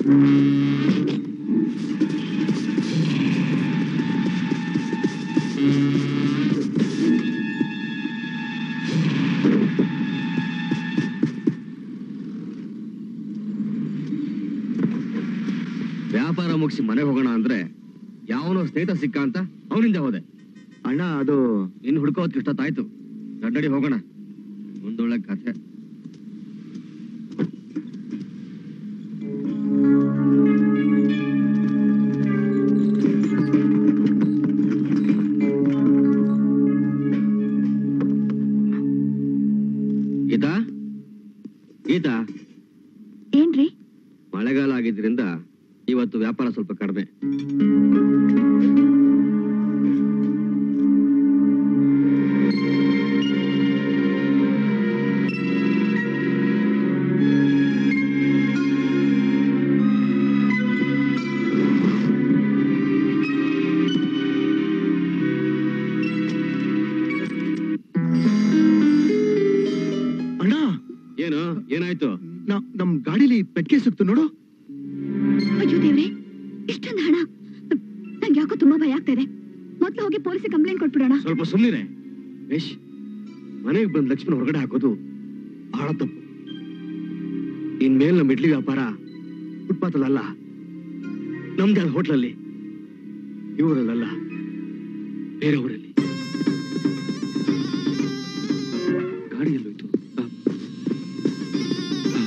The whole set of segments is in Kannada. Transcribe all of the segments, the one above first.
ವ್ಯಾಪಾರ ಮುಗಿಸಿ ಮನೆಗೆ ಹೋಗೋಣ ಅಂದ್ರೆ ಯಾವನೋ ಸ್ನೇಹಿತ ಸಿಕ್ಕ ಅಂತ ಅವನಿಂದ ಹೋದೆ ಅಣ್ಣ ಅದು ಇನ್ನು ಹುಡ್ಕೋದ್ ಇಷ್ಟೊತ್ತಾಯ್ತು ದಡ್ಡಡಿ ಹೋಗೋಣ ಮುಂದೊಳ್ಳೆ ಕಥೆ ಗೀತಾ ಗೀತಾ ಏನ್ರಿ ಮಳೆಗಾಲ ಆಗಿದ್ರಿಂದ ಇವತ್ತು ವ್ಯಾಪಾರ ಸ್ವಲ್ಪ ಕಡಿಮೆ ಅಣ್ಣ ಏನು ಏನಾಯ್ತು ನ- ನಮ್ ಗಾಡಿಲಿ ಪೆಟ್ಗೆ ಸಿಕ್ತು ನೋಡು ಅಯ್ಯೋ ದೇವ್ರೆ ಇಷ್ಟೊಂದು ಹಣ ನಂಗೆ ಯಾಕೋ ತುಂಬಾ ಭಯ ಆಗ್ತಾ ಇದೆ ಮೊದ್ಲು ಹೋಗಿ ಪೊಲೀಸಿಗೆ ಕಂಪ್ಲೇಂಟ್ ಕೊಟ್ಬಿಡೋಣ ಸ್ವಲ್ಪ ಸುಮ್ಮನೆ ಯಶ್ ಮನೆಗೆ ಬಂದ್ ಲಕ್ಷ್ಮಣ ಹೊರಗಡೆ ಹಾಕೋದು ಬಹಳ ತಪ್ಪು ಇನ್ಮೇಲೆ ನಮ್ಮ ಇಡ್ಲಿ ವ್ಯಾಪಾರ ಫುಟ್ಪಾತ್ ಅಲ್ಲ ನಮ್ದೇ ಆದ ಹೋಟ್ಲಲ್ಲಿ ಇವರಲ್ಲ ಬೇರೆ ಊರಲ್ಲಿ ಗಾಡಿಯಲ್ಲೋಯ್ತು ಆ. ಆ.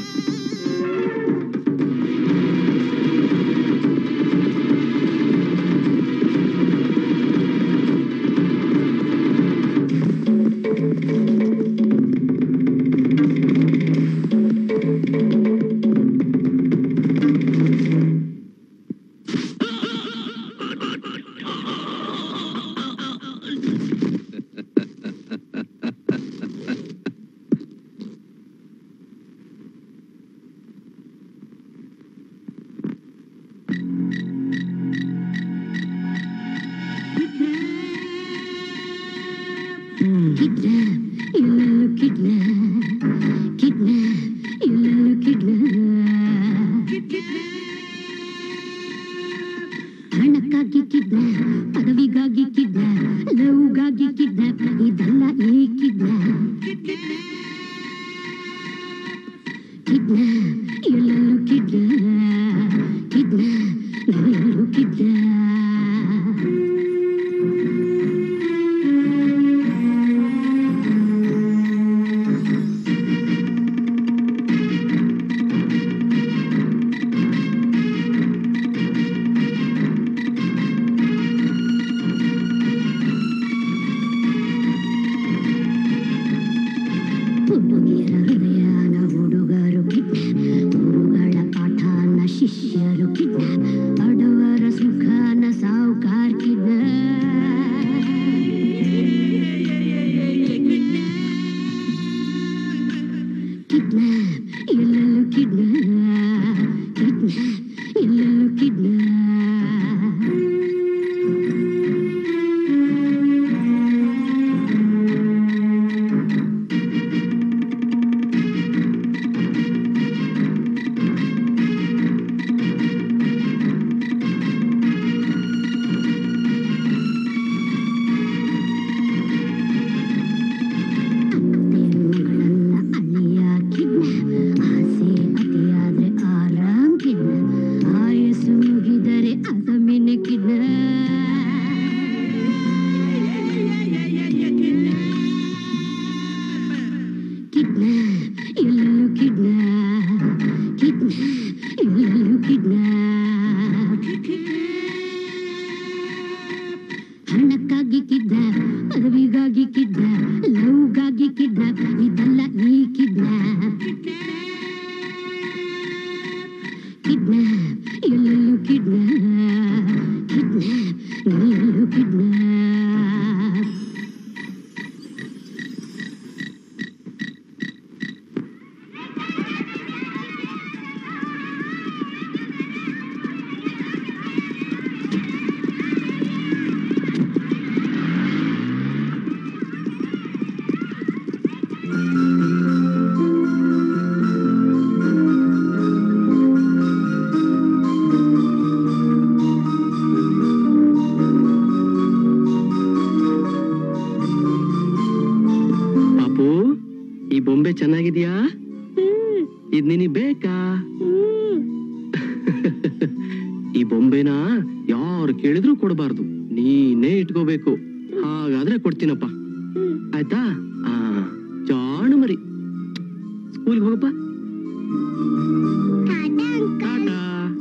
ಹಣಕ್ಕಾಗಿ ಕಿಡ್ನಾಪ್ ಪದವಿಗಾಗಿ ಕಿಡ್ನಾಪ್ ಲವ್ಗಾಗಿ ಕಿಡ್ನಾಪ್ ಇದೆಲ್ಲ ಈ ಕಿಡ್ನಾಪ್ ಕಿಡ್ನಾಪ್ ಎಲ್ಲೆಲ್ಲೂ ಕಿಡ್ನಾಪ್ ಕಿಡ್ನಾಪ್ ಎಲ್ಲೆಲ್ಲೂ ಕಿಡ್ನಾಪ್ ಹುಡುಗಿಯರ ಹೃದಯನ ಹುಡುಗರು ಕಿಡ್ನಾಪ್ ಗುರುಗಳ ಪಾಠನ ಶಿಷ್ಯರು ಕಿಡ್ನಾಪ್ ಬಡವರ ಸುಖನ ಸಾವುಕಾರ ಕಿಡ್ನಾಪ್ ಎಲ್ಲೆಲ್ಲೂ ಕಿಡ್ನಾಪ್ ಕಿಡ್ನಾಪ್ ಎಲ್ಲೆಲ್ಲೂ ಕಿಡ್ನಾಪ್ ಮಗಳನ್ನ ಅಳಿಯ ಕಿಡ್ನಾಪ್ ಆಸೆ ಅತಿಯಾದ್ರೆ ಆರಾಮ್ ಕಿಡ್ನಾಪ್ ಆಯಸ್ಸು ಮುಗಿದರೆ ಅದಮಿನ ಕಿಡ್ನಾಪ್ ಎಲ್ಲೆಲ್ಲೂ ಕಿಡ್ನಾಪ್ ಕಿಡ್ನಾಪ್ ಎಲ್ಲೆಲ್ಲೂ ಕಿಡ್ನಾಪ್ ಹಣಕ್ಕಾಗಿ ಕಿಡ್ನಾಪ್ ಪದವಿಗಾಗಿ ಕಿಡ್ನಾಪ್ ಲವ್ಗಾಗಿ ಕಿಡ್ನಾಪ್ ಇದೆಲ್ಲ ಈ ಕಿಡ್ನಾಪ್ ಕಿಡ್ನಾಪ್ ಎಲ್ಲೆಲ್ಲೂ ಕಿಡ್ನಾಪ್ ಕಿಡ್ನಾಪ್ ಎಲ್ಲೆಲ್ಲೂ ಕಿಡ್ನಾಪ್ ಇದ್ ನಿನಗ್ ಬೇಕಾ ಈ ಬೊಂಬೆನ ಯಾರು ಕೇಳಿದ್ರು ಕೊಡಬಾರ್ದು ನೀನೇ ಇಟ್ಕೋಬೇಕು ಹಾಗಾದ್ರೆ ಕೊಡ್ತೀನಪ್ಪ ಆಯ್ತಾ ಆ ಜಾಣ ಮರಿ ಸ್ಕೂಲ್ಗೆ ಹೋಗಪ್ಪ ಟಾಟಾ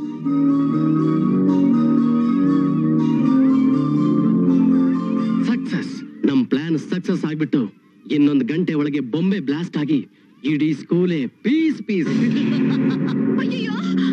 ಸಕ್ಸಸ್ ನಮ್ ಪ್ಲಾನ್ ಸಕ್ಸಸ್ ಆಗ್ಬಿಟ್ಟು ಇನ್ನೊಂದು ಗಂಟೆ ಒಳಗೆ ಬೊಂಬೆ ಬ್ಲಾಸ್ಟ್ ಆಗಿ ಇಡೀ ಸ್ಕೂಲೇ ಪೀಸ್ ಪೀಸ್ ಅಯ್ಯಯ್ಯೋ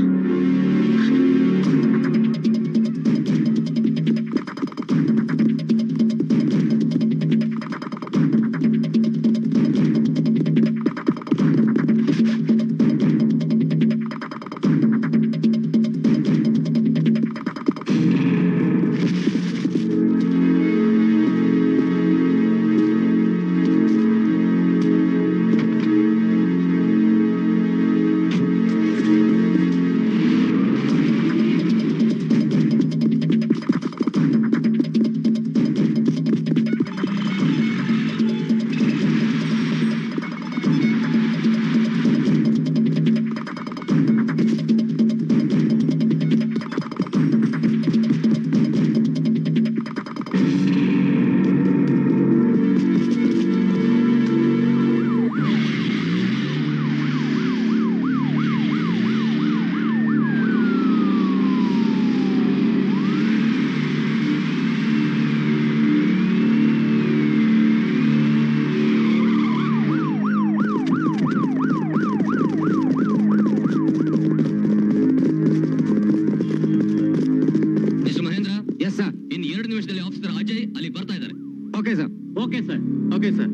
mister Mahendra yes sir in ಎರಡು ನಿಮಿಷದಲ್ಲಿ ಆಫೀಸರ್ ಅಜಯ್ ಅಲ್ಲಿ ಬರ್ತಾ ಇದ್ದಾರೆ okay sir okay sir okay sir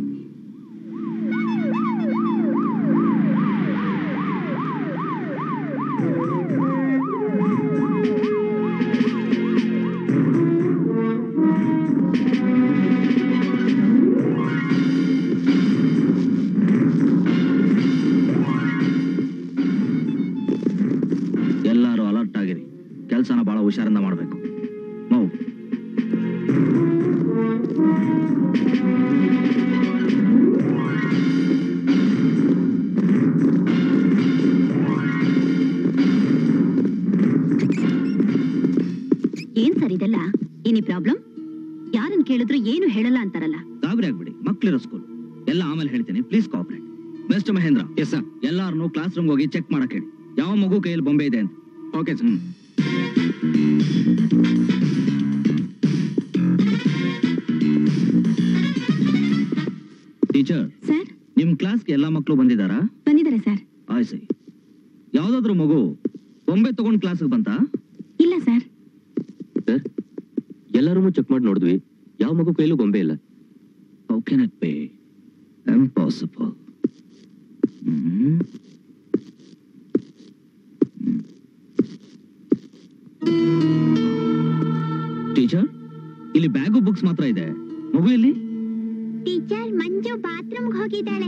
ಎಲ್ಲರೂ ಅಲರ್ಟ್ ಆಗಿರಿ ಕೆಲಸನ ಬಹಳ ಹುಷಾರಿಂದ ಮಾಡಬೇಕು ನೋವು ಏನ್ ಸರ್ ಇದೆಲ್ಲ ಏನಿ ಪ್ರಾಬ್ಲಮ್ ಯಾರನ್ ಕೇಳಿದ್ರು ಏನು ಹೇಳಲ್ಲ ಅಂತಾರಲ್ಲ ಗಾಬರಿ ಆಗ್ಬಿಡಿ ಮಕ್ಳಿರೋ ಸ್ಕೂಲ್ ಎಲ್ಲ ಆಮೇಲೆ ಹೇಳ್ತೀನಿ please cooperate mister Mahendra yes sir ಎಲ್ಲಾರನು ಕ್ಲಾಸ್ ರೂಮ್ ಹೋಗಿ ಚೆಕ್ ಮಾಡಕ್ ಹೇಳಿ ಯಾವ ಮಗು ಕೈಯಲ್ಲಿ ಬೊಂಬೆ ಇದೆ ಅಂತ ಓಕೆ ಸರ್ ಟೀಚರ್ ಸರ್ ನಿಮ್ ಕ್ಲಾಸ್ಗೆ ಎಲ್ಲಾ ಮಕ್ಕಳು ಬಂದಿದ್ದಾರಾ ಬಂದಿದ್ದಾರೆ ಸರ್ ಆಯ್ ಸರಿ ಯಾವ್ದಾದ್ರು ಮಗು ಬೊಂಬೆ ತಗೊಂಡ್ ಕ್ಲಾಸ್ಗೆ ಬಂತಾ ಇಲ್ಲ ಸರ್ ಸರ್ ಎಲ್ಲರೂ ಚೆಕ್ ಮಾಡಿ ನೋಡಿದ್ವಿ ಯಾವ ಮಗು ಕೈಲೂ ಗೊಂಬೆ ಇಲ್ಲ how can it be impossible teacher ಇಲ್ಲಿ ಬ್ಯಾಗು ಬುಕ್ಸ್ ಮಾತ್ರ ಇದೆ ಮಗು ಇಲ್ಲಿ ಟೀಚರ್ ಮಂಜು ಬಾತ್ರೂಮ್ಗೆ ಹೋಗಿದ್ದಾಳೆ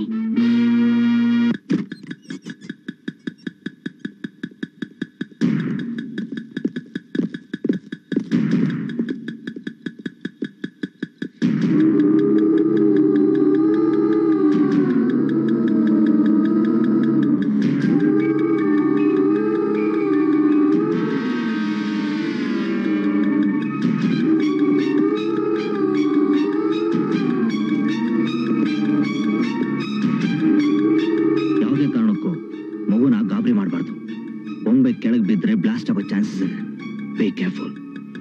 ಯಾವುದೇ ಕಾರಣಕ್ಕೂ ಮಗುನ ಗಾಬರಿ ಮಾಡಬಾರ್ದು ಬೊಂಬೆ ಕೆಳಗೆ ಬಿದ್ದರೆ ಬ್ಲಾಸ್ಟ್ ಆಗೋ ಚಾನ್ಸಸ್ ಇದೆ ಬಿ ಕೇರ್ಫುಲ್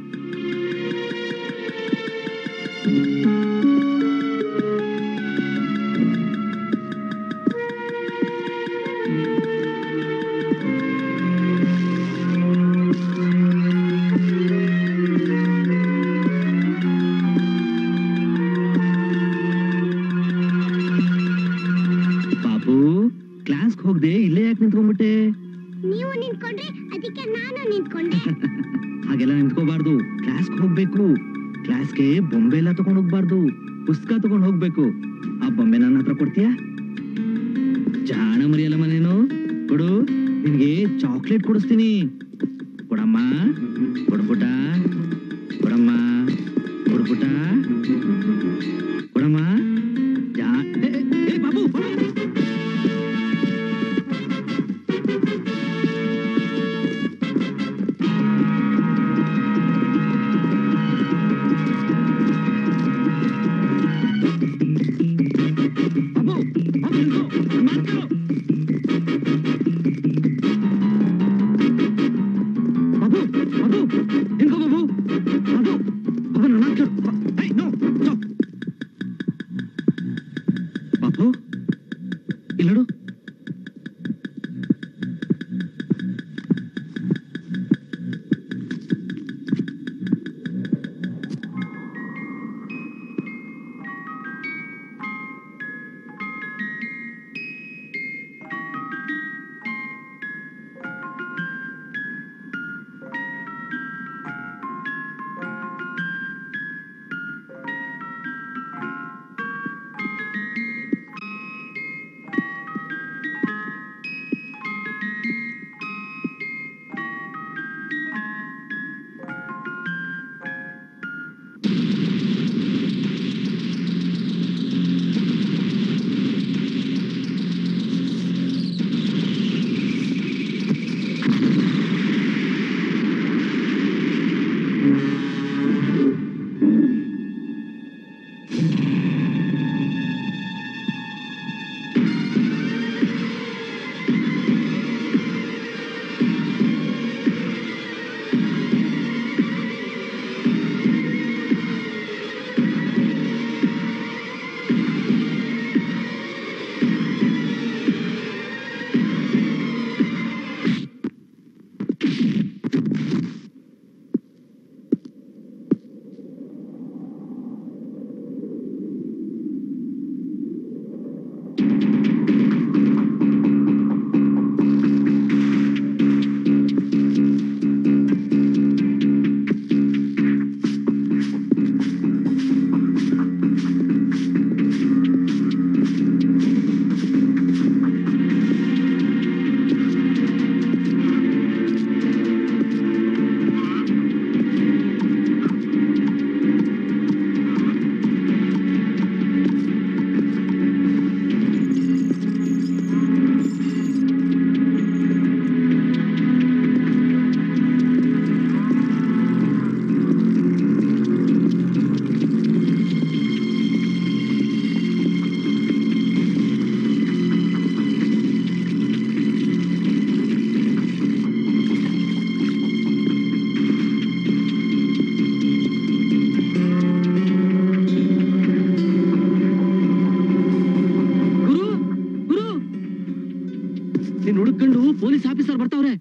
ಬಾಬು ಕ್ಲಾಸ್ಗೆ ಹೋಗದೆ ಇಲ್ಲೇ ಯಾಕೆ ನಿಂತ್ಕೊಂಡ್ಬಿಟ್ಟೆ ನೀವು ನಿಂತ್ಕೊಂಡ್ರೆ ಅದಕ್ಕೆ ನಾನು ನಿಂತ್ಕೊಂಡೆ ಹಾಗೆಲ್ಲ ನಿಂತ್ಕೋಬಾರ್ದು ಕ್ಲಾಸ್ಗೆ ಹೋಗ್ಬೇಕು ಕ್ಲಾಸ್ಗೆ ಬೊಂಬೆ ಎಲ್ಲ ತಗೊಂಡ್ ಹೋಗ್ಬಾರ್ದು ಪುಸ್ತಕ ತಗೊಂಡ್ ಹೋಗ್ಬೇಕು ಆ ಬೊಂಬೆ ನನ್ನ ಹತ್ರ ಕೊಡ್ತೀಯಾ ಜಾಣ ಮರಿಯಲ್ಲ ಮನೇನು ಕೊಡು ನಿನ್ಗೆ ಚಾಕ್ಲೇಟ್ ಕೊಡಿಸ್ತೀನಿ ಕೊಡಮ್ಮ ಕೊಡ್ಪುಟ ಕೊಡಮ್ಮ ಕೊಡ್ಪುಟ ಕೊಡಮ್ಮ ಜಾ ಏ, ಏ, ಏ, ಬಾಬು ಪೊಲೀಸ್ ಆಫೀಸರ್ ಬರ್ತಾವ್ರೆ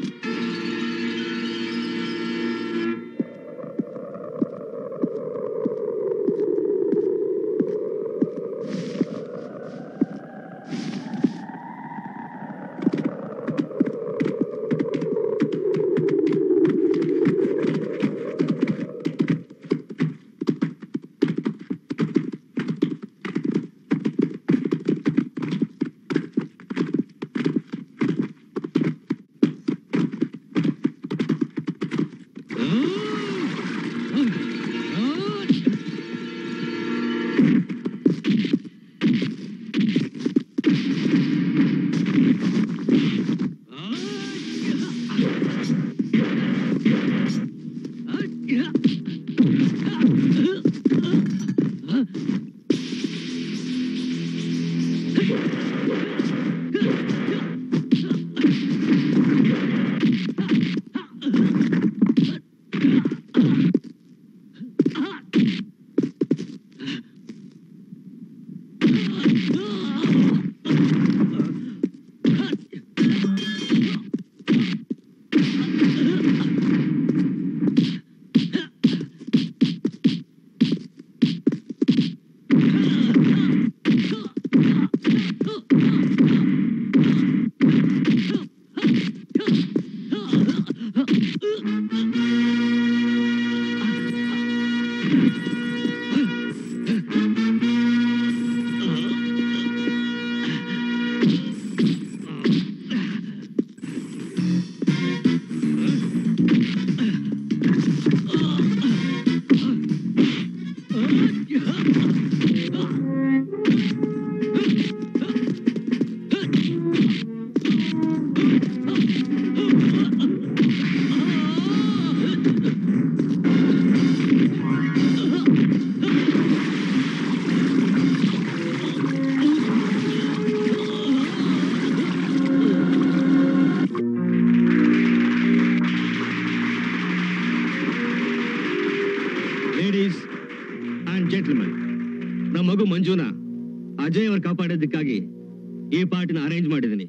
ಲೇಡೀಸ್ ಅಂಡ್ ಜೆಂಟ್ಲ್ಮನ್ ನಮ್ಮ ಮಗು ಮಂಜುನ ಅಜಯ್ ಅವ್ರು ಕಾಪಾಡಿದ್ದಕ್ಕಾಗಿ ಈ ಪಾರ್ಟಿನ ಅರೇಂಜ್ ಮಾಡಿದ್ದೀನಿ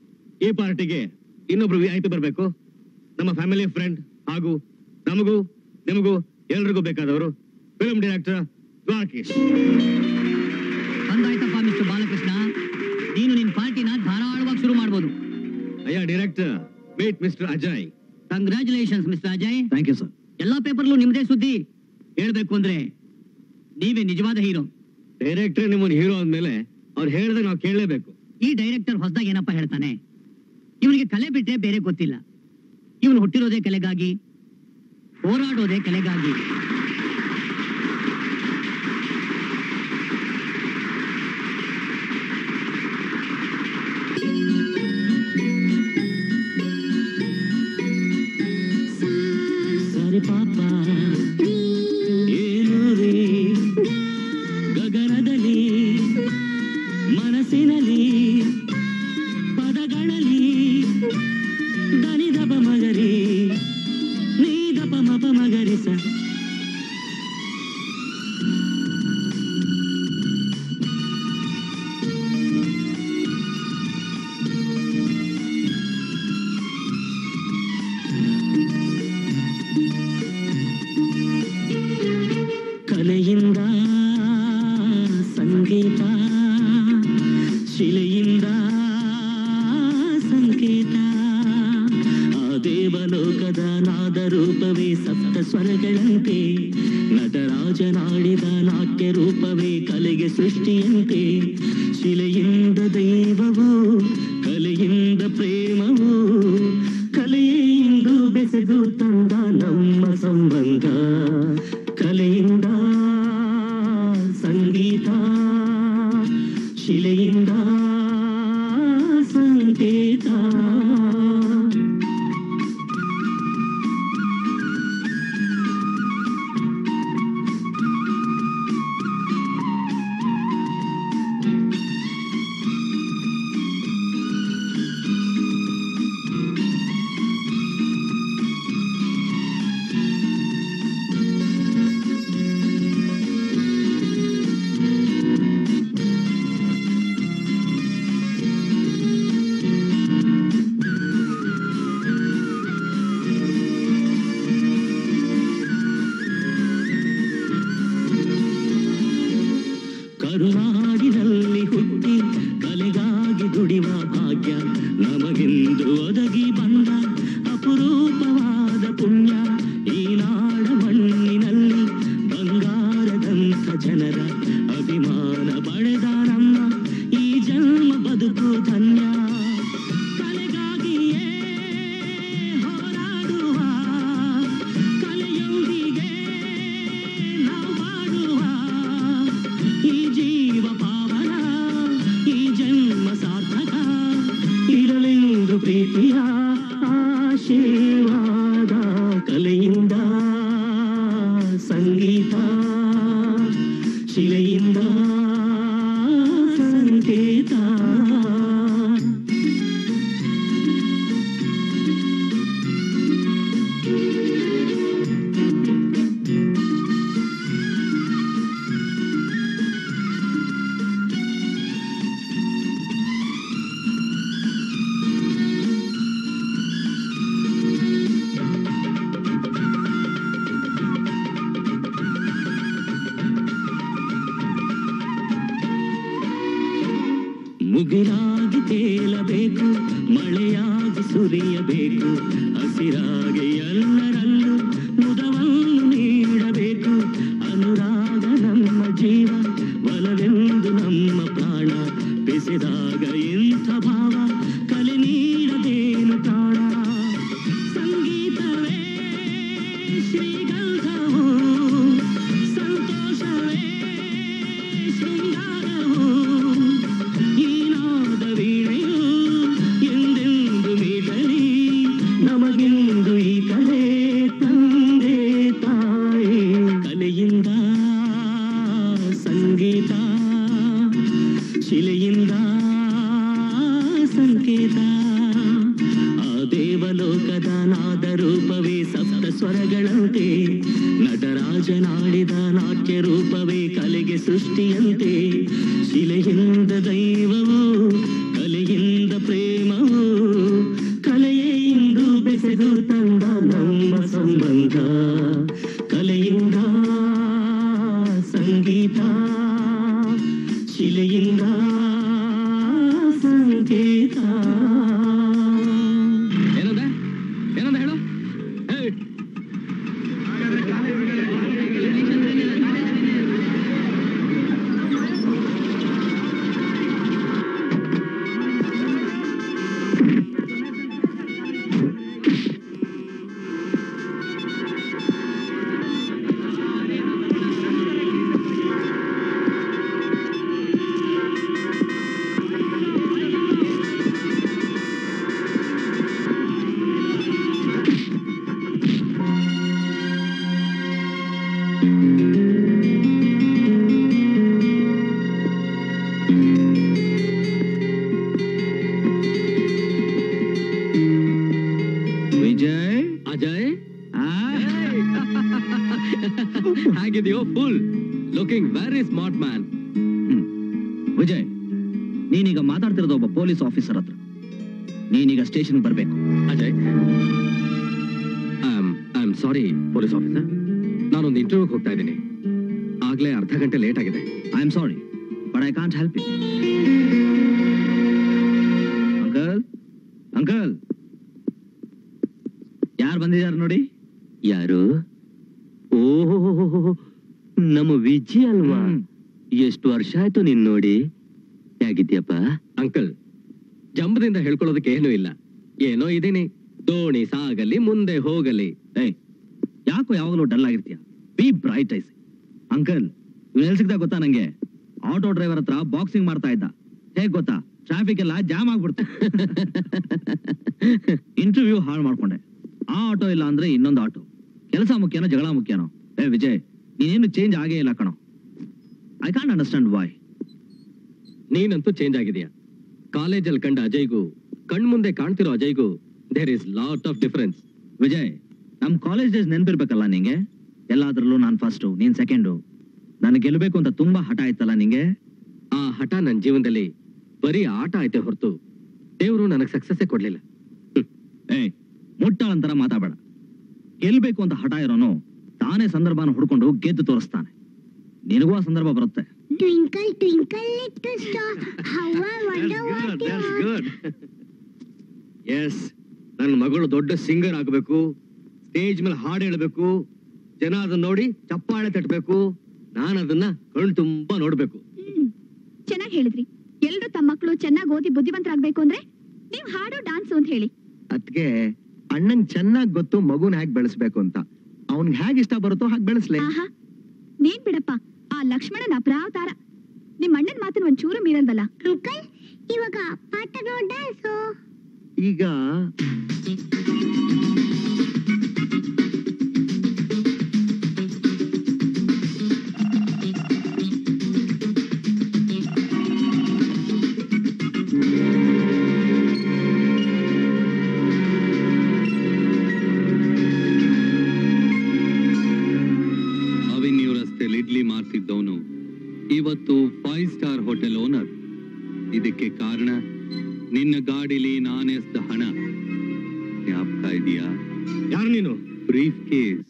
ಈ ಪಾರ್ಟಿಗೆ ಇನ್ನೊಬ್ರು ವಿ ಐ ಪಿ ಬರಬೇಕು ನಮ್ಮ ಫ್ಯಾಮಿಲಿ ಫ್ರೆಂಡ್ ಹಾಗೂ ನಮಗೂ ನಿಮಗೂ ಎಲ್ರಿಗೂ ಬೇಕಾದವರು ಫಿಲ್ಮ್ ಡೈರೆಕ್ಟರ್ ದ್ವಾರಕೀಶ್ ಬಂದಾಯ್ತಪ್ಪ ಮಿಸ್ಟರ್ ಬಾಲಕೃಷ್ಣ ನೀನು ನಿನ್ ಪಾರ್ಟಿನ ಧಾರಾಳವಾಗಿ ಶುರು ಮಾಡ್ಬೋದು ಅಯ್ಯ director meet mister Ajay congratulations mister Ajay thank you sir ಎಲ್ಲಾ ಪೇಪರ್ಲು ನಿಮ್ದೇ ಸುದ್ದಿ ಹೇಳ್ಬೇಕು ಅಂದ್ರೆ ನೀವೇ ನಿಜವಾದ ಹೀರೋ ಡೈರೆಕ್ಟರ್ ನಿಮ್ಮನ್ನ ಹೀರೋ ಅಂದ್ಮೇಲೆ ಅವ್ರು ಹೇಳ್ದೆ ನಾವು ಕೇಳಲೇಬೇಕು ಈ ಡೈರೆಕ್ಟರ್ ಹೊಸದಾಗಿ ಏನಪ್ಪ ಹೇಳ್ತಾನೆ ಇವನಿಗೆ ಕಲೆ ಬಿಟ್ರೆ ಬೇರೆ ಗೊತ್ತಿಲ್ಲ ಇವನು ಹುಟ್ಟಿರೋದೇ ಕಲೆಗಾಗಿ ಹೋರಾಡೋದೇ ಕಲೆಗಾಗಿ ಸರಿ ಪಾಪ ಏನು ರೀ ಗಗನದಲ್ಲಿ ಮನಸ್ಸಿನಲ್ಲಿ ಪದಗಳಲ್ಲಿ ದನಿದಪ ಮಗರಿ ನೀದಪ ಮಪ ಮಗರಿಸ ಕಲೆಯಿಂದ ಸಂಗೀತ ಶಿಲೆಯಿಂದ ಸಂಕೇತ ಆ ದೇವಲೋಕದ ನಾದ ರೂಪವೇ ಸಪ್ತ ಸ್ವರಗಳಂತೆ ನಟರಾಜನಾಡಿದ ನಾಟ್ಯ ರೂಪವೇ ಕಲೆಗೆ ಸೃಷ್ಟಿಯಂತೆ ಶಿಲೆಯಿಂದ ದೈವವು ಕಲೆಯಿಂದ ಪ್ರೇಮವು ಕಲೆಯೇ ಇಂದು ಬೆಸೆದು ತಂದ ನಮ್ಮ ಸಂಬಂಧ ಕಲೆಯಿಂದ ಸಂಗೀತ ಶಿಲೆಯಿಂದ ಸಂಕೇತ ಆಶೀರ್ವಾದ ಕಲೆಯಿಂದ ಸಂಗೀತ ಶಿಲೆಯಿಂದ ಸಂಕೇತ ಮುಗಿಲಾಗಿ ತೇಲಬೇಕು ಮಳೆಯಾಗಿ ಸುರಿಯಬೇಕು ಹಸಿರಾಗಿ ಎಲ್ಲರಲ್ಲೂ ಮುದವನ್ನು ನೀಡಬೇಕು ಅನುರಾಗ ನಮ್ಮ ಜೀವ ಬಲವೆಂದು ನಮ್ಮ ಪ್ರಾಣ ಬೆಸೆದಾಗ ಎಂಥ ಭಾವ ಕಲೆ ನೀಡದೇನು ಕಾಣ ಸಂಗೀತವೇ ಶ್ರೀಗಂಧವು ಸಂತೋಷವೇ ಶೃಂಗಾರವು ಈನಾದ ವೀಣೆಯು ಎಂದೆಂದು ಮೀಟಲಿ ನಮಗೆಂದು ಈ ಕಲೆ ತಂದೆ ತಾಯಿ ಕಲೆಯಿಂದ ಸಂಗೀತ ಶಿಲೆಯಿಂದ ಸಂಕೇತ ಆ ದೇವಲೋಕದ ನಾದ ರೂಪವೇ ಸಪ್ತ ಸ್ವರಗಳಂತೆ ನಟರಾಜನಾಡಿದ ನಾಟ್ಯ ರೂಪವೇ ಕಲೆಗೆ ಸೃಷ್ಟಿಯಂತೆ ಶಿಲೆಯಿಂದ ದೈವವು ಕಲೆಯಿಂದ ಪ್ರೇಮವು ಕಲೆಯೇ ಇಂದು ಬೆಸೆದು ತಂದ ನಮ್ಮ ಸಂಬಂಧ ಕಲೆಯಿಂದ ಸಂಗೀತ ಶಿಲೆಯಿಂದ ಸಂಕೇತ ಏನಂದ ಏನಂದ ಹೇಳು ಹೇಯ್. ವಿಜಯ್ ಅಜಯ್ ಹೇಗಿದೆಯೋ full looking very smart man Vijay ನೀನೀಗ ಮಾತಾಡ್ತಿರೋದು ಒಬ್ಬ ಪೊಲೀಸ್ ಆಫೀಸರ್ ಹತ್ರ ನೀನೀಗ ಸ್ಟೇಷನ್ ಬರ್ಬೇಕು Ajay I am sorry police officer ನಾನೊಂದು ಇಂಟರ್ವ್ಯೂಗೆ ಹೋಗ್ತಾ ಇದ್ದೀನಿ ಆಗ್ಲೇ ಅರ್ಧ ಗಂಟೆ ಲೇಟ್ ಆಗಿದೆ I am sorry but I can't help you uncle uncle ಯಾರು ಬಂದಿದ್ದಾರೆ ನೋಡಿ ಯಾರು ಓಹೋ ನಮ್ಮ ವಿಜಿ ಅಲ್ವಾ ಹ್ಮ್. ಎಷ್ಟು ವರ್ಷ ಆಯ್ತು ನಿನ್ ನೋಡಿ ಹೇಗಿದ್ಯಪ್ಪ ಅಂಕಲ್ ಜಂಬದಿಂದ ಹೇಳ್ಕೊಳ್ಳೋದಕ್ಕೆ ಏನೂ ಇಲ್ಲ ಏನೋ ಇದೀನಿ ದೋಣಿ ಸಾಗಲಿ ಮುಂದೆ ಹೋಗಲಿ ಏಯ್ ಯಾಕೋ ಯಾವಾಗಲೂ ಡಲ್ ಆಗಿರ್ತೀಯ ಬಿ ಬ್ರೈಟ್ ಐಸ್ ಅಂಕಲ್ ಇವ್ನು ಎಲ್ಲಿ ಸಿಗ್ತಾ ಗೊತ್ತಾ ನಂಗೆ ಆಟೋ ಡ್ರೈವರ್ ಹತ್ರ ಬಾಕ್ಸಿಂಗ್ ಮಾಡ್ತಾ ಇದ್ದ ಹೇಗ್ ಗೊತ್ತಾ ಟ್ರಾಫಿಕ್ ಎಲ್ಲ ಜಾಮ್ ಆಗ್ಬಿಡ್ತು ಇಂಟರ್ವ್ಯೂ ಹಾಳು ಮಾಡ್ಕೊಂಡೆ ಆ ಆಟೋ ಇಲ್ಲ ಅಂದ್ರೆ ಇನ್ನೊಂದು ಆಟೋ ಕೆಲಸ ಮುಖ್ಯನೋ ಜಗಳ ಮುಖ್ಯನೋ ಏ ವಿಜಯ್ ನೀನೇನು ಚೇಂಜ್ ಆಗೇ ಇಲ್ಲ ಕಣೋ ಐ ಕಾಂಟ್ ಅಂಡರ್ಸ್ಟ್ಯಾಂಡ್ ವೈ ನೀನಂತೂ ಚೇಂಜ್ ಆಗಿದೆಯಾ ಕಾಲೇಜಲ್ಲಿ ಕಂಡ ಅಜಯ್ಗೂ ಕಣ್ಮುಂದೆ ಕಾಣ್ತಿರೋ ಅಜಯ್ಗೂ there is lot of difference Vijay ನಮ್ ಕಾಲೇಜ್ ಡೇಸ್ ನೆನ್ಪಿರ್ಬೇಕಲ್ಲ ನಿಂಗೆ ಎಲ್ಲಾದ್ರಲ್ಲೂ ನಾನ್ ಫಸ್ಟು ನೀನ್ ಸೆಕೆಂಡು ನನಗೆ ಗೆಲ್ಬೇಕು ಅಂತ ತುಂಬಾ ಹಠ ಆಯ್ತಲ್ಲ ನಿಂಗೆ ಆ ಹಠ ನನ್ನ ಜೀವನದಲ್ಲಿ ಬರೀ ಆಟ ಐತೆ ಹೊರತು ದೇವರು ನನಗೆ ಸಕ್ಸಸ್ಸೇ ಕೊಡ್ಲಿಲ್ಲ ಏಯ್ ಮುಟ್ಟಾಳಂತರ ಮಾತಾಡಬೇಡ ಗೆಲ್ಬೇಕು ಅಂತ ಹಠ ಇರೋನು ತಾನೇ ಸಂದರ್ಭನ ಹುಡ್ಕೊಂಡು ಗೆದ್ದು ತೋರಿಸ್ತಾನೆ ನಿನಗೂ ಆ ಸಂದರ್ಭ ಬರುತ್ತೆ Twinkle, twinkle, little star, how I wonder what you are. Yes ನನ್ನ ಮಗಳು ದೊಡ್ಡ ಸಿಂಗರ್ ಆಗಬೇಕು ಸ್ಟೇಜ್ ಮೇಲೆ ಹಾಡು ಹೇಳ್ಬೇಕು ಜನ ಅದನ್ನ ನೋಡಿ ಚಪ್ಪಾಳೆ ತಟ್ಟಬೇಕು ನಾನು ಅದನ್ನ ಕಣ್ ತುಂಬಾ ನೋಡ್ಬೇಕು ಚೆನ್ನಾಗಿ ಹೇಳಿದ್ರಿ ಎಲ್ರು ತಮ್ಮ ಮಕ್ಕಳು ಚೆನ್ನಾಗಿ ಓದಿ ಬುದ್ಧಿವಂತರಾಗ್ಬೇಕು ಅಂದ್ರೆ ನೀವ್ ಹಾಡೋ ಡಾನ್ಸ್ ಅಂತ ಹೇಳಿ ಅದಕ್ಕೆ ಅಣ್ಣಂಗ್ ಚೆನ್ನಾಗ್ ಗೊತ್ತು ಮಗುನ ಹೇಗ್ ಬೆಳೆಸ್ಬೇಕು ಅಂತ ಅವ್ನ್ಗ್ ಹೇಗ್ ಇಷ್ಟ ಬರುತ್ತೋ ಹಾಗೆ ಬೆಳೆಸ್ಲೆ ಆಹಾ ನೀನ್ ಬಿಡಪ್ಪ ಆ ಲಕ್ಷ್ಮಣನ ಅಪರಾವತಾರ ನಿಮ್ ಅಣ್ಣನ್ ಮಾತನ್ನ ಒಂಚೂರು ಮೀರಲ್ವಲ್ಲ ಅಂಕಲ್ ಇವಾಗ ಪಾಠ ಡಾನ್ಸು ಈಗ ಹುಡುಕ್ತಾ ಇದೀಯಾ ಯಾರು ನೀನು ಬ್ರೀಫ್ ಕೇಸ್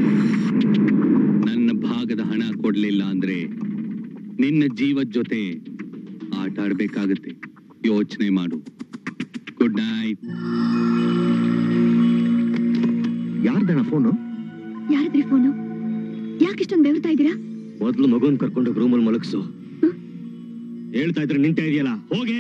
ನನ್ನ ಭಾಗದ ಹಣ ಕೊಡ್ಲಿಲ್ಲ ಅಂದ್ರೆ ನಿನ್ನ ಜೀವದ ಜೊತೆ ಆಟ ಆಡ್ಬೇಕಾಗತ್ತೆ ಯೋಚನೆ ಮಾಡು ಗುಡ್ ನೈಟ್ ಯಾರ್ದಣ್ಣ ಫೋನು ಯಾರದ್ರಿ ಫೋನು ಯಾಕೆ ಇಷ್ಟೊಂದು ಬೆವರ್ತಾ ಇದ್ದೀರಾ ಮೊದ್ಲು ಮಗುನ್ ಕರ್ಕೊಂಡು ರೂಮಲ್ಲಿ ಮಲಗಿಸು ಹೇಳ್ತಾ ಇದ್ರೆ ನಿಂತ ಇದೆಯಲ್ಲ ಹೋಗೆ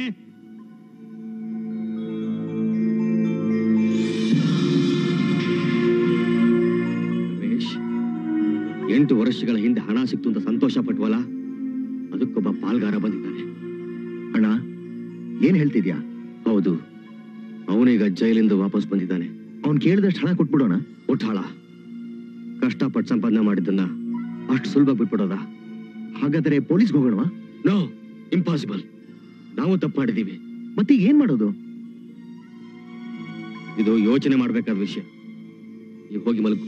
ರಮೇಶ್ ಎಂಟು ವರ್ಷಗಳ ಹಿಂದೆ ಹಣ ಸಿಕ್ತು ಅಂತ ಸಂತೋಷ ಪಟ್ವಲ್ಲ ಅದಕ್ಕೊಬ್ಬ ಪಾಲ್ಗಾರ ಬಂದಿದ್ದಾನೆ ಅಣ್ಣ ಏನ್ ಹೇಳ್ತಿದ್ಯಾ ಹೌದು ಅವನೀಗ ಜೈಲಿಂದ ವಾಪಸ್ ಬಂದಿದ್ದಾನೆ ಅವ್ನ್ ಕೇಳಿದಷ್ಟು ಹಣ ಕೊಟ್ಬಿಡೋಣ ಮುಠಾಳ ಕಷ್ಟಪಟ್ಟು ಸಂಪಾದನೆ ಮಾಡಿದ್ದನ್ನ ಅಷ್ಟು ಸುಲಭ ಬಿಟ್ಬಿಡೋದ ಹಾಗಾದ್ರೆ ಪೊಲೀಸ್ಗೆ ಹೋಗೋಣವಾ ನೋ ಇಂಪಾಸಿಬಲ್ ನಾವು ತಪ್ಪು ಮಾಡಿದೀವಿ ಮತ್ತೆ ಏನ್ ಮಾಡೋದು ಇದು ಯೋಚನೆ ಮಾಡ್ಬೇಕಾದ ವಿಷಯ ಈಗ ಹೋಗಿ ಮಲಗು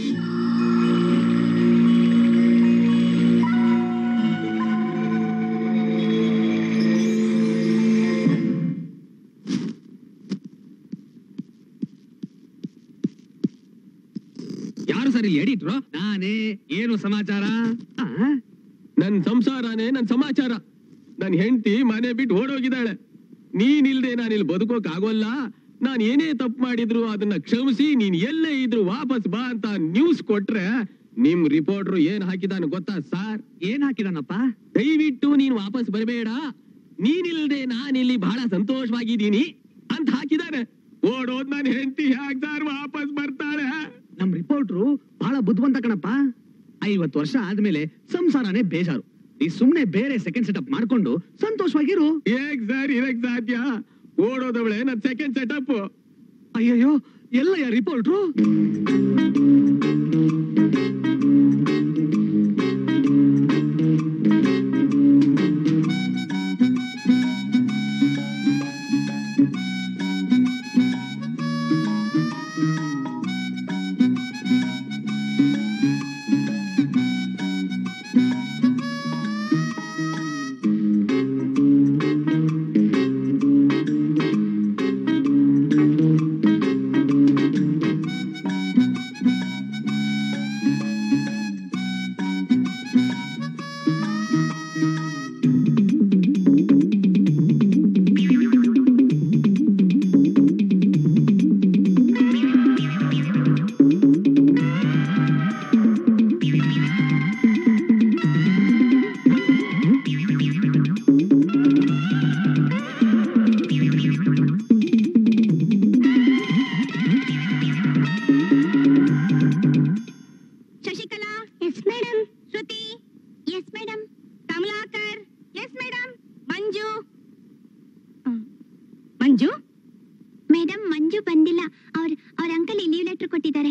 ಯಾರು ಸರ್ ಇಲ್ಲಿ ಎಡಿಟ್ರು ನಾನೇ ಏನು ಸಮಾಚಾರ ನನ್ ಸಂಸಾರನೇ ನನ್ ಸಮಾಚಾರ ನನ್ ಹೆಂಡತಿ ಮನೆ ಬಿಟ್ಟು ಓಡೋಗಿದ್ದಾಳೆ ನೀನಿಲ್ದೆ ನಾನು ಇಲ್ಲಿ ಬದುಕೋಕ್ ಆಗೋಲ್ಲ ನಾನ್ ಏನೇ ತಪ್ಪು ಮಾಡಿದ್ರು ಅದನ್ನ ಕ್ಷಮಿಸಿ ನೀನ್ ಎಲ್ಲೇ ಇದ್ರು ವಾಪಸ್ ಬಾ ಅಂತ ನ್ಯೂಸ್ ಕೊಟ್ರೆ ನಿಮ್ ರಿಪೋರ್ಟ್ರು ಏನ್ ಹಾಕಿದಾನ ಗೊತ್ತಾ ಸಾರ್ ಏನ್ ಹಾಕಿದಾನಪ್ಪ ದಯವಿಟ್ಟು ನೀನ್ ವಾಪಸ್ ಬರಬೇಡ ನೀನಿಲ್ದೆ ನಾನಿಲ್ಲಿ ಬಹಳ ಸಂತೋಷವಾಗಿದ್ದೀನಿ ಅಂತ ಹಾಕಿದಾನೆ ಓಡೋದ್ ನನ್ ಹೆಂಡತಿ ಹ್ಯಾಕ್ ಸಾರ್ ವಾಪಸ್ ಬರ್ತಾಳೆ ನಮ್ ರಿಪೋರ್ಟ್ರು ಬಹಳ ಬುದ್ಧಿವಂತ ಕಣಪ್ಪ ಐವತ್ತು ವರ್ಷ ಆದ್ಮೇಲೆ ಸಂಸಾರನೇ ಬೇಜಾರು ನೀ ಸುಮ್ನೆ ಬೇರೆ ಸೆಕೆಂಡ್ ಸೆಟಪ್ ಮಾಡ್ಕೊಂಡು ಸಂತೋಷವಾಗಿರು ಹೇಗ್ ಸರ್ ಇರಕ್ ಸಾಧ್ಯ ಓಡೋದವಳೆ ನನ್ ಸೆಕೆಂಡ್ ಸೆಟಪ್ ಅಯ್ಯಯ್ಯೋ ಎಲ್ಲ ರಿಪೋರ್ಟ್ರು Shashikala yes madam Shruti yes madam Kamalakar yes madam Manju Manju madam Manju ಬಂದಿಲ್ಲ ಅವ್ರ ಅವ್ರ ಅಂಕಲ್ ಲೀವ್ ಲೆಟರ್ ಕೊಟ್ಟಿದ್ದಾರೆ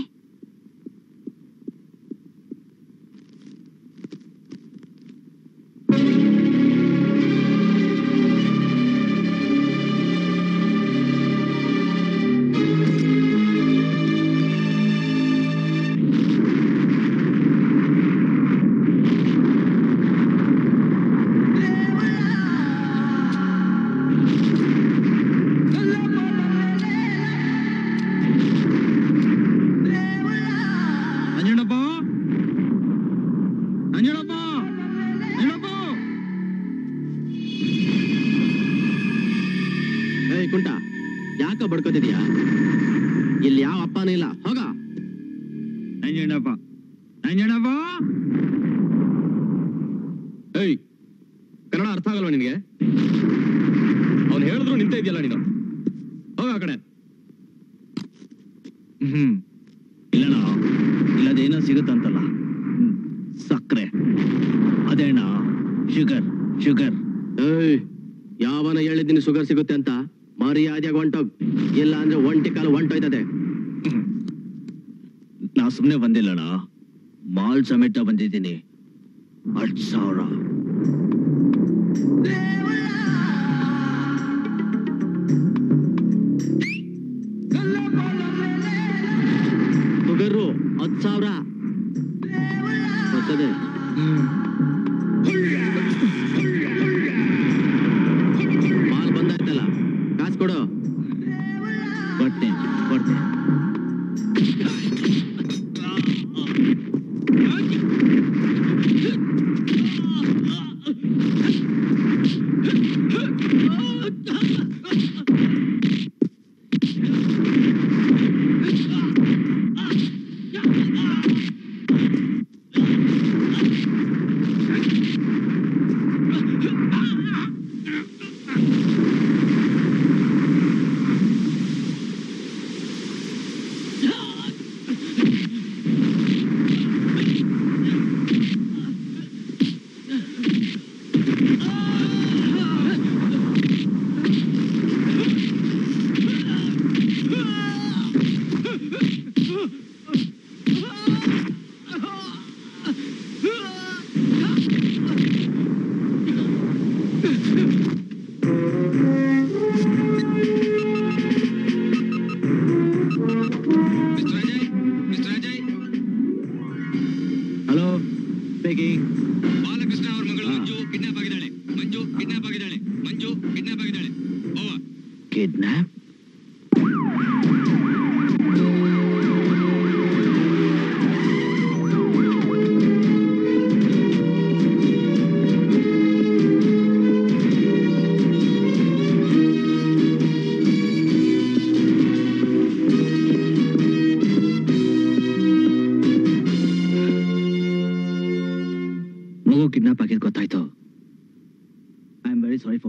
ನಂಜಣ್ಣಪ್ಪ ನಂಜಣ್ಣಪ್ಪ ನಂಜಣ್ಣಪ್ಪ ಏಯ್ ಕುಂಟ ಯಾಕ ಬಡ್ಕೋತಿದ್ಯಾ ಇಲ್ಲಿ ಯಾವ ಅಪ್ಪನೂ ಇಲ್ಲ ಹೋಗ ನಂಜಣ್ಣಪ್ಪ ನಂಜಣ್ಣಪ್ಪ ಏಯ್ ಕನ್ನಡ ಅರ್ಥ ಆಗಲ್ವಾ ನಿನಗೆ ಅವ್ನು ಹೇಳಿದ್ರು ನಿಂತ ಇದೆಯಲ್ಲ ನೀನು ಹೋಗ ಆ ಕಡೆ ಹ್ಮ್ ಇಲ್ಲಣ್ಣ ಇಲ್ಲದೇನೋ ಸಿಗುತ್ತಂತಲ್ಲ ಹ್ಮ್. ಸಕ್ರೆ ಅದೇಣ್ಣ ಶುಗರ್ ಶುಗರ್ ಏಯ್ ಯಾವನ ಹೇಳಿದ್ದೀನಿ ಶುಗರ್ ಸಿಗುತ್ತೆ ಅಂತ ಮರ್ಯಾದೆಯಾಗಿ ಹೊಂಟೋಗ್ ಇಲ್ಲ ಅಂದ್ರೆ ಒಂಟಿ ಕಾಲು ಹೊಂಟೋಯ್ತದೆ ನಾ ಸುಮ್ನೆ ಬಂದಿಲ್ಲಣ್ಣ ಮಾಲ್ ಸಮೇತ ಬಂದಿದ್ದೀನಿ ಹತ್ತು ಸಾವಿರ ಶುಗರು ಹತ್ತು ಸಾವಿರ ಬರ್ತದೆ ಮಾಲ್ ಬಂದಾಯ್ತಲ್ಲ ಕಾಸು ಕೊಡು ಬರ್ತೇನೆ ಬರ್ತೇನೆ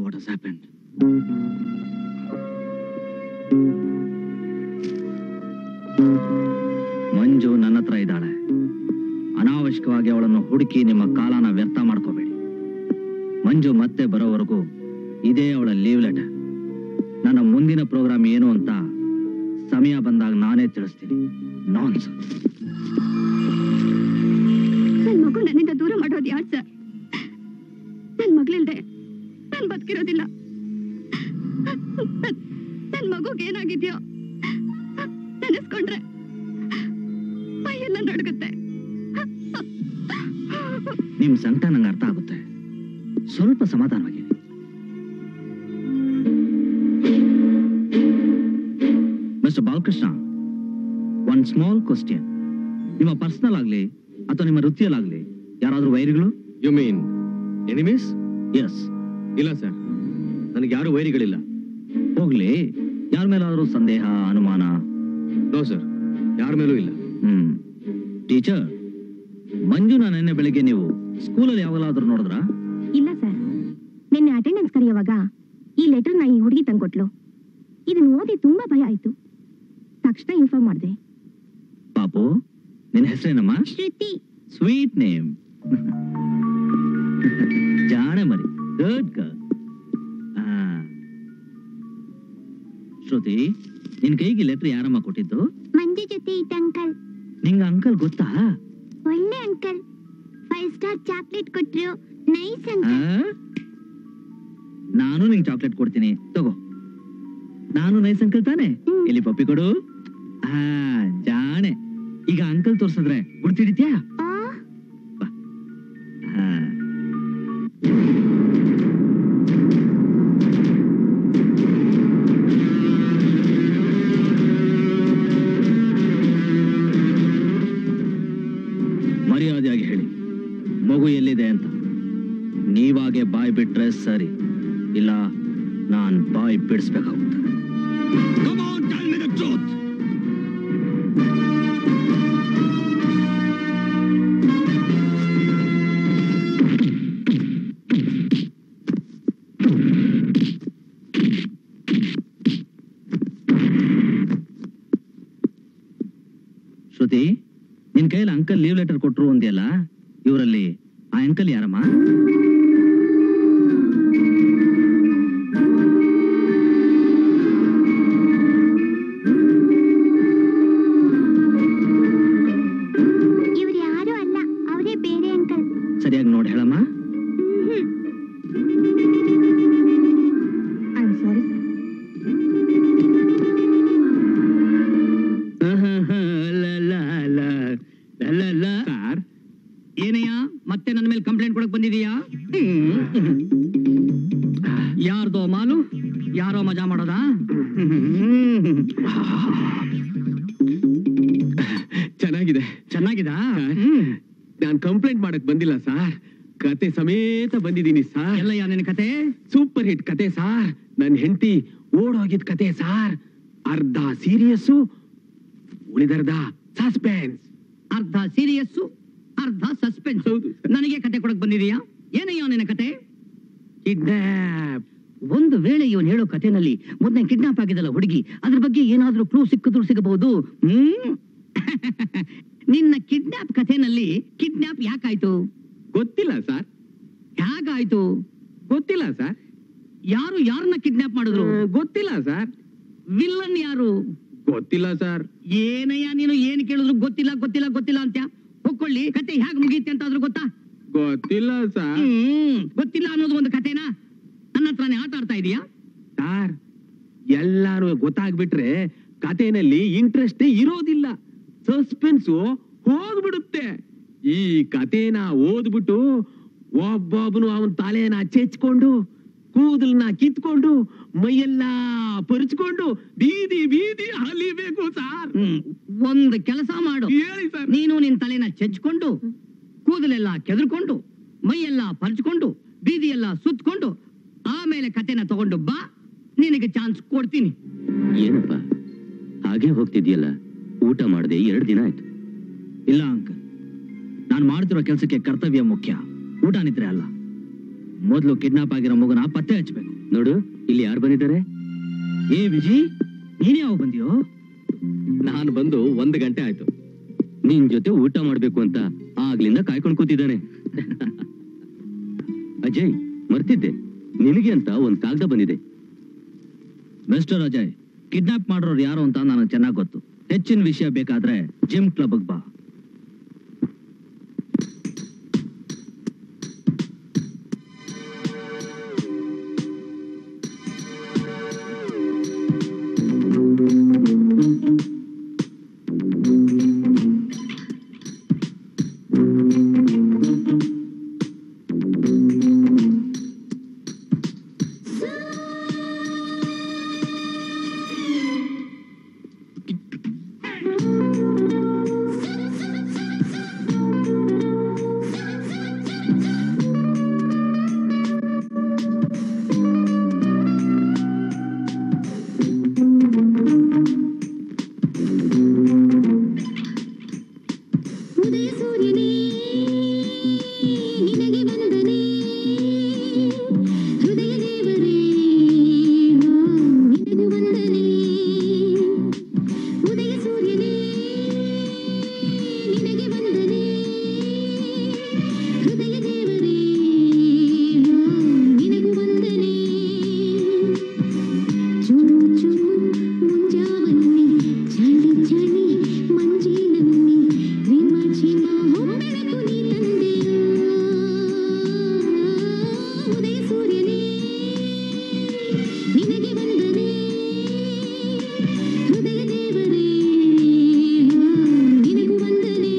ವಾಟ್ ಹಸ್ ಹ್ಯಾಪೆಂಡ್ ಮಂಜು ನನ್ನ ಹತ್ರ ಇದ್ದಾಳೆ ಅನಾವಶ್ಯಕವಾಗಿ ಅವಳನ್ನು ಹುಡುಕಿ ನಿಮ್ಮ ಕಾಲನ ವ್ಯರ್ಥ ಮಾಡ್ಕೋಬೇಡಿ ಮಂಜು ಮತ್ತೆ ಬರೋವರೆಗೂ ಇದೇ ಅವಳ ಲೀವ್ ಲೆಟರ್ ನನ್ನ ಮುಂದಿನ ಪ್ರೋಗ್ರಾಮ್ ಏನು ಅಂತ ಸಮಯ ಬಂದಾಗ ನಾನೇ ತಿಳಿಸ್ತೀನಿ ನಾನ್ಸ್ ನನ್ ಮಗು ನನ್ನಿಂದ ದೂರ ಮಾಡೋದು ಯಾರು ಸರ್ ನನ್ ಮಗಳಿಲ್ದೆ ನಾನ್ ಬದುಕಿರೋದಿಲ್ಲ ನನ್- ನನ್ ಮಗುಗೆ ಏನಾಗಿದ್ಯೋ ನೆನೆಸ್ಕೊಂಡ್ರೆ ಮೈಯೆಲ್ಲ ನಡುಗುತ್ತೆ ನಿಮ್ ಸಂಕಟ ನಂಗೆ ಅರ್ಥ ಆಗುತ್ತೆ ಸ್ವಲ್ಪ ಸಮಾಧಾನವಾಗಿರಿ mister Balakrishna one small question ನಿಮ್ಮ ಪರ್ಸನಲ್ ಆಗ್ಲಿ ಅಥವಾ ನಿಮ್ಮ ವೃತ್ತಿಯಲ್ಲಾಗ್ಲಿ ಯಾರಾದ್ರೂ ವೈರಿಗಳು ಯು ಮೀನ್ ಎನಿಮೀಸ್ ಎಸ್ ಇಲ್ಲ ಸರ್ ನನಗೆ ಯಾರು ವೈರಿಗಳಿಲ್ಲ ಹೋಗ್ಲಿ ಯಾರ ಮೇಲಾದ್ರೂ ಸಂದೇಹ ಅನುಮಾನ ನೋ ಸರ್ ಯಾರ ಮೇಲೂ ಇಲ್ಲ ಹ್ಮ್ ಟೀಚರ್ ಮಂಜುನ ನಿನ್ನೆ ಬೆಳಿಗ್ಗೆ ನೀವು ಸ್ಕೂಲಲ್ಲಿ ಯಾವಾಗಲಾದ್ರೂ ನೋಡಿದ್ರಾ ಇಲ್ಲ ಸರ್ ನಿನ್ನೆ ಅಟೆಂಡೆನ್ಸ್ ಕರೆಯುವಾಗ ಈ ಲೆಟರ್ನ ಈ ಹುಡುಗಿ ತಂದ್ಕೊಟ್ಲು ಇದನ್ನ ಓದಿ ತುಂಬಾ ಭಯ ಆಯ್ತು ತಕ್ಷಣ ಇನ್ಫಾರ್ಮ್ ಮಾಡಿದೆ ಪಾಪು ನಿನ್ನ ಹೆಸರೇನಮ್ಮ ಶ್ರುತಿ ಸ್ವೀಟ್ ನೇಮ್ ಜಾಣೆ ಮರಿ ಗುಡ್ ಗರ್ಲ್ ಶ್ರುತಿ ನಿನ್ ಕೈಗೆ ಲೆಟರ್ ಯಾರಮ್ಮ ಕೊಟ್ಟಿದ್ದು ಮಂದಿ ಜೊತೆ ಇದ್ದ ಅಂಕಲ್ ನಿಂಗ ಅಂಕಲ್ ಗೊತ್ತಾ ಒಳ್ಳೆ ಅಂಕಲ್ ಫೈವ್ ಸ್ಟಾರ್ ಚಾಕ್ಲೇಟ್ ಕೊಟ್ರು ನೈಸ್ ಆ? ನಾನು ನಿಂಗೆ ಚಾಕ್ಲೇಟ್ ಕೊಡ್ತೀನಿ ತಗೋ ನಾನು ನೈಸ್ ಅಂಕಲ್ ತಾನೆ ಹ್ಮ್. ಇಲ್ಲಿ ಪಪ್ಪಿ ಕೊಡು ಆ ಜಾಣೆ ಈಗ ಅಂಕಲ್ ತೋರ್ಸಿದ್ರೆ ಗುಡ್ತಿಡಿತ್ಯಾ ಆ. ಮರ್ಯಾದೆಯಾಗಿ ಹೇಳಿ ಮಗು ಎಲ್ಲಿದೆ ಅಂತ ನೀವಾಗೆ ಬಾಯ್ ಬಿಟ್ರೆ ಸರಿ ಇಲ್ಲ ನಾನ್ ಬಾಯ್ ಬಿಡಿಸ್ಬೇಕಾಗುತ್ತೆ Come on, tell me the truth. ಶ್ರುತಿ ನಿನ್ ಕೈಯಲ್ಲಿ ಅಂಕಲ್ ಲೀವ್ ಲೆಟರ್ ಕೊಟ್ರು ಅಂದ್ಯಲ್ಲ ಇವರಲ್ಲಿ ಆ ಅಂಕಲ್ ಯಾರಮ್ಮ ಇವ್ರು ಯಾರು ಅಲ್ಲ ಅವರೇ ಬೇರೆ ಅಂಕಲ್ ಸರಿಯಾಗಿ ನೋಡಿ ಹೇಳಮ್ಮ ಐ ಸಾರಿ ಸರ್ ಏನಯ್ಯ ಮತ್ತೆ ನನ್ನ ಮೇಲೆ ಕಂಪ್ಲೇಂಟ್ ಕೊಡಕ್ ಬಂದಿದೀಯಾ ಯಾರ್ದೋ ಮಾಲು ಯಾರೋ ಮಜಾ ಮಾಡೋದಾ ಚೆನ್ನಾಗಿದೆ ಚೆನ್ನಾಗಿದಾ ನಾನ್ ಕಂಪ್ಲೇಂಟ್ ಮಾಡಕ್ ಬಂದಿಲ್ಲ ಸಾರ್ ಕತೆ ಸಮೇತ ಬಂದಿದ್ದೀನಿ ಸಾರ್ ಎಲ್ಲಯ್ಯ ನಿನ್ನ ಕತೆ ಸೂಪರ್ ಹಿಟ್ ಕತೆ ಸಾರ್ ನನ್ ಹೆಂಡತಿ ಓಡೋಗಿದ್ ಕತೆ ಸಾರ್ ಅರ್ಧ ಸೀರಿಯಸ್ಸು ಉಳಿದರ್ಧ ಸಸ್ಪೆನ್ಸ್ ಅರ್ಧ ಸೀರಿಯಸ್ಸು ಅರ್ಧ ಸಸ್ಪೆನ್ಸ್ ಹೌದು. ನನಗೆ ಕತೆ ಕೊಡಕ್ ಬಂದಿದೀಯಾ ಏನಯ್ಯ ನಿನ್ನ ಕತೆ ಕಿಡ್ನಾಪ್ ಒಂದು ವೇಳೆ ಇವನು ಹೇಳೋ ಕಥೆನಲ್ಲಿ ಮೊದಲೇ ಕಿಡ್ನಾಪ್ ಆಗಿದಲ್ಲ ಹುಡುಗಿ ಅದ್ರ ಬಗ್ಗೆ ಏನಾದ್ರೂ ಕ್ಲೂ ಸಿಕ್ಕಿದ್ರು ಸಿಗಬಹುದು ಹ್ಮ್ ನಿನ್ನ ಕಿಡ್ನಾಪ್ ಕಥೆನಲ್ಲಿ ಕಿಡ್ನಾಪ್ ಯಾಕಾಯ್ತು ಗೊತ್ತಿಲ್ಲ ಸರ್ ಹೇಗಾಯ್ತು ಗೊತ್ತಿಲ್ಲ ಸರ್ ಯಾರು ಯಾರನ್ನ ಕಿಡ್ನಾಪ್ ಮಾಡಿದ್ರು ಗೊತ್ತಿಲ್ಲ ಸರ್ ವಿಲ್ಲನ್ ಯಾರು ಗೊತ್ತಿಲ್ಲ ಸರ್ ಏನಯ್ಯ ನೀನು ಏನ್ ಕೇಳಿದ್ರು ಗೊತ್ತಿಲ್ಲ ಗೊತ್ತಿಲ್ಲ ಗೊತ್ತಿಲ್ಲ ಅಂತ ಹೊಕ್ಕೊಳ್ಳಿ ಕತೆ ಹೇಗ್ ಮುಗೀತಿ ಅಂತ ಆದ್ರೂ ಗೊತ್ತಾ ಗೊತ್ತಿಲ್ಲ ಸರ್ ಹ್ಮ್ ಗೊತ್ತಿಲ್ಲ ಅನ್ನೋದು ಒಂದು ಕಥೆನಾ ನನ್ನ ಹತ್ರನೇ ಆಟ ಆಡ್ತಾ ಇದೀಯಾ ಸರ್ ಎಲ್ಲಾರು ಗೊತ್ತಾಗ್ಬಿಟ್ರೆ ಕಥೆನಲ್ಲಿ ಇಂಟ್ರೆಸ್ಟ್ ಇರೋದಿಲ್ಲ ಸಸ್ಪೆನ್ಸ್ ಹೋಗ್ಬಿಡುತ್ತೆ ಈ ಕಥೆನ ಓದ್ಬಿಟ್ಟು ಒಬ್ಬೊಬ್ಬನು ಅವನ ತಲೆನ ಚೆಚ್ಕೊಂಡು ಕೂದಲ್ನ ಕಿತ್ಕೊಂಡು ಮೈಯೆಲ್ಲ ಪರ್ಚ್ಕೊಂಡು ಬೀದಿ ಬೀದಿ ಅಲಿಬೇಕು ಸಾರ್ ಹ್ಮ್ ಒಂದು ಕೆಲಸ ಮಾಡು ಹೇಳಿ ಸರ್ ನೀನು ನಿನ್ ತಲೆನ ಚೆಚ್ಕೊಂಡು ಕೂದಲೆಲ್ಲ ಕೆದರ್ಕೊಂಡು ಮೈಯೆಲ್ಲ ಪರ್ಚ್ಕೊಂಡು ಬೀದಿಯೆಲ್ಲ ಸುತ್ಕೊಂಡು ಆಮೇಲೆ ಕತೆನ ತಗೊಂಡು ಬಾ ನಿನಗೆ ಚಾನ್ಸ್ ಕೊಡ್ತೀನಿ ಏನಪ್ಪ ಹಾಗೆ ಹೋಗ್ತಿದ್ಯಲ್ಲ ಊಟ ಮಾಡದೆ ಎರಡು ದಿನ ಆಯ್ತು ಇಲ್ಲ ಅಂಕಲ್ ನಾನು ಮಾಡ್ತಿರೋ ಕೆಲಸಕ್ಕೆ ಕರ್ತವ್ಯ ಮುಖ್ಯ ಊಟ ನಿದ್ರೆ ಅಲ್ಲ ಮೊದಲು ಕಿಡ್ನಾಪ್ ಆಗಿರೋ ಮಗುನ ಪತ್ತೆ ಹಚ್ಬೇಕು ನೋಡು ಇಲ್ಲಿ ಯಾರು ಬಂದಿದ್ದಾರೆ ಏ ವಿಜಿ ನೀನೇ ಯಾವ ಬಂದಿಯೋ ನಾನು ಬಂದು ಒಂದು ಗಂಟೆ ಆಯ್ತು ನಿನ್ ಜೊತೆ ಊಟ ಮಾಡ್ಬೇಕು ಅಂತ ಆಗ್ಲಿಂದ ಕಾಯ್ಕೊಂಡು ಕೂತಿದ್ದಾನೆ ಅಜಯ್ ಮರ್ತಿದ್ದೆ ನಿನಗೆ ಅಂತ ಒಂದ್ ಕಾಗದ ಬಂದಿದೆ ಮಿಸ್ಟರ್ ಅಜಯ್ ಕಿಡ್ನಾಪ್ ಮಾಡೋರು ಯಾರು ಅಂತ ನನಗೆ ಚೆನ್ನಾಗಿ ಗೊತ್ತು ಹೆಚ್ಚಿನ ವಿಷಯ ಬೇಕಾದ್ರೆ ಜಿಮ್ ಕ್ಲಬ್ ಬಾ ಉದಯ ಸೂರ್ಯನೇ ನಿನಗೆ ವಂದನೆ ಹೃದಯ ದೇವರೇ ನಿನಗೆ ವಂದನೆ ಉದಯ ಸೂರ್ಯನೇ ನಿನಗೆ ವಂದನೆ ಹೃದಯ ದೇವರೇ ನಿನಗೆ ವಂದನೆ ಚೂರು ಚೂರು ಮುಂಜಾವನ್ನಿ ಚಳಿ ಚಳಿ ಮಂಜಿನನ್ನಿ ರಿಮ ಝಿಮ ಹೊಂಬೆಳಕು ನೀ ತಂದೆಯೋ ಉದಯ ಸೂರ್ಯನೇ ನಿನಗೆ ವಂದನೆ ಹೃದಯ ದೇವರೇ ನಿನಗೂ ವಂದನೆ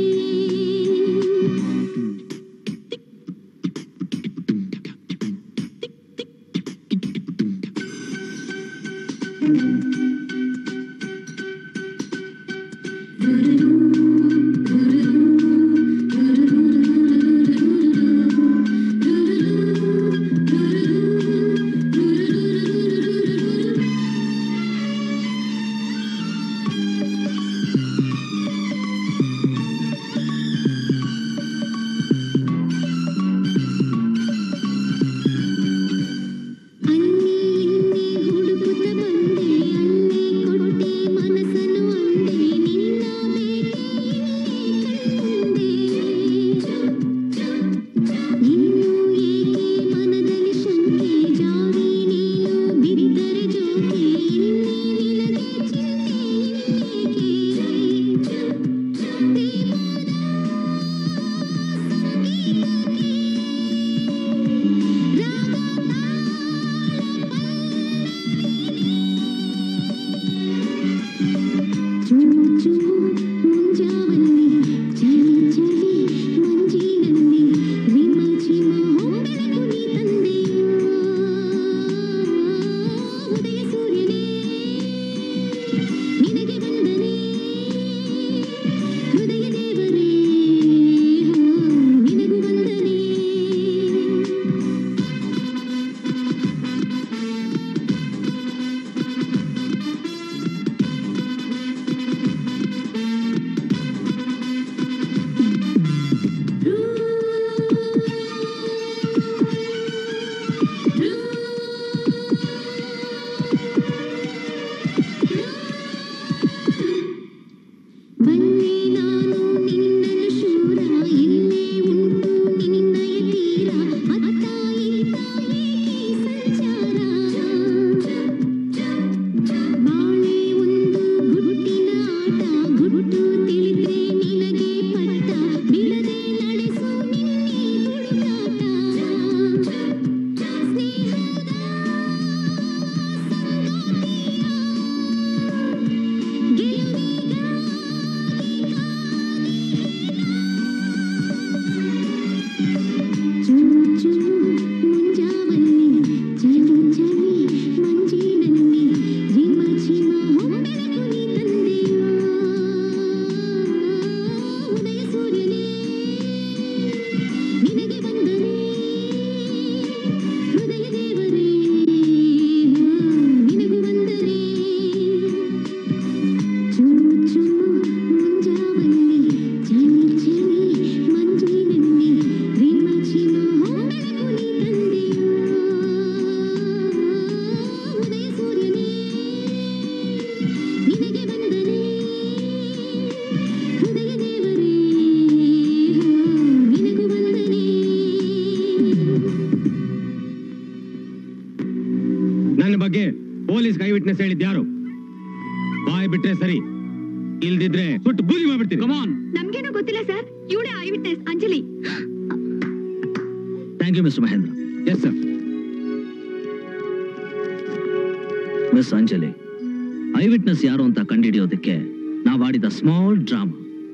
ಅನ್ನಿ ಇನ್ನಿ ಹುಡುಕುತ್ತ ಬಂದೆ ಅನ್ನಿ ಕೊಟ್ಟೆ ಮನಸ್ಸನ್ನು ಅಂದೆ ನಿನ್ನ ಬೇಕೆ ಕಣ್ಣುಂದೆ ಇನ್ನು ಏಕೆ ಮನದಲ್ಲಿ ಶಂಕೆ ಜಾರಿ ನೀನು ಬಿರಿದರೆ ಜೋಕೆ ಇನ್ನಿ ನಿನಗೆ ಚಿಂತೆ ಇನ್ನೇಕೆ ಚೂರು ಚೂರು ಮುಂಜಾವನ್ನಿ ಚಳಿ ಚಳಿ ಮಂಜಿನಲ್ಲಿ ರಿಮ ಝಿಮ ಹೊಂಬೆಳಕು ನೀ ತಂದೆಯೋ ಉದಯ ಸೂರ್ಯನೇ ನಿನಗೆ ವಂದನೆ ಹೃದಯ ದೇವರೇ ನಿನಗೂ ವಂದನೆ ಇಲ್ದಿದ್ರೆ ಸುಟ್ಟು ಬೂದಿ ಮಾಡ್ಬಿಡ್ತೀನಿ ಕಮಾನ್ ನಮ್ಗೇನೋ ಗೊತ್ತಿಲ್ಲ ಸರ್ ಇವಳೇ eyewitness Anjali thank you mister Mahendra yes sir miss Anjali eyewitness ಯಾರು ಅಂತ ಕಂಡುಹಿಡಿಯೋದಕ್ಕೆ ನಾವು ಆಡಿದ ಸ್ಮಾಲ್ ಡ್ರಾಮಾ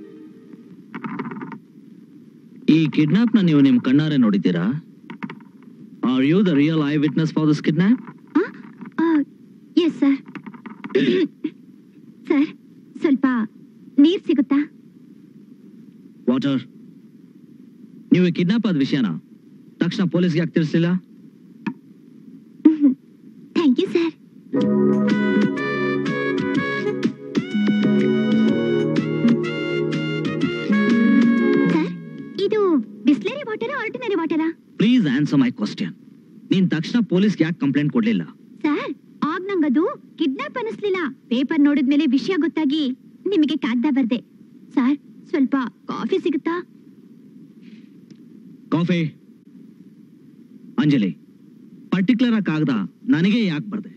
ಈ ಕಿಡ್ನಾಪ್ ನ ನೀವು ನಿಮ್ ಕಣ್ಣಾರೆ ನೋಡಿದ್ದೀರಾ are you the real eyewitness for this kidnap yes sir sir ಸ್ವಲ್ಪ ನೀರ್ ಸಿಗುತ್ತಾ ವಾಟರ್ ನೀವು ಕಿಡ್ನಾಪ್ ಆದ ವಿಷಯನ ತಕ್ಷಣ ಪೊಲೀಸ್ಗೆ ಯಾಕೆ ತಿಳಿಸಲಿಲ್ಲ ಥ್ಯಾಂಕ್ ಯು ಸರ್ ಸರ್ ಇದು ಬಿಸ್ಲರಿ ವಾಟರಾ ಆರ್ಡಿನರಿ ವಾಟರಾ ಪ್ಲೀಸ್ ಆನ್ಸರ್ ಮೈ ಕ್ವಶನ್ ನೀನ್ ತಕ್ಷಣ ಪೊಲೀಸ್ಗೆ ಯಾಕೆ ಕಂಪ್ಲೇಂಟ್ ಕೊಡ್ಲಿಲ್ಲ ಸರ್ ಆಗ ನಂಗದು ಕಿಡ್ನಾಪ್ ಅನಿಸ್ಲಿಲ್ಲ ಪೇಪರ್ ನೋಡಿದ್ಮೇಲೆ ವಿಷಯ ಗೊತ್ತಾಗಿ ನಿಮಗೆ ಕಾಗ್ದ ಬರ್ದೆ ಸರ್ ಸ್ವಲ್ಪ ಕಾಫಿ ಸಿಗುತ್ತಾ ಕಾಫಿ ಅಂಜಲಿ ಪರ್ಟಿಕ್ಯುಲರ್ ಆಗಿ ಕಾಗದ ನನಗೆ ಯಾಕೆ ಬರ್ದೆ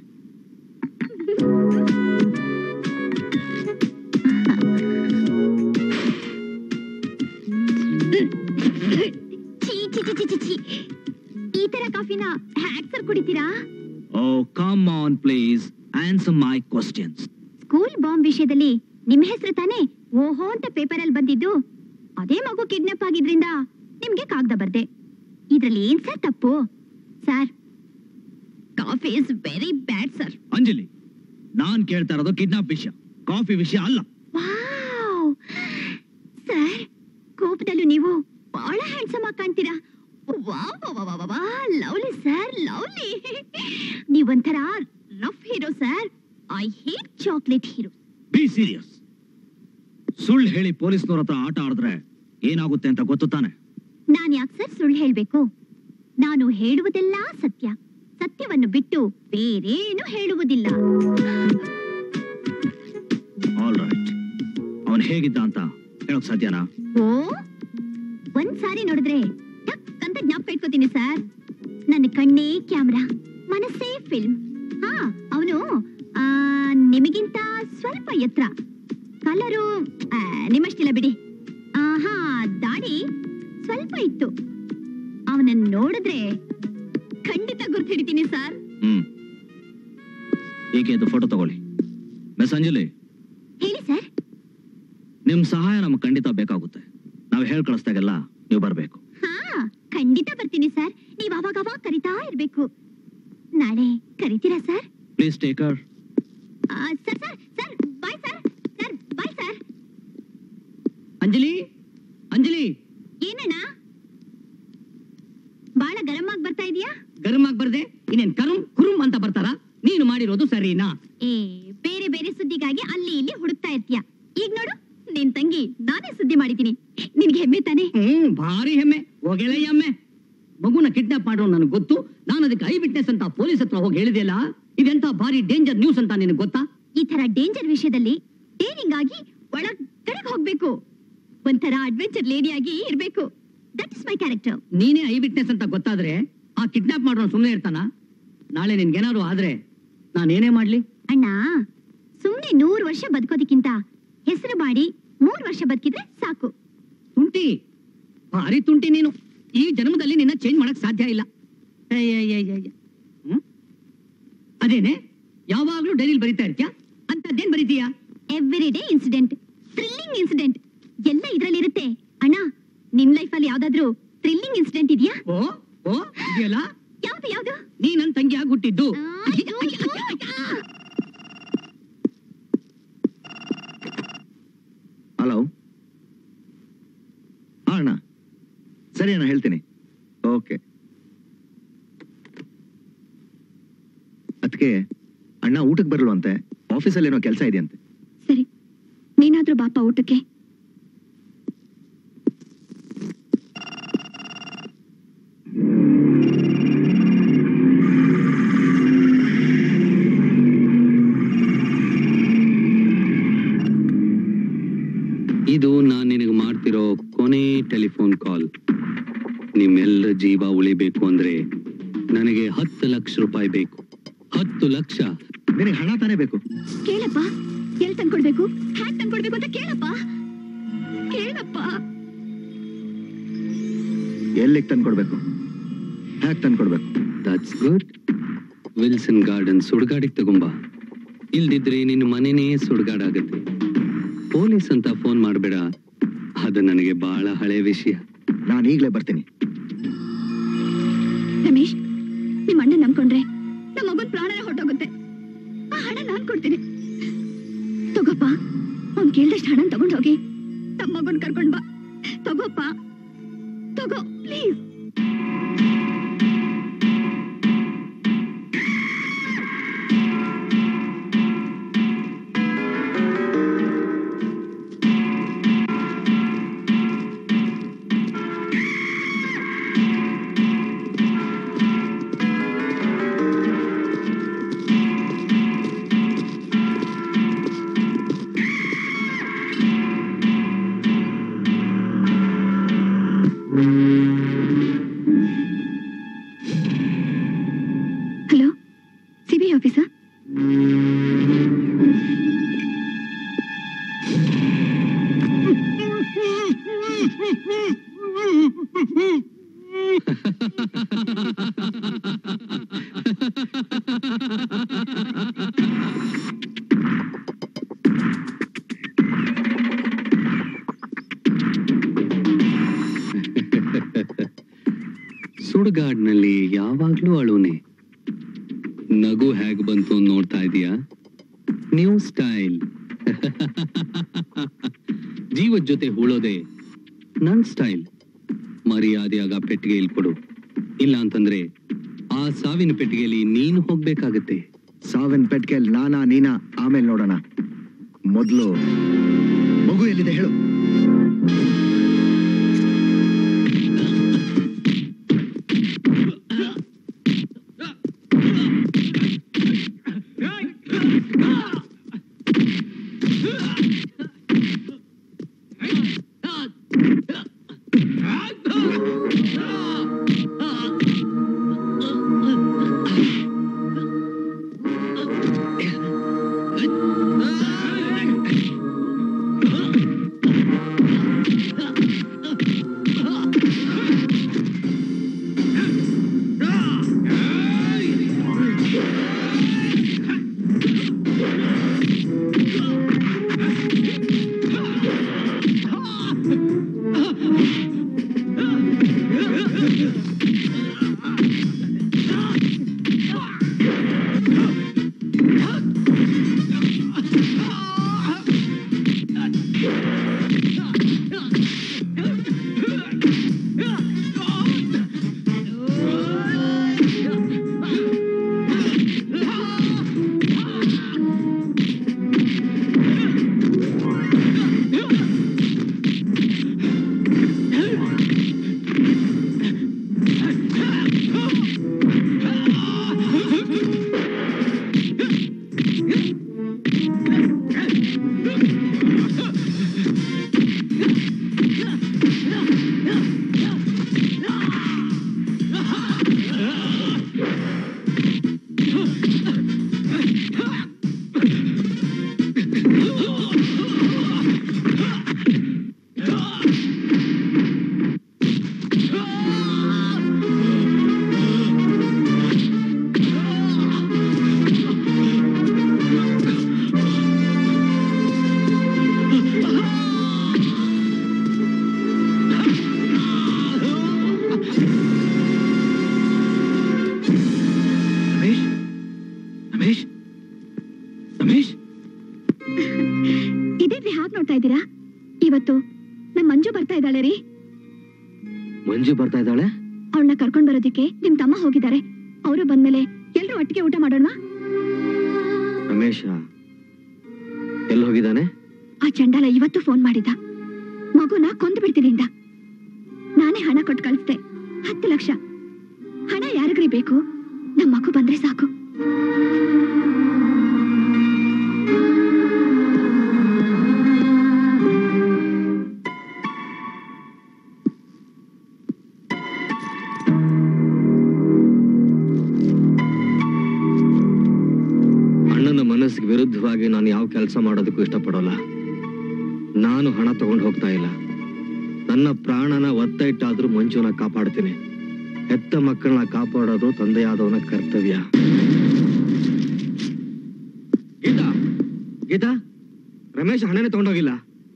ಛೀ ಛೀ ಛೀ ಛೀ ಛೀ ಛೀ ಈ ತರ ಕಾಫಿನ ಹ್ಯಾಕ್ ಸರ್ ಕುಡಿತೀರಾ oh come on please answer my questions school bomb ವಿಷಯದಲ್ಲಿ ನಿಮ್ಮ ಹೆಸರು ತಾನೇ ಓಹೋ ಅಂತ ಪೇಪರ್ ಅಲ್ಲಿ ಬಂದಿದ್ದು ಅದೇ ಮಗು ಕಿಡ್ನಾಪ್ ಆಗಿದ್ರಿಂದ ನಿಮ್ಗೆ ಕಾಗ್ದ ಬರ್ದೆ ಇದ್ರಲ್ಲಿ ಏನ್ ಸರ್ ತಪ್ಪು sir coffee is very bad sir Anjali ನಾನ್ ಕೇಳ್ತಾ ಇರೋದು ಕಿಡ್ನಾಪ್ ವಿಷಯ ಕಾಫಿ ವಿಷಯ ಅಲ್ಲ ವಾವ್ ಸರ್ ಕೋಪದಲ್ಲೂ ನೀವು ಬಹಳ ಹ್ಯಾಂಡ್ಸಮ್ ಆಗಿ ಕಾಣ್ತೀರಾ ಲವ್ಲಿ ಸರ್ ಲವ್ಲಿ ನೀವೊಂಥರ rough hero sir I hate chocolate hero be serious ಸುಳ್ಳು ಹೇಳಿ ಪೊಲೀಸ್ನವ್ರ ಹತ್ರ ಆಟ ಆಡಿದ್ರೆ ಏನಾಗುತ್ತೆ ಅಂತ ಗೊತ್ತು ತಾನೆ ನಾನ್ ಯಾಕೆ ಸರ್ ಸುಳ್ಳು ಹೇಳ್ಬೇಕು ನಾನು ಹೇಳುವುದೆಲ್ಲ ಸತ್ಯ ಸತ್ಯವನ್ನು ಬಿಟ್ಟು ಬೇರೇನು ಹೇಳುವುದಿಲ್ಲ ಆಲ್ ರೈಟ್ ಅವನ್ ಹೇಗಿದ್ದ ಅಂತ ಹೇಳೋಕ್ ಸಾಧ್ಯನಾ ಓ ಒಂದ್ ಸಾರಿ ನೋಡಿದ್ರೆ ಟಕ್ ಅಂತ ಜ್ಞಾಪಕ ಇಟ್ಕೋತೀನಿ ಸರ್ ನನ್ನ ಕಣ್ಣೇ ಕ್ಯಾಮ್ರಾ ಮನಸ್ಸೇ ಫಿಲ್ಮ್ ಹಾ ಅವನು ನಿಮಗಿಂತ ಸ್ವಲ್ಪ ಎತ್ತರ ಕಲರು ನಿಮ್ಮಷ್ಟಿಲ್ಲ ಬಿಡಿ ಆ, ಹಾ ದಾಡಿ ಸ್ವಲ್ಪ ಇತ್ತು ಅವನನ್ನ ನೋಡಿದ್ರೆ ಖಂಡಿತ ಗುರ್ತು ಹಿಡಿತೀನಿ ಸರ್ ಹ್ಮ್ ಈಕೆ ಇದು ಫೋಟೋ ತಗೊಳ್ಳಿ ಮಿಸ್ ಅಂಜಲಿ ಹೇಳಿ ಸರ್ ನಿಮ್ ಸಹಾಯ ನಮ್ಗೆ ಖಂಡಿತ ಬೇಕಾಗುತ್ತೆ ನಾವು ಹೇಳ್ ಕಳಿಸ್ದಾಗೆಲ್ಲ ನೀವು ಬರ್ಬೇಕು ಹಾ ಖಂಡಿತ ಬರ್ತೀನಿ ಸರ್ ನೀವ್ ಅವಾಗ ಅವಾಗ ಕರಿತಾ ಇರ್ಬೇಕು ನಾಳೆ ಕರಿತೀರಾ ಸರ್ ಪ್ಲೀಸ್ ಟೇಕರ್ ಆ, sir sir sir bye sir sir bye sir Anjali Anjali ಏನಣ್ಣ ಬಾಳ ಗರಂ ಆಗಿ ಬರ್ತಾ ಇದೀಯಾ ಗರಂ ಆಗಿ ಬರ್ದೆ ಇನ್ನೇನ್ ಕರುಂ ಕುರುಂ ಅಂತ ಬರ್ತಾರ ನೀನು ಮಾಡಿರೋದು ಸರಿನಾ ಏ ಬೇರೆ ಬೇರೆ ಸುದ್ದಿಗಾಗಿ ಅಲ್ಲಿ ಇಲ್ಲಿ ಹುಡುಕ್ತಾ ಇರ್ತೀಯ ಈಗ ನೋಡು ನಿನ್ ತಂಗಿ ನಾನೇ ಸುದ್ದಿ ಮಾಡಿದ್ದೀನಿ ನಿನ್ಗೆ ಹೆಮ್ಮೆ ತಾನೆ ಹ್ಮ್ ಭಾರಿ ಹೆಮ್ಮೆ ಹೋಗೆಲಯ್ಯ ಅಮ್ಮೆ ಮಗುನ ಕಿಡ್ನಾಪ್ ಮಾಡೋ ನನಗೆ ಗೊತ್ತು ನಾನು ಅದಕ್ಕೆ ಐ ವಿಟ್ನೆಸ್ ಅಂತ ಪೊಲೀಸ್ ಹತ್ರ ಹೋಗಿ ಹೇಳಿದೆಯಲ್ಲ ಇದೆಂತ ಭಾರಿ ಡೇಂಜರ್ ನ್ಯೂಸ್ ಅಂತ ನಿನಗೆ ಗೊತ್ತಾ ಈ ತರ ಡೇಂಜರ್ ವಿಷಯದಲ್ಲಿ ಡೇರಿಂಗ್ ಆಗಿ ಒಳಗಡೆ ಹೋಗ್ಬೇಕು ಒಂಥರ ಅಡ್ವೆಂಚರ್ ಲೇಡಿ ಆಗಿ ಇರ್ಬೇಕು ದಟ್ ಇಸ್ ಮೈ ಕ್ಯಾರೆಕ್ಟರ್ ನೀನೇ ಐ ವಿಟ್ನೆಸ್ ಅಂತ ಗೊತ್ತಾದ್ರೆ ಆ ಕಿಡ್ನಾಪ್ ಮಾಡೋನು ಸುಮ್ಮನೆ ಇರ್ತಾನ ನಾಳೆ ನಿನ್ಗೇನಾದ್ರು ಆದ್ರೆ ನಾನೇನೇ ಮಾಡ್ಲಿ ಅಣ್ಣ ಸುಮ್ನೆ ನೂರು ವರ್ಷ ಬದುಕೋದಕ್ಕಿಂತ ಹೆಸರು ಮಾಡಿ ಮೂರ್ ವರ್ಷ ಬದುಕಿದ್ರೆ ಸಾಕು ತುಂಟಿ ಭಾರಿ ತುಂಟಿ ನೀನು ಈ ಜನ್ಮದಲ್ಲಿ ನಿನ್ನ ಚೇಂಜ್ ಮಾಡಕ್ ಸಾಧ್ಯ ಇಲ್ಲ ಅಯ್ಯಯ್ಯಯ್ಯಯ್ಯ. ಹ್ಮ್? ಅದೇನೆ ಯಾವಾಗ್ಲೂ ಡೈರಿಲಿ ಬರಿತಾ ಇರ್ತೀಯ ಅಂತದ್ದೇನ್ ಬರಿತೀಯಾ every day incident thrilling incident ಎಲ್ಲ ಇದ್ರಲ್ಲಿರುತ್ತೆ ಅಣ್ಣ ನಿಮ್ ಲೈಫ್ ಅಲ್ಲಿ ಯಾವ್ದಾದ್ರು ಥ್ರಿಲ್ಲಿಂಗ್ ಇನ್ಸಿಡೆಂಟ್ ಇದೆಯಾ ಓ ಓ ಇದೆಯಲ್ಲ ಯಾವ್ದು ಯಾವ್ದು ನೀ ನನ್ ತಂಗಿಯಾಗಿ ಹುಟ್ಟಿದ್ದು ಅಯ್ಯೋ, ಅಯ್ಯೋ, ಅಯ್ಯೋ. ಹಲೋ ಅಣ್ಣ ಸರಿ ಅಣ್ಣ ಹೇಳ್ತೀನಿ ಓಕೆ ಅದಕ್ಕೆ ಅಣ್ಣ ಊಟಕ್ಕೆ ಬರಲ್ವಂತೆ ಆಫೀಸಲ್ಲಿ ಏನೋ ಕೆಲಸ ಇದೆಯಂತೆ ಸರಿ ನೀನಾದ್ರೂ ಬಾಪ ಊಟಕ್ಕೆ ಇದು ನಾನ್ ನಿನಗೆ ಮಾಡ್ತಿರೋ ಕೊನೆ ಟೆಲಿಫೋನ್ ಕಾಲ್ ನಿಮ್ಮೆಲ್ಲರ ಜೀವ ಉಳಿಬೇಕು ಅಂದ್ರೆ ನನಗೆ ಹತ್ತು ಲಕ್ಷ ರೂಪಾಯಿ ಬೇಕು ಹತ್ತು ಲಕ್ಷ ನಿನಗೆ ಹಣ ತಾನೇ ಬೇಕು ಕೇಳಪ್ಪ ಎಲ್ ತಂದ್ಕೊಡ್ಬೇಕು ಹ್ಯಾಕ್ ತಂದ್ಕೊಡ್ಬೇಕು ಅಂತ ಕೇಳಪ್ಪ ಕೇಳಪ್ಪ ಎಲ್ಲಿಗೆ ತಂದ್ಕೊಡ್ಬೇಕು ಹ್ಯಾಕ್ ತಂದ್ಕೊಡ್ಬೇಕು ದಟ್ಸ್ ಗುಡ್ ವಿಲ್ಸನ್ ಗಾರ್ಡನ್ ಸುಡ್ಗಾಡಿಗೆ ತಗೊಂಬ ಇಲ್ದಿದ್ರೆ ನಿನ್ನ ಮನೆನೇ ಸುಡ್ಗಾಡಾಗತ್ತೆ ಪೊಲೀಸ್ ಅಂತ ಫೋನ್ ಮಾಡಬೇಡ ಅದು ನನಗೆ ಬಹಳ ಹಳೆ ವಿಷಯ ನಾನು ಈಗಲೇ ಬರ್ತೀನಿ ರಮೇಶ್ ನಿಮ್ ಅಣ್ಣ ನಂಬ್ಕೊಂಡ್ರೆ ನಮ್ಮ ಮಗನ್ ಪ್ರಾಣನೇ ಹೊರಟೋಗುತ್ತೆ ಆ ಹಣ ನಾನ್ ಕೊಡ್ತೀನಿ ತಗೋಪ್ಪ ಅವ್ನ್ ಕೇಳ್ದಷ್ಟು ಹಣ ತಗೊಂಡ್ ಹೋಗಿ ನಮ್ಮ ಮಗನ್ ಕರ್ಕೊಂಡ್ ಬಾ ತಗೋಪ್ಪ ತಗೋ ಪ್ಲೀಸ್ ಹಲೋ ಸಿಬಿಐ ಆಫೀಸಾ ಸುಡ್ಗಾಡ್ನಲ್ಲಿ ಯಾವಾಗ್ಲೂ ಅಳುನೆ ನಗು ಹೇಗ್ ಬಂತು ಅಂತ ನೋಡ್ತಾ ಇದೀಯಾ ನ್ಯೂ ಸ್ಟೈಲ್ ಜೀವದ ಜೊತೆ ಹೂಳೋದೆ ನನ್ ಸ್ಟೈಲ್ ಮರ್ಯಾದೆಯಾಗ ಪೆಟ್ಟಿಗೆ ಇಲ್ಲಿ ಕೊಡು ಇಲ್ಲ ಅಂತಂದ್ರೆ ಆ ಸಾವಿನ ಪೆಟ್ಟಿಗೆಯಲ್ಲಿ ನೀನು ಹೋಗ್ಬೇಕಾಗತ್ತೆ ಸಾವಿನ ಪೆಟ್ಗೆ ನಾನಾ ನೀನಾ ಆಮೇಲೆ ನೋಡೋಣ ಮೊದಲು ಮಗು ಎಲ್ಲಿದೆ ಹೇಳು ರಮೇಶ್ ರಮೇಶ್ ರಮೇಶ್ ಇದೇನ್ರಿ ಹಾಗೆ ನೋಡ್ತಾ ಇದ್ದೀರಾ ಇವತ್ತು ನಮ್ ಮಂಜು ಬರ್ತಾ ಇದ್ದಾಳೆ ರೀ ಮಂಜು ಬರ್ತಾ ಇದ್ದಾಳೆ ಅವಳನ್ನ ಕರ್ಕೊಂಡ್ ಬರೋದಿಕ್ಕೆ ನಿಮ್ ತಮ್ಮ ಹೋಗಿದ್ದಾರೆ ಅವರು ಬಂದ್ಮೇಲೆ ಎಲ್ರು ಒಟ್ಟಿಗೆ ಊಟ ಮಾಡೋಣ ರಮೇಶ ಎಲ್ಲಿ ಹೋಗಿದ್ದಾನೆ ಆ ಚಂಡಾಲ ಇವತ್ತು ಫೋನ್ ಮಾಡಿದ್ದ ಮಗುನ ಕೊಂದು ಬಿಡ್ತೀನಿ ಅಂದ ನಾನೇ ಹಣ ಕೊಟ್ಟು ಕಳಿಸ್ದೆ ಹತ್ತು ಲಕ್ಷ ಹಣ ಯಾರಿಗ್ರಿ ಬೇಕು ನಮ್ ಮಗು ಬಂದ್ರೆ ಸಾಕು ಅಣ್ಣನ ಮನಸ್ಸಿಗೆ ವಿರುದ್ಧವಾಗಿ ನಾನು ಯಾವ ಕೆಲಸ ಕೆಲಸ ಮಾಡೋದಕ್ಕೂ ಇಷ್ಟಪಡೋಲ್ಲ ನಾನು ಹಣ ತಗೊಂಡು ಹೋಗ್ತಾ ಇಲ್ಲ ನನ್ನ ಪ್ರಾಣನ ಒತ್ತ ಇಟ್ಟಾದ್ರೂ ಮಂಜುನ ಕಾಪಾಡ್ತೀನಿ ಹೆತ್ತ ಮಕ್ಕಳನ್ನ ಕಾಪಾಡೋದು ತಂದೆಯಾದವನ ಕರ್ತವ್ಯ ಗೀತಾ ಗೀತಾ ರಮೇಶ್ ಹಣನೇ ತಗೊಂಡೋಗಿಲ್ಲ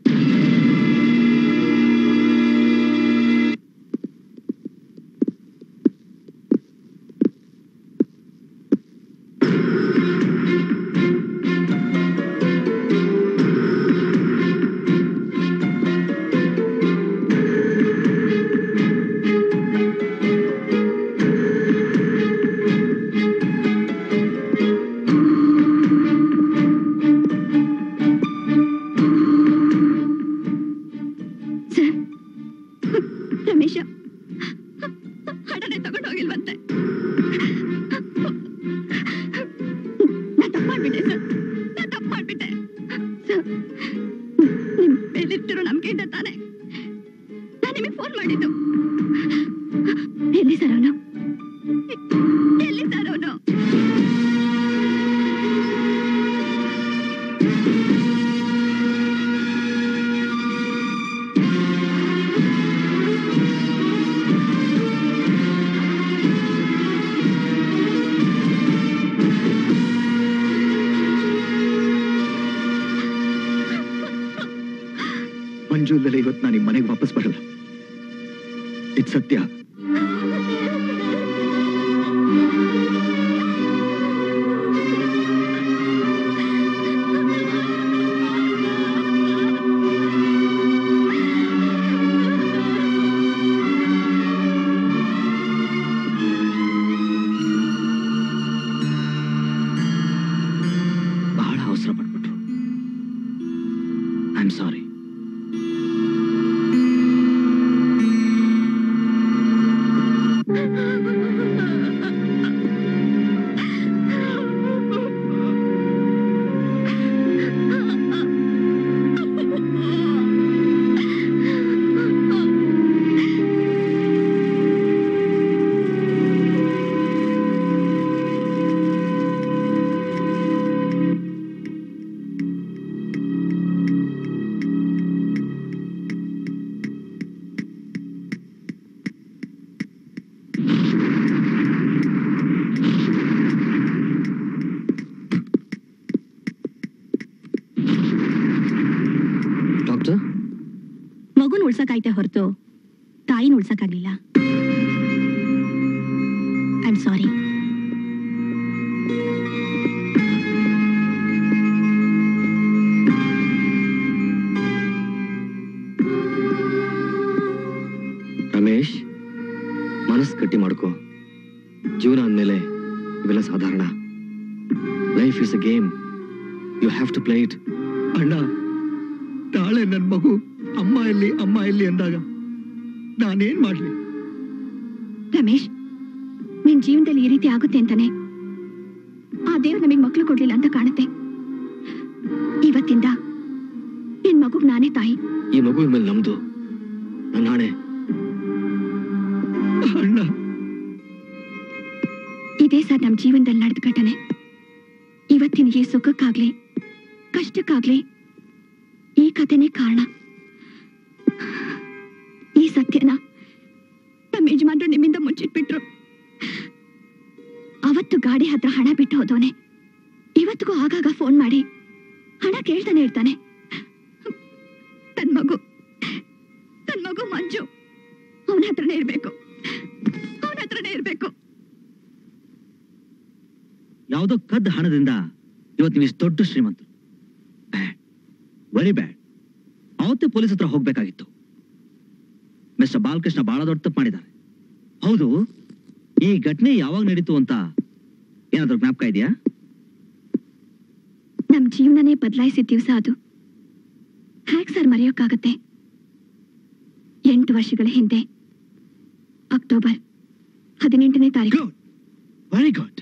ಸರ್ ರಮೇಶ ಹಣನೆ ತಗೊಂಡು ಹೋಗಿಲ್ವಂತೆ ನಾ ತಪ್ಪು ಮಾಡ್ಬಿಟ್ಟೆ ಸರ್ ನಾ ತಪ್ಪು ಮಾಡ್ಬಿಟ್ಟೆ ಸರ್ ನಿಮ್ ಮೇಲಿಟ್ಟಿರೋ ನಂಬಿಕೆಯಿಂದ ತಾನೆ ನಾನು ನಿಮಗೆ ಫೋನ್ ಮಾಡಿದ್ದು ಎಲ್ಲಿ ಸರ್ ಅವನು ಎಲ್ಲಿ ಸರ್ ಅವನು ಮಂಜು ಇಲ್ಲದೆ ಇವತ್ತು ನಾನು ಮನೆಗೆ ವಾಪಸ್ ಬರಲ್ಲ ಇದು ಸತ್ಯ ಬಹಳ ಅವಸರ ಪಟ್ಬಿಟ್ರು ಐ ಆಮ್ ಸಾರಿ ಡಾಕ್ಟರ್ ಮಗುನ ಉಳ್ಸಕ್ಕಾಯ್ತೆ ಹೊರತು ತಾಯಿನ ಉಳ್ಸಕ್ಕಾಗ್ಲಿಲ್ಲ ಐ ಆಮ್ ಸಾರಿ ರಮೇಶ್ ಮನಸ್ಸು ಗಟ್ಟಿ ಮಾಡ್ಕೋ ಜೀವನ ಅಂದಮೇಲೆ ಇವೆಲ್ಲ ಸಾಧಾರಣ life is a game you have to play it ಅಣ್ಣ ನಾಳೆ ನನ್ ಮಗು ಅಮ್ಮ ಎಲ್ಲಿ ಅಮ್ಮ ಎಲ್ಲಿ ಅಂದಾಗ ನಾನೇನ್ ಮಾಡ್ಲಿ ರಮೇಶ್ ನಿನ್ ಜೀವನದಲ್ಲಿ ಈ ರೀತಿ ಆಗುತ್ತೆ ಅಂತಾನೆ ಆ ದೇವ್ರು ನಮಗೆ ಮಕ್ಳು ಕೊಡ್ಲಿಲ್ಲ ಅಂತ ಕಾಣುತ್ತೆ ಇವತ್ತಿಂದ ನಿನ್ ಮಗುಗ್ ನಾನೇ ತಾಯಿ ಈ ಮಗುವಿನ ಮೇಲೆ ನಮ್ದು ನನ್ನ ಹಣೆ ಅಣ್ಣ ಇದೇ ಸರ್ ನಮ್ ಜೀವನದಲ್ಲಿ ನಡೆದ ಘಟನೆ ಇವತ್ತಿನ ಈ ಸುಖಕ್ಕಾಗ್ಲಿ ಕಷ್ಟಕ್ಕಾಗ್ಲಿ ಈ ಕಥೆನೇ ಕಾರಣ ಈ ಸತ್ಯನ ನಮ್ಮ ಯಜಮಾನ್ರು ನಿಮ್ಮಿಂದ ಮುಚ್ಚಿಟ್ಬಿಟ್ರು ಅವತ್ತು ಗಾಡಿ ಹತ್ರ ಹಣ ಬಿಟ್ಟು ಹೋದವನೆ ಇವತ್ತಿಗೂ ಆಗಾಗ ಫೋನ್ ಮಾಡಿ ಹಣ ಕೇಳ್ತಾನೆ ಇರ್ತಾನೆ ತನ್ ಮಗು ತನ್ ಮಗು ಮಂಜು ಅವನ ಹತ್ರನೇ ಇರ್ಬೇಕು ಅವನ ಹತ್ರನೇ ಇರ್ಬೇಕು ಯಾವುದೋ ಕದ್ದ ಹಣದಿಂದ ಇವತ್ತು ನೀವು ಇಷ್ಟು ದೊಡ್ಡ ಶ್ರೀಮಂತರು ಬ್ಯಾಡ್ ವೆರಿ ಬ್ಯಾಡ್ ಅವತ್ತೇ ಪೊಲೀಸ್ ಹತ್ರ ಹೋಗ್ಬೇಕಾಗಿತ್ತು ಮಿಸ್ಟರ್ ಬಾಲಕೃಷ್ಣ ಬಹಳ ದೊಡ್ಡ ತಪ್ಪು ಮಾಡಿದ್ದಾರೆ ಹೌದು ಈ ಘಟನೆ ಯಾವಾಗ ನಡೀತು ಅಂತ ಏನಾದ್ರೂ ಜ್ಞಾಪಕ ಇದೆಯಾ ನಮ್ ಜೀವನನೇ ಬದಲಾಯಿಸಿದ ದಿವಸ ಅದು ಹ್ಯಾಕ್ ಸರ್ ಮರೆಯೋಕ್ಕಾಗತ್ತೆ ಎಂಟು ವರ್ಷಗಳ ಹಿಂದೆ ಅಕ್ಟೋಬರ್ ಹದಿನೆಂಟನೇ ತಾರೀಕು good very good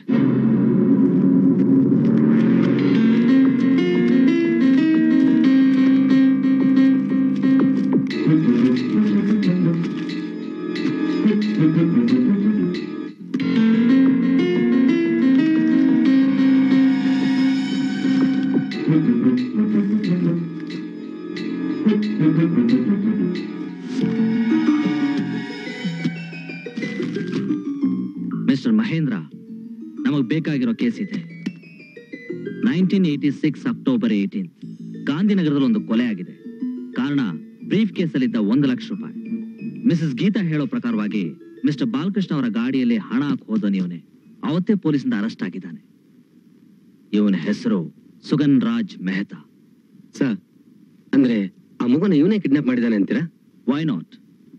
mister Mahendra ನಮಗ್ ಬೇಕಾಗಿರೋ ಕೇಸ್ ಇದೆ nineteen eighty six October eighteen ಗಾಂಧಿನಗರದಲ್ಲಿ ಒಂದು ಕೊಲೆ ಆಗಿದೆ ಕಾರಣ ಬ್ರೀಫ್ ಕೇಸಲ್ಲಿದ್ದ ಒಂದು ಲಕ್ಷ ರೂಪಾಯಿ ಮಿಸಸ್ ಗೀತಾ ಹೇಳೋ ಪ್ರಕಾರವಾಗಿ ಮಿಸ್ಟರ್ ಬಾಲಕೃಷ್ಣ ಅವರ ಗಾಡಿಯಲ್ಲಿ ಹಣ ಹಾಕಿ ಹೋದವನು ಇವನೇ ಅವತ್ತೇ ಪೊಲೀಸಿಂದ ಅರೆಸ್ಟ್ ಆಗಿದ್ದಾನೆ ಇವನ ಹೆಸರು ಸುಗನ್ ರಾಜ್ ಮೆಹ್ತಾ ಸರ್ ಅಂದ್ರೆ ಆ ಮಗುನ ಇವನೇ ಕಿಡ್ನಾಪ್ ಮಾಡಿದಾನೆ ಅಂತೀರಾ ವೈ ನಾಟ್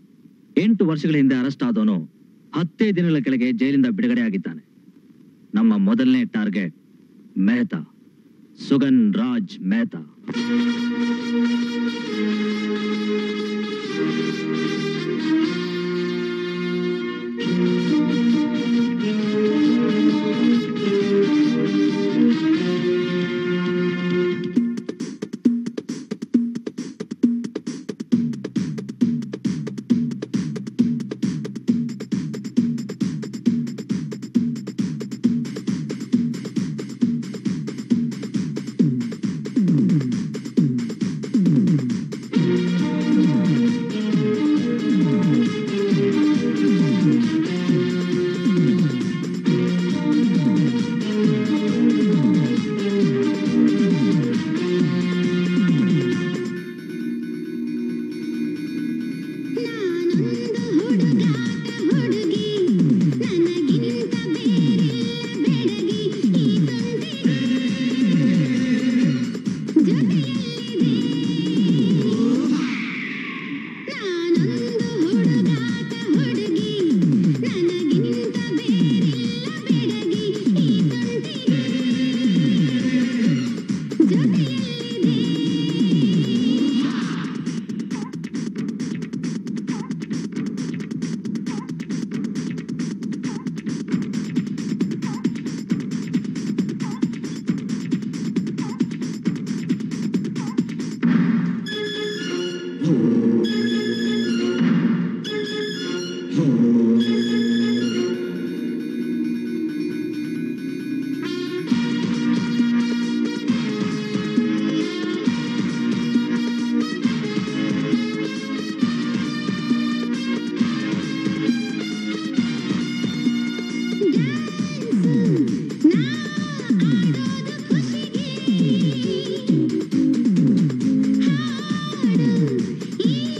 ಎಂಟು ವರ್ಷಗಳ ಹಿಂದೆ ಅರೆಸ್ಟ್ ಆದವನು ಹತ್ತೇ ದಿನಗಳ ಕೆಳಗೆ ಜೈಲಿಂದ ಬಿಡುಗಡೆ ಆಗಿದ್ದಾನೆ ನಮ್ಮ ಮೊದಲನೇ ಟಾರ್ಗೆಟ್ ಮೆಹ್ತಾ ಸುಗನ್ ರಾಜ್ ಮೆಹ್ತಾ ಈ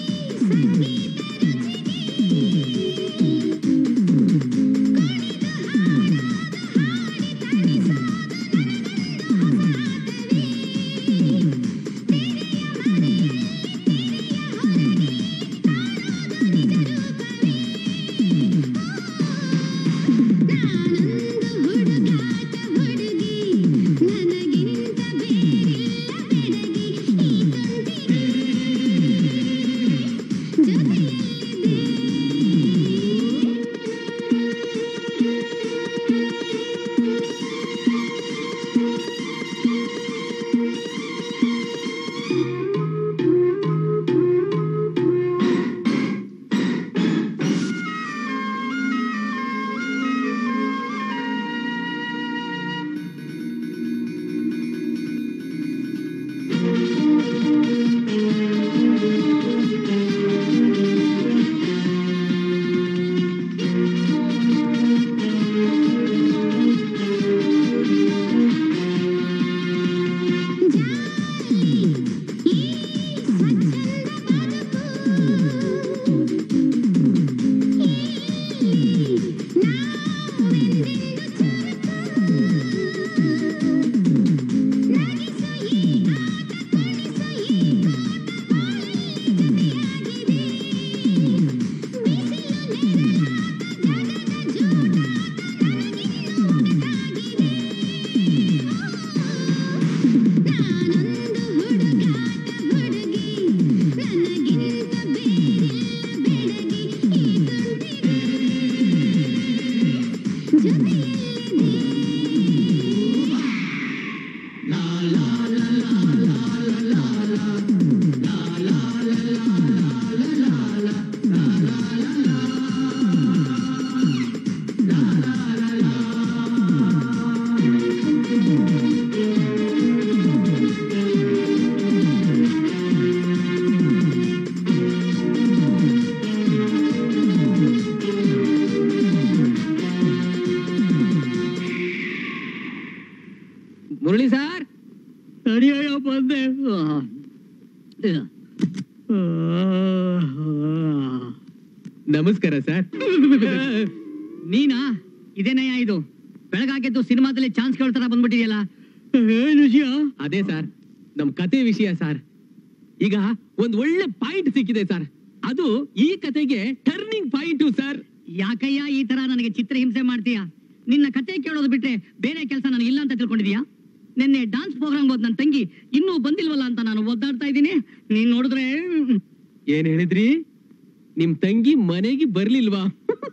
ನಮಸ್ಕಾರ ಸರ್ ನೀನಾ ಇದೇನಯ್ಯ ಇದು ಬೆಳಗಾಗೆದ್ದು ಸಿನಿಮಾದಲ್ಲಿ ಚಾನ್ಸ್ ಕೇಳ್ತಾರ ಬಂದ್ಬಿಟ್ಟಿದ್ಯಲ್ಲ ಅದೇ ಸರ್ ನಮ್ ಕತೆ ವಿಷಯ ಸರ್ ಈಗ ಒಂದ್ ಒಳ್ಳೆ ಪಾಯಿಂಟ್ ಸಿಕ್ಕಿದೆ ಸರ್ ಅದು ಈ ಕತೆಗೆ ಟರ್ನಿಂಗ್ ಪಾಯಿಂಟ್ ಸರ್ ಯಾಕಯ್ಯ ಈ ತರ ನನಗೆ ಚಿತ್ರಹಿಂಸೆ ಮಾಡ್ತೀಯ ನಿನ್ನ ಕತೆ ಕೇಳೋದು ಬಿಟ್ರೆ ಬೇರೆ ಕೆಲಸ ನನಗೆ ಇಲ್ಲ ಅಂತ ತಿಳ್ಕೊಂಡಿದ್ಯಾ ನಿನ್ನೆ ಡಾನ್ಸ್ ಪ್ರೋಗ್ರಾಮ್ ಹೋದ್ ನನ್ನ ತಂಗಿ ಇನ್ನೂ ಬಂದಿಲ್ವಲ್ಲ ಅಂತ ನಾನು ಒದ್ದಾಡ್ತಾ ಇದ್ದೀನಿ ನೀನ್ ನೋಡಿದ್ರೆ ಹ್ಮ್, ಏನ್ ಹೇಳಿದ್ರಿ ನಿಮ್ ತಂಗಿ ಮನೆಗೆ ಬರ್ಲಿಲ್ವಾ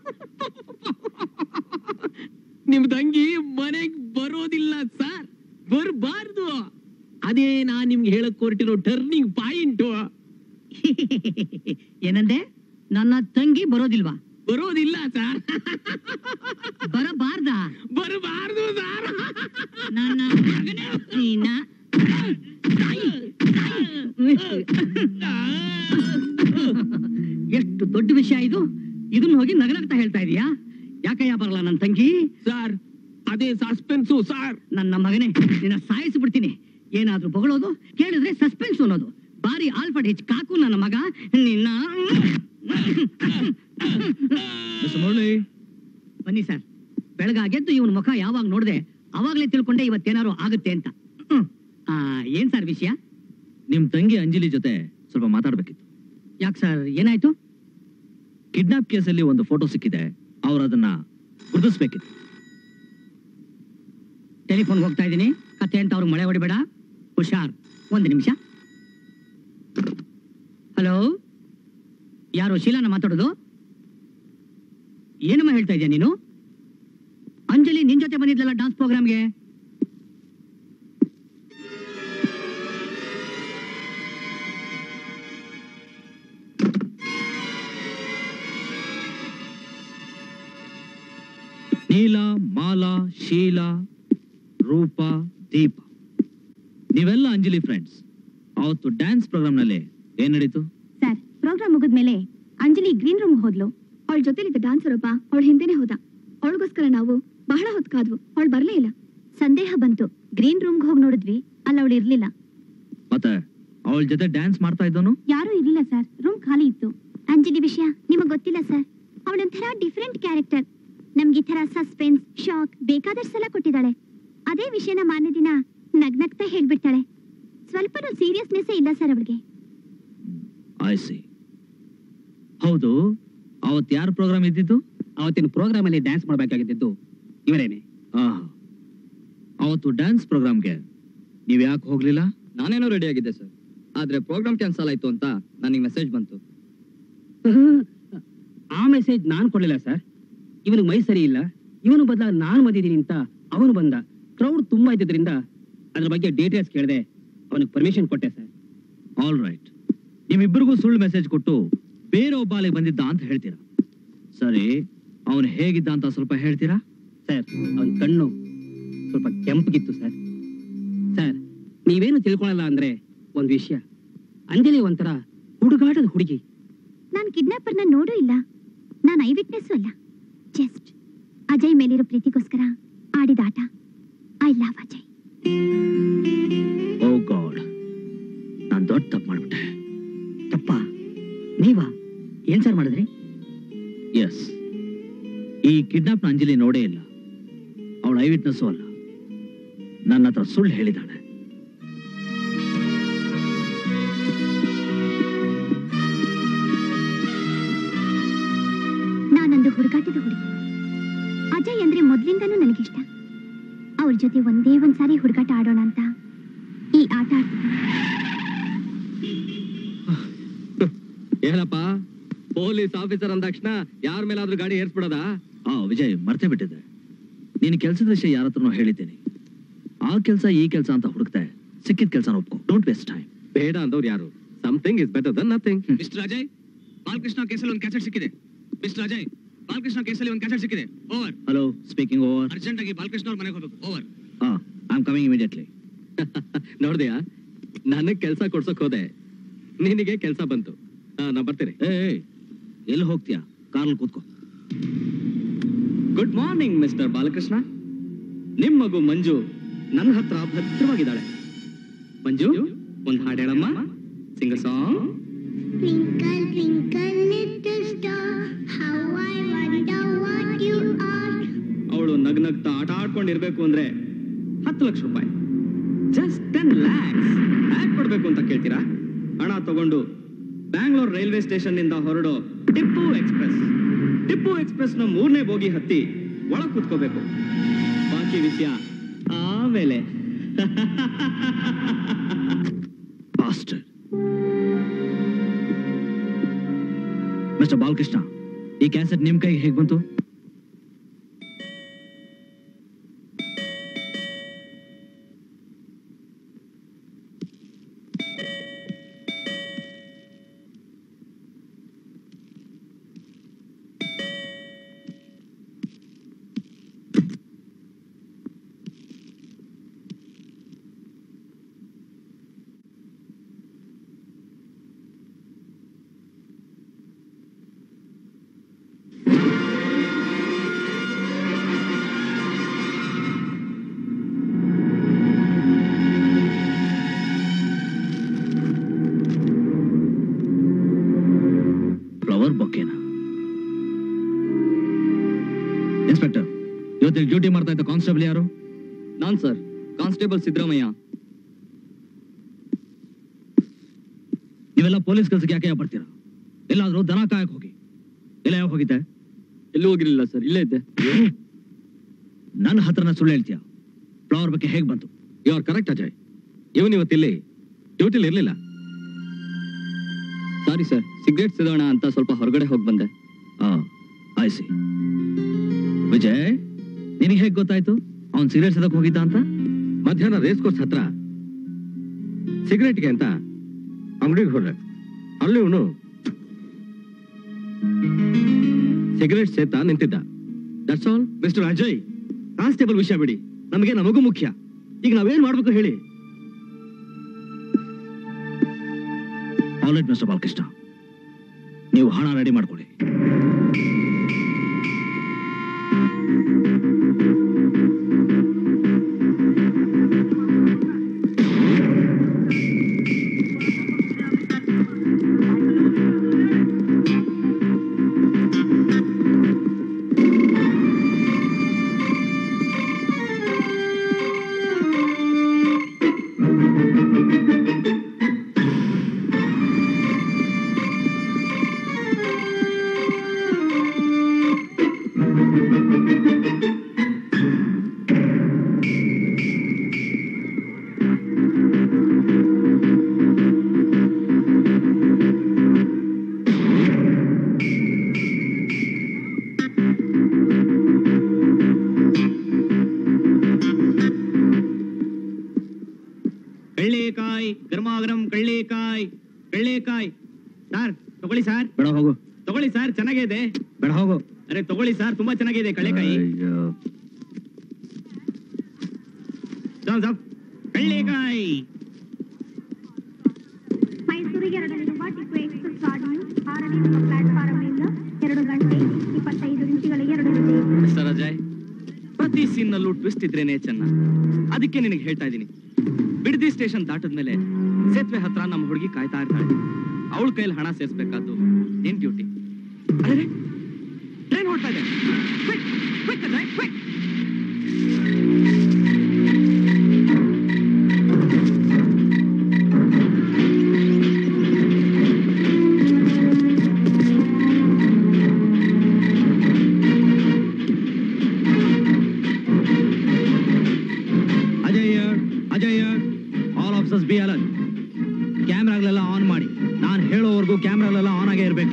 ನಿಮ್ ತಂಗಿ ಮನೆಗ್ ಬರೋದಿಲ್ಲ ಸರ್ ಬರ್ಬಾರ್ದು ಅದೇ ನಾನ್ ನಿಮ್ಗೆ ಹೇಳಕ್ ಹೊರಟಿರೋ ಟರ್ನಿಂಗ್ ಪಾಯಿಂಟ್ ಏನಂದೆ ನನ್ನ ತಂಗಿ ಬರೋದಿಲ್ವಾ ಬರೋದಿಲ್ಲ ಸರ್ ಬರಬಾರ್ದ ಬರಬಾರ್ದು ಸರ್ ನನ್ನ ಮಗನೇ ನೀನ ಎಷ್ಟು ದೊಡ್ಡ ವಿಷಯ ಇದು ಇದನ್ನ ಹೋಗಿ ನಗನಗ್ತಾ ಹೇಳ್ತಾ ಇದೀಯಾ ಯಾಕಯ್ಯ ಬರಲ್ಲ ನನ್ನ ತಂಗಿ ಸರ್ ಅದೇ ಸಸ್ಪೆನ್ಸು ಸರ್ ನನ್ನ ಮಗನೇ ನಿನ್ನ ಸಾಯಿಸ್ಬಿಡ್ತೀನಿ ಏನಾದ್ರೂ ಬಗಳೋದು ಕೇಳಿದ್ರೆ ಸಸ್ಪೆನ್ಸ್ ಅನ್ನೋದು ಬಾರಿ ಆಲ್ಫಡ್ ಹೆಚ್ಚು ಕಾಕು ನನ್ನ ಮಗ ನಿನ್ನ ಮಿಸ್ಟರ್ ಮುರಳಿ ಬನ್ನಿ ಸರ್ ಬೆಳಗಾಗೆದ್ದು ಇವನ್ ಮುಖ ಯಾವಾಗ ನೋಡಿದೆ ಅವಾಗ್ಲೇ ತಿಳ್ಕೊಂಡೆ ಇವತ್ತೇನಾರು ಆಗುತ್ತೆ ಅಂತ ಹ್ಮ್. ಆ, ಏನ್ ಸರ್ ವಿಷಯ ನಿಮ್ ತಂಗಿ ಅಂಜಲಿ ಜೊತೆ ಸ್ವಲ್ಪ ಮಾತಾಡ್ಬೇಕಿತ್ತು ಯಾಕೆ ಸರ್ ಏನಾಯ್ತು ಕಿಡ್ನಾಪ್ ಕೇಸಲ್ಲಿ ಒಂದು ಫೋಟೋ ಸಿಕ್ಕಿದೆ ಅವ್ರು ಅದನ್ನ ಗುರುತಿಸ್ಬೇಕಿತ್ತು ಟೆಲಿಫೋನ್ ಹೋಗ್ತಾ ಇದ್ದೀನಿ ಕತೆ ಅಂತ ಅವ್ರಿಗೆ ಮಳೆ ಹೊಡಿಬೇಡ ಹುಷಾರ್ ಒಂದು ನಿಮಿಷ ಹಲೋ ಯಾರು ಶೀಲಾನ ಮಾತಾಡೋದು ಏನಮ್ಮ ಹೇಳ್ತಾ ಇದೀಯ ನೀನು ಅಂಜಲಿ ನಿನ್ ಜೊತೆ ಬಂದಿದ್ಲಲ್ಲ ಡಾನ್ಸ್ ಪ್ರೋಗ್ರಾಮ್ಗೆ ನೀಲ ಮಾಲಾ ಶೀಲಾ ರೂಪ ದೀಪ ನೀವೆಲ್ಲ ಅಂಜಲಿ ಫ್ರೆಂಡ್ಸ್ ಅವತ್ತು ಡ್ಯಾನ್ಸ್ ಪ್ರೋಗ್ರಾಮ್ನಲ್ಲಿ ಏನ್ ನಡೀತು ಸರ್ ಪ್ರೋಗ್ರಾಮ್ ಮುಗಿದ್ಮೇಲೆ ಅಂಜಲಿ ಗ್ರೀನ್ ರೂಮ್ ಹೋದ್ಲು ಅವಳ ಜೊತೆಲಿದ್ದ ಡಾನ್ಸರ್ ಒಬ್ಬ ಅವಳ ಹಿಂದೆನೆ ಹೋದ ಅವಳಿಗೋಸ್ಕರ ನಾವು ಬಹಳ ಹೊತ್ತು ಕಾದ್ವು ಅವಳು ಬರ್ಲೇ ಇಲ್ಲ ಸಂದೇಹ ಬಂತು ಗ್ರೀನ್ ರೂಮ್ಗೆ ಹೋಗಿ ನೋಡಿದ್ವಿ ಅಲ್ಲಿ ಅವಳು ಇರ್ಲಿಲ್ಲ ಮತ್ತೆ ಅವಳ ಜೊತೆ ಡ್ಯಾನ್ಸ್ ಮಾಡ್ತಾ ಇದ್ದೋನು ಯಾರೂ ಇರ್ಲಿಲ್ಲ ಸರ್ ರೂಮ್ ಖಾಲಿ ಇತ್ತು ಅಂಜಲಿ ವಿಷಯ ನಿಮಗ್ ಗೊತ್ತಿಲ್ಲ ಸರ್ ಅವಳೊಂಥರ ಡಿಫ್ರೆಂಟ್ ಕ್ಯಾರೆಕ್ಟರ್ ನಮ್ಗೆ ಈ ತರ ಸಸ್ಪೆನ್ಸ್ ಶಾಕ್ ಬೇಕಾದಷ್ಟು ಸಲ ಕೊಟ್ಟಿದ್ದಾಳೆ ಅದೇ ವಿಷಯನ ಮಾನ್ಯ ದಿನ ನಗ್ನಗ್ತಾ ಹೇಳ್ಬಿಡ್ತಾಳೆ ಸ್ವಲ್ಪನೂ ಸೀರಿಯಸ್ನೆಸ್ ಇಲ್ಲ ಸರ್ ಅವಳಿಗೆ ಐ ಸಿ ಹೌದು ಅವತ್ ಯಾರ ಪ್ರೋಗ್ರಾಮ್ ಇದ್ದಿದ್ದು ಅವತ್ತಿನ ಪ್ರೋಗ್ರಾಮ್ ಅಲ್ಲಿ ಡ್ಯಾನ್ಸ್ ಮಾಡ್ಬೇಕಾಗಿದ್ದು ಇವರೇನೆ ಆಹಾ. ಅವತ್ತು ಡ್ಯಾನ್ಸ್ ಪ್ರೋಗ್ರಾಮ್ಗೆ ನೀವ್ ಯಾಕೆ ಹೋಗ್ಲಿಲ್ಲ ನಾನೇನೋ ರೆಡಿ ಆಗಿದ್ದೆ ಸರ್ ಆದ್ರೆ ಪ್ರೋಗ್ರಾಮ್ ಕ್ಯಾನ್ಸಲ್ ಆಯ್ತು ಅಂತ ನನಗೆ ಮೆಸೇಜ್ ಬಂತು ಆ ಮೆಸೇಜ್ ನಾನ್ ಕೊಡ್ಲಿಲ್ಲ ಸರ್ ಇವನಿಗೆ ಮೈ ಸರಿ ಇಲ್ಲ ಇವನು ಬದಲ ನಾನು ಬಂದಿದ್ದೀನಿ ಅಂತ ಅವನು ಬಂದ ಕ್ರೌಡ್ ತುಂಬಾ ಇದ್ದಿದ್ರಿಂದ ಅದ್ರ ಬಗ್ಗೆ ಡೀಟೇಲ್ಸ್ ಕೇಳಿದೆ ಅವನಿಗೆ ಪರ್ಮಿಷನ್ ಕೊಟ್ಟೆ ಸರ್ ಆಲ್ ರೈಟ್ ನಿಮ್ಮಿಬ್ಬರಿಗೂ ಸುಳ್ಳು ಮೆಸೇಜ್ ಕೊಟ್ಟು ಬೇರೆ ಒಬ್ಬ ಅಲ್ಲಿಗೆ ಬಂದಿದ್ದ ಅಂತ ಹೇಳ್ತೀರಾ ಸರಿ ಅವನು ಹೇಗಿದ್ದ ಅಂತ ಸ್ವಲ್ಪ ಹೇಳ್ತೀರಾ ಸರ್ ಅವನ ಕಣ್ಣು ಸ್ವಲ್ಪ ಕೆಂಪಗಿತ್ತು ಸರ್ ಸರ್ ನೀವೇನು ತಿಳ್ಕೊಳಲ್ಲ ಅಂದ್ರೆ ಒಂದ್ ವಿಷಯ ಅಂಜಲಿ ಒಂಥರ ಹುಡುಗಾಟದ ಹುಡುಗಿ ನಾನು ಕಿಡ್ನಾಪರ್ನ ನೋಡೂ ಇಲ್ಲ ನಾನು ಐ ವಿಟ್ನೆಸ್ಸು ಅಲ್ಲ ಜಸ್ಟ್ ಅಜಯ್ ಮೇಲಿರೋ ಪ್ರೀತಿಗೋಸ್ಕರ ಆಡಿದ ಆಟ I love Ajay oh God ನಾನ್ ದೊಡ್ಡ ತಪ್ಪು ಮಾಡ್ಬಿಟ್ಟೆ ತಪ್ಪ ನೀವಾ ಏನ್ ಸರ್ ಮಾಡಿದ್ರಿ ಎಸ್ ಈ ಕಿಡ್ನಾಪ್ ಅಂಜಲಿ ನೋಡೇ ಇಲ್ಲ ಅವಳ ಐ ವಿಟ್ನೆಸ್ಸು ಅಲ್ಲ ನನ್ನ ಹತ್ರ ಸುಳ್ಳು ಹೇಳಿದಾಳೆ ನಾನೊಂದು ಹುಡುಗಾಟದ ಹುಡುಗಿ ಅಜಯ್ ಅಂದ್ರೆ ಮೊದ್ಲಿಂದನೂ ನನಗಿಷ್ಟ ಅವ್ರ ಜೊತೆ ಒಂದೇ ಒಂದ್ಸಾರಿ ಹುಡುಗಾಟ ಆಡೋಣ ಅಂತ ಈ ಆಟ ಆಡ್ತಿದ್ದೀನಿ ಏನಪ್ಪ ಪೊಲೀಸ್ ಆಫೀಸರ್ ಅಂದ ತಕ್ಷಣ ಯಾರ ಮೇಲಾದ್ರೂ ಗಾಡಿ ಏರ್ಸ್ಬಿಡೋದಾ ಆ ವಿಜಯ್ ಮರ್ತೇ ಬಿಟ್ಟಿದ್ದೆ ನೀನು ಕೆಲಸದ ವಿಷಯ ಯಾರ ಹತ್ರನೋ ಹೇಳಿದ್ದೀನಿ ಆ ಕೆಲಸ ಈ ಕೆಲಸ ಅಂತ ಹುಡುಕ್ತೆ ಸಿಕ್ಕಿದ ಕೆಲಸ ಒಪ್ಕೊ ಡೋಂಟ್ ವೇಸ್ಟ್ ಟೈಮ್ ಬೇಡ ಅಂದವ್ರು ಯಾರು something is better than nothing mister Ajay Balakrishna ಕೇಸಲ್ಲಿ ಒಂದು ಕ್ಯಾಸೆಟ್ ಸಿಕ್ಕಿದೆ ಮಿಸ್ಟರ್ ಅಜಯ್ ಬಾಲಕೃಷ್ಣ ಕೇಸಲ್ಲಿ ಒಂದು ಕ್ಯಾಸೆಟ್ ಸಿಕ್ಕಿದೆ over hello speaking over urgent ಆಗಿ ಬಾಲಕೃಷ್ಣ ಅವ್ರ ಮನೆಗೆ ಹೋಗ್ಬೇಕು ಓವರ್ ಹಾ ಐ ಆಮ್ ಕಮಿಂಗ್ ಇಮಿಡಿಯೇಟ್ಲಿ ನೋಡ್ದ್ಯಾ ನನಗ್ ಕೆಲ್ಸ ಕೊಡ್ಸಕ್ ಹೋದೆ ನಿನಗೆ ಕೆಲ್ಸ ಬಂತು ಹಾ ನಾ ಬರ್ತೀನಿ ಏ ಎಲ್ಲಿ ಹೋಗ್ತೀಯಾ ಕಾರ್ಲ್ ಕೂತ್ಕೋ ಗುಡ್ ಮಾರ್ನಿಂಗ್ ಮಿಸ್ಟರ್ ಬಾಲಕೃಷ್ಣ ನಿಮ್ ಮಗು ಮಂಜು ನನ್ನ ಹತ್ರ ಭದ್ರವಾಗಿದ್ದಾಳೆ ಮಂಜು ಒಂದ್ ಹಾಡು ಹೇಳಮ್ಮ singer song Twinkle, twinkle, little star, how I wonder what you are. ಅವಳು ನಗ್ನಗ್ತಾ ಆಟ ಆಡ್ಕೊಂಡಿರ್ಬೇಕು ಅಂದ್ರೆ ಹತ್ತು ಲಕ್ಷ ರೂಪಾಯಿ ಜಸ್ಟ್ ಟೆನ್ ಲ್ಯಾಕ್ಸ್ ಯಾಕೆ ಕೊಡ್ಬೇಕು ಅಂತ ಕೇಳ್ತೀರಾ ಹಣ ತಗೊಂಡು ಬ್ಯಾಂಗ್ಳೂರ್ ರೈಲ್ವೆ ಸ್ಟೇಷನ್ ನಿಂದ ಹೊರಡೋ ಟಿಪ್ಪು ಎಕ್ಸ್ಪ್ರೆಸ್ ಟಿಪ್ಪು ಎಕ್ಸ್ಪ್ರೆಸ್ ನ ಮೂರನೇ ಬೋಗಿ ಹತ್ತಿ ಒಳಗ್ ಕೂತ್ಕೋಬೇಕು ಬಾಕಿ ವಿಷಯ ಆಮೇಲೆ Bastard. ಮಿಸ್ಟರ್ ಬಾಲಕೃಷ್ಣ ಈ ಕ್ಯಾಸೆಟ್ ನಿಮ್ ಕೈಗೆ ಹೇಗೆ ಬಂತು ಫ್ಲವರ್ ಬೊಕ್ಕೇನ ಇನ್ಸ್ಪೆಕ್ಟರ್ ಇವತ್ತಿನ ಡ್ಯೂಟಿ ಮಾಡ್ತಾ ಇದ್ದ ಕಾನ್ಸ್ಟೇಬಲ್ ಯಾರು ನಾನ್ ಸರ್ ಕಾನ್ಸ್ಟೇಬಲ್ ಸಿದ್ದರಾಮಯ್ಯ ನೀವೆಲ್ಲ ಪೊಲೀಸ್ ಕೆಲಸಕ್ಕೆ ಯಾಕೆ ಬರ್ತೀರಾ ಎಲ್ಲಾದ್ರೂ ದನ ಕಾಯಕ್ ಹೋಗಿ ಎಲ್ಲ ಯಾವಾಗ ಹೋಗಿದ್ದೆ ಎಲ್ಲೂ ಹೋಗಿರ್ಲಿಲ್ಲ ಸರ್ ಇಲ್ಲೇ ಇದ್ದೆ ನನ್ನ ಹತ್ರನ ಸುಳ್ಳು ಹೇಳ್ತೀಯ ಫ್ಲವರ್ ಬಗ್ಗೆ ಹೇಗೆ ಬಂತು ಯು ಆರ್ ಕರೆಕ್ಟ್ ಅಜಯ್ ಇವನ್ ಇವತ್ತಿಲ್ಲಿ ಡ್ಯೂಟಿಲಿ ಇರ್ಲಿಲ್ಲ ಸಾರಿ ಸರ್ ಸಿಗರೇಟ್ ಸಿಗೋಣ ಅಂತ ಸ್ವಲ್ಪ ಹೊರಗಡೆ ಹೋಗಿ ಬಂದೆ ಆಯ್ಸಿ ವಿಜಯ್ ನಿನಗೆ ಹೇಗೆ ಗೊತ್ತಾಯ್ತು ಅವ್ನ್ ಸಿಗರೇಟ್ ಸದಕ್ ಹೋಗಿದ್ದ ಅಂತ ಮಧ್ಯಾಹ್ನ ರೇಸ್ ಕೋರ್ಸ್ ಹತ್ರ ಸಿಗರೇಟ್ಗೆ ಅಂತ ಅಂಗಡಿಗೆ ಹೊರಡೆ ಅಲ್ಲಿ ಇವನು ಸಿಗರೇಟ್ ಸೇತ ನಿಂತಿದ್ದ that's all mister Ajay constable ವಿಷಯ ಬಿಡಿ ನಮಗೆ ನಮಗೂ ಮುಖ್ಯ ಈಗ ನಾವೇನ್ ಮಾಡ್ಬೇಕು ಹೇಳಿ ಆಲ್ರೈಟ್ ಮಿಸ್ಟರ್ ಬಾಲಕೃಷ್ಣ ನೀವು ಹಣ ರೆಡಿ ಮಾಡ್ಕೊಳ್ಳಿ ಕಳ್ಳೆಕಾಯಿ ಗರಮಾಗರಂ ಕಳ್ಳೆಕಾಯಿ ಕಳ್ಳೆಕಾಯಿ ಸರ್ ತಗೊಳ್ಳಿ ಸರ್ ಬೇಡ ಹೋಗು ತಗೊಳ್ಳಿ ಸರ್ ಚೆನ್ನಾಗಿದೆ ಬೇಡ ಹೋಗು ಅರೆ ತಗೊಳ್ಳಿ ಸರ್ ತುಂಬಾ ಚೆನ್ನಾಗಿದೆ ಕಳ್ಳೆಕಾಯಿ ಅಯ್ಯೋ. ಜಾಮ್ ಜಾಮ್ ಕಳ್ಳೆಕಾಯಿ ಮೈಸೂರಿಗೆ ಎರಡಲಿರುವ ಟಿಪ್ಪು ಎಕ್ಸ್ಪ್ರೆಸ್ ಗಾಡಿಯು ಆರನೇ ಪ್ಲಾಟ್ಫಾರಂನಿಂದ ಎರಡು ಗಂಟೆ ಇಪ್ಪತ್ತೈದು ನಿಮಿಷಗಳಿಗೆ ಎರಡಲಿದೆ ಸರ್ ಅಜಯ್ ಪ್ರತಿ ಸೀನ್ ನಲ್ಲೂ ಟ್ವಿಸ್ಟ್ ಇದ್ರೇನೆ ಚೆನ್ನ ಅದಕ್ಕೆ ನಿನಗೆ ಹೇಳ್ತಾ ಇದ್ದೀನಿ ಬಿಡದಿ ಸ್ಟೇಷನ್ ದಾಟದ್ಮೇಲೆ ಸೇತುವೆ ಹತ್ರ ನಮ್ಮ ಹುಡುಗಿ ಕಾಯ್ತಾ ಇರ್ತಾಳೆ ಅವಳ ಕೈಯಲ್ಲಿ ಹಣ ಸೇರಿಸ್ಬೇಕಾದ್ದು ನಿನ್ ಡ್ಯೂಟಿ ಅರೆ ಟ್ರೈನ್ ಹೊಡ್ತಾ ಇದೆ Quick, quick Ajay, quick. Ajay Ajay all officers be alert ಕ್ಯಾಮ್ರಾಗಳೆಲ್ಲ ಆನ್ ಮಾಡಿ ನಾನು ಹೇಳೋವರೆಗೂ ಕ್ಯಾಮ್ರಾಗಳೆಲ್ಲ ಆನ್ ಆಗೇ ಇರಬೇಕು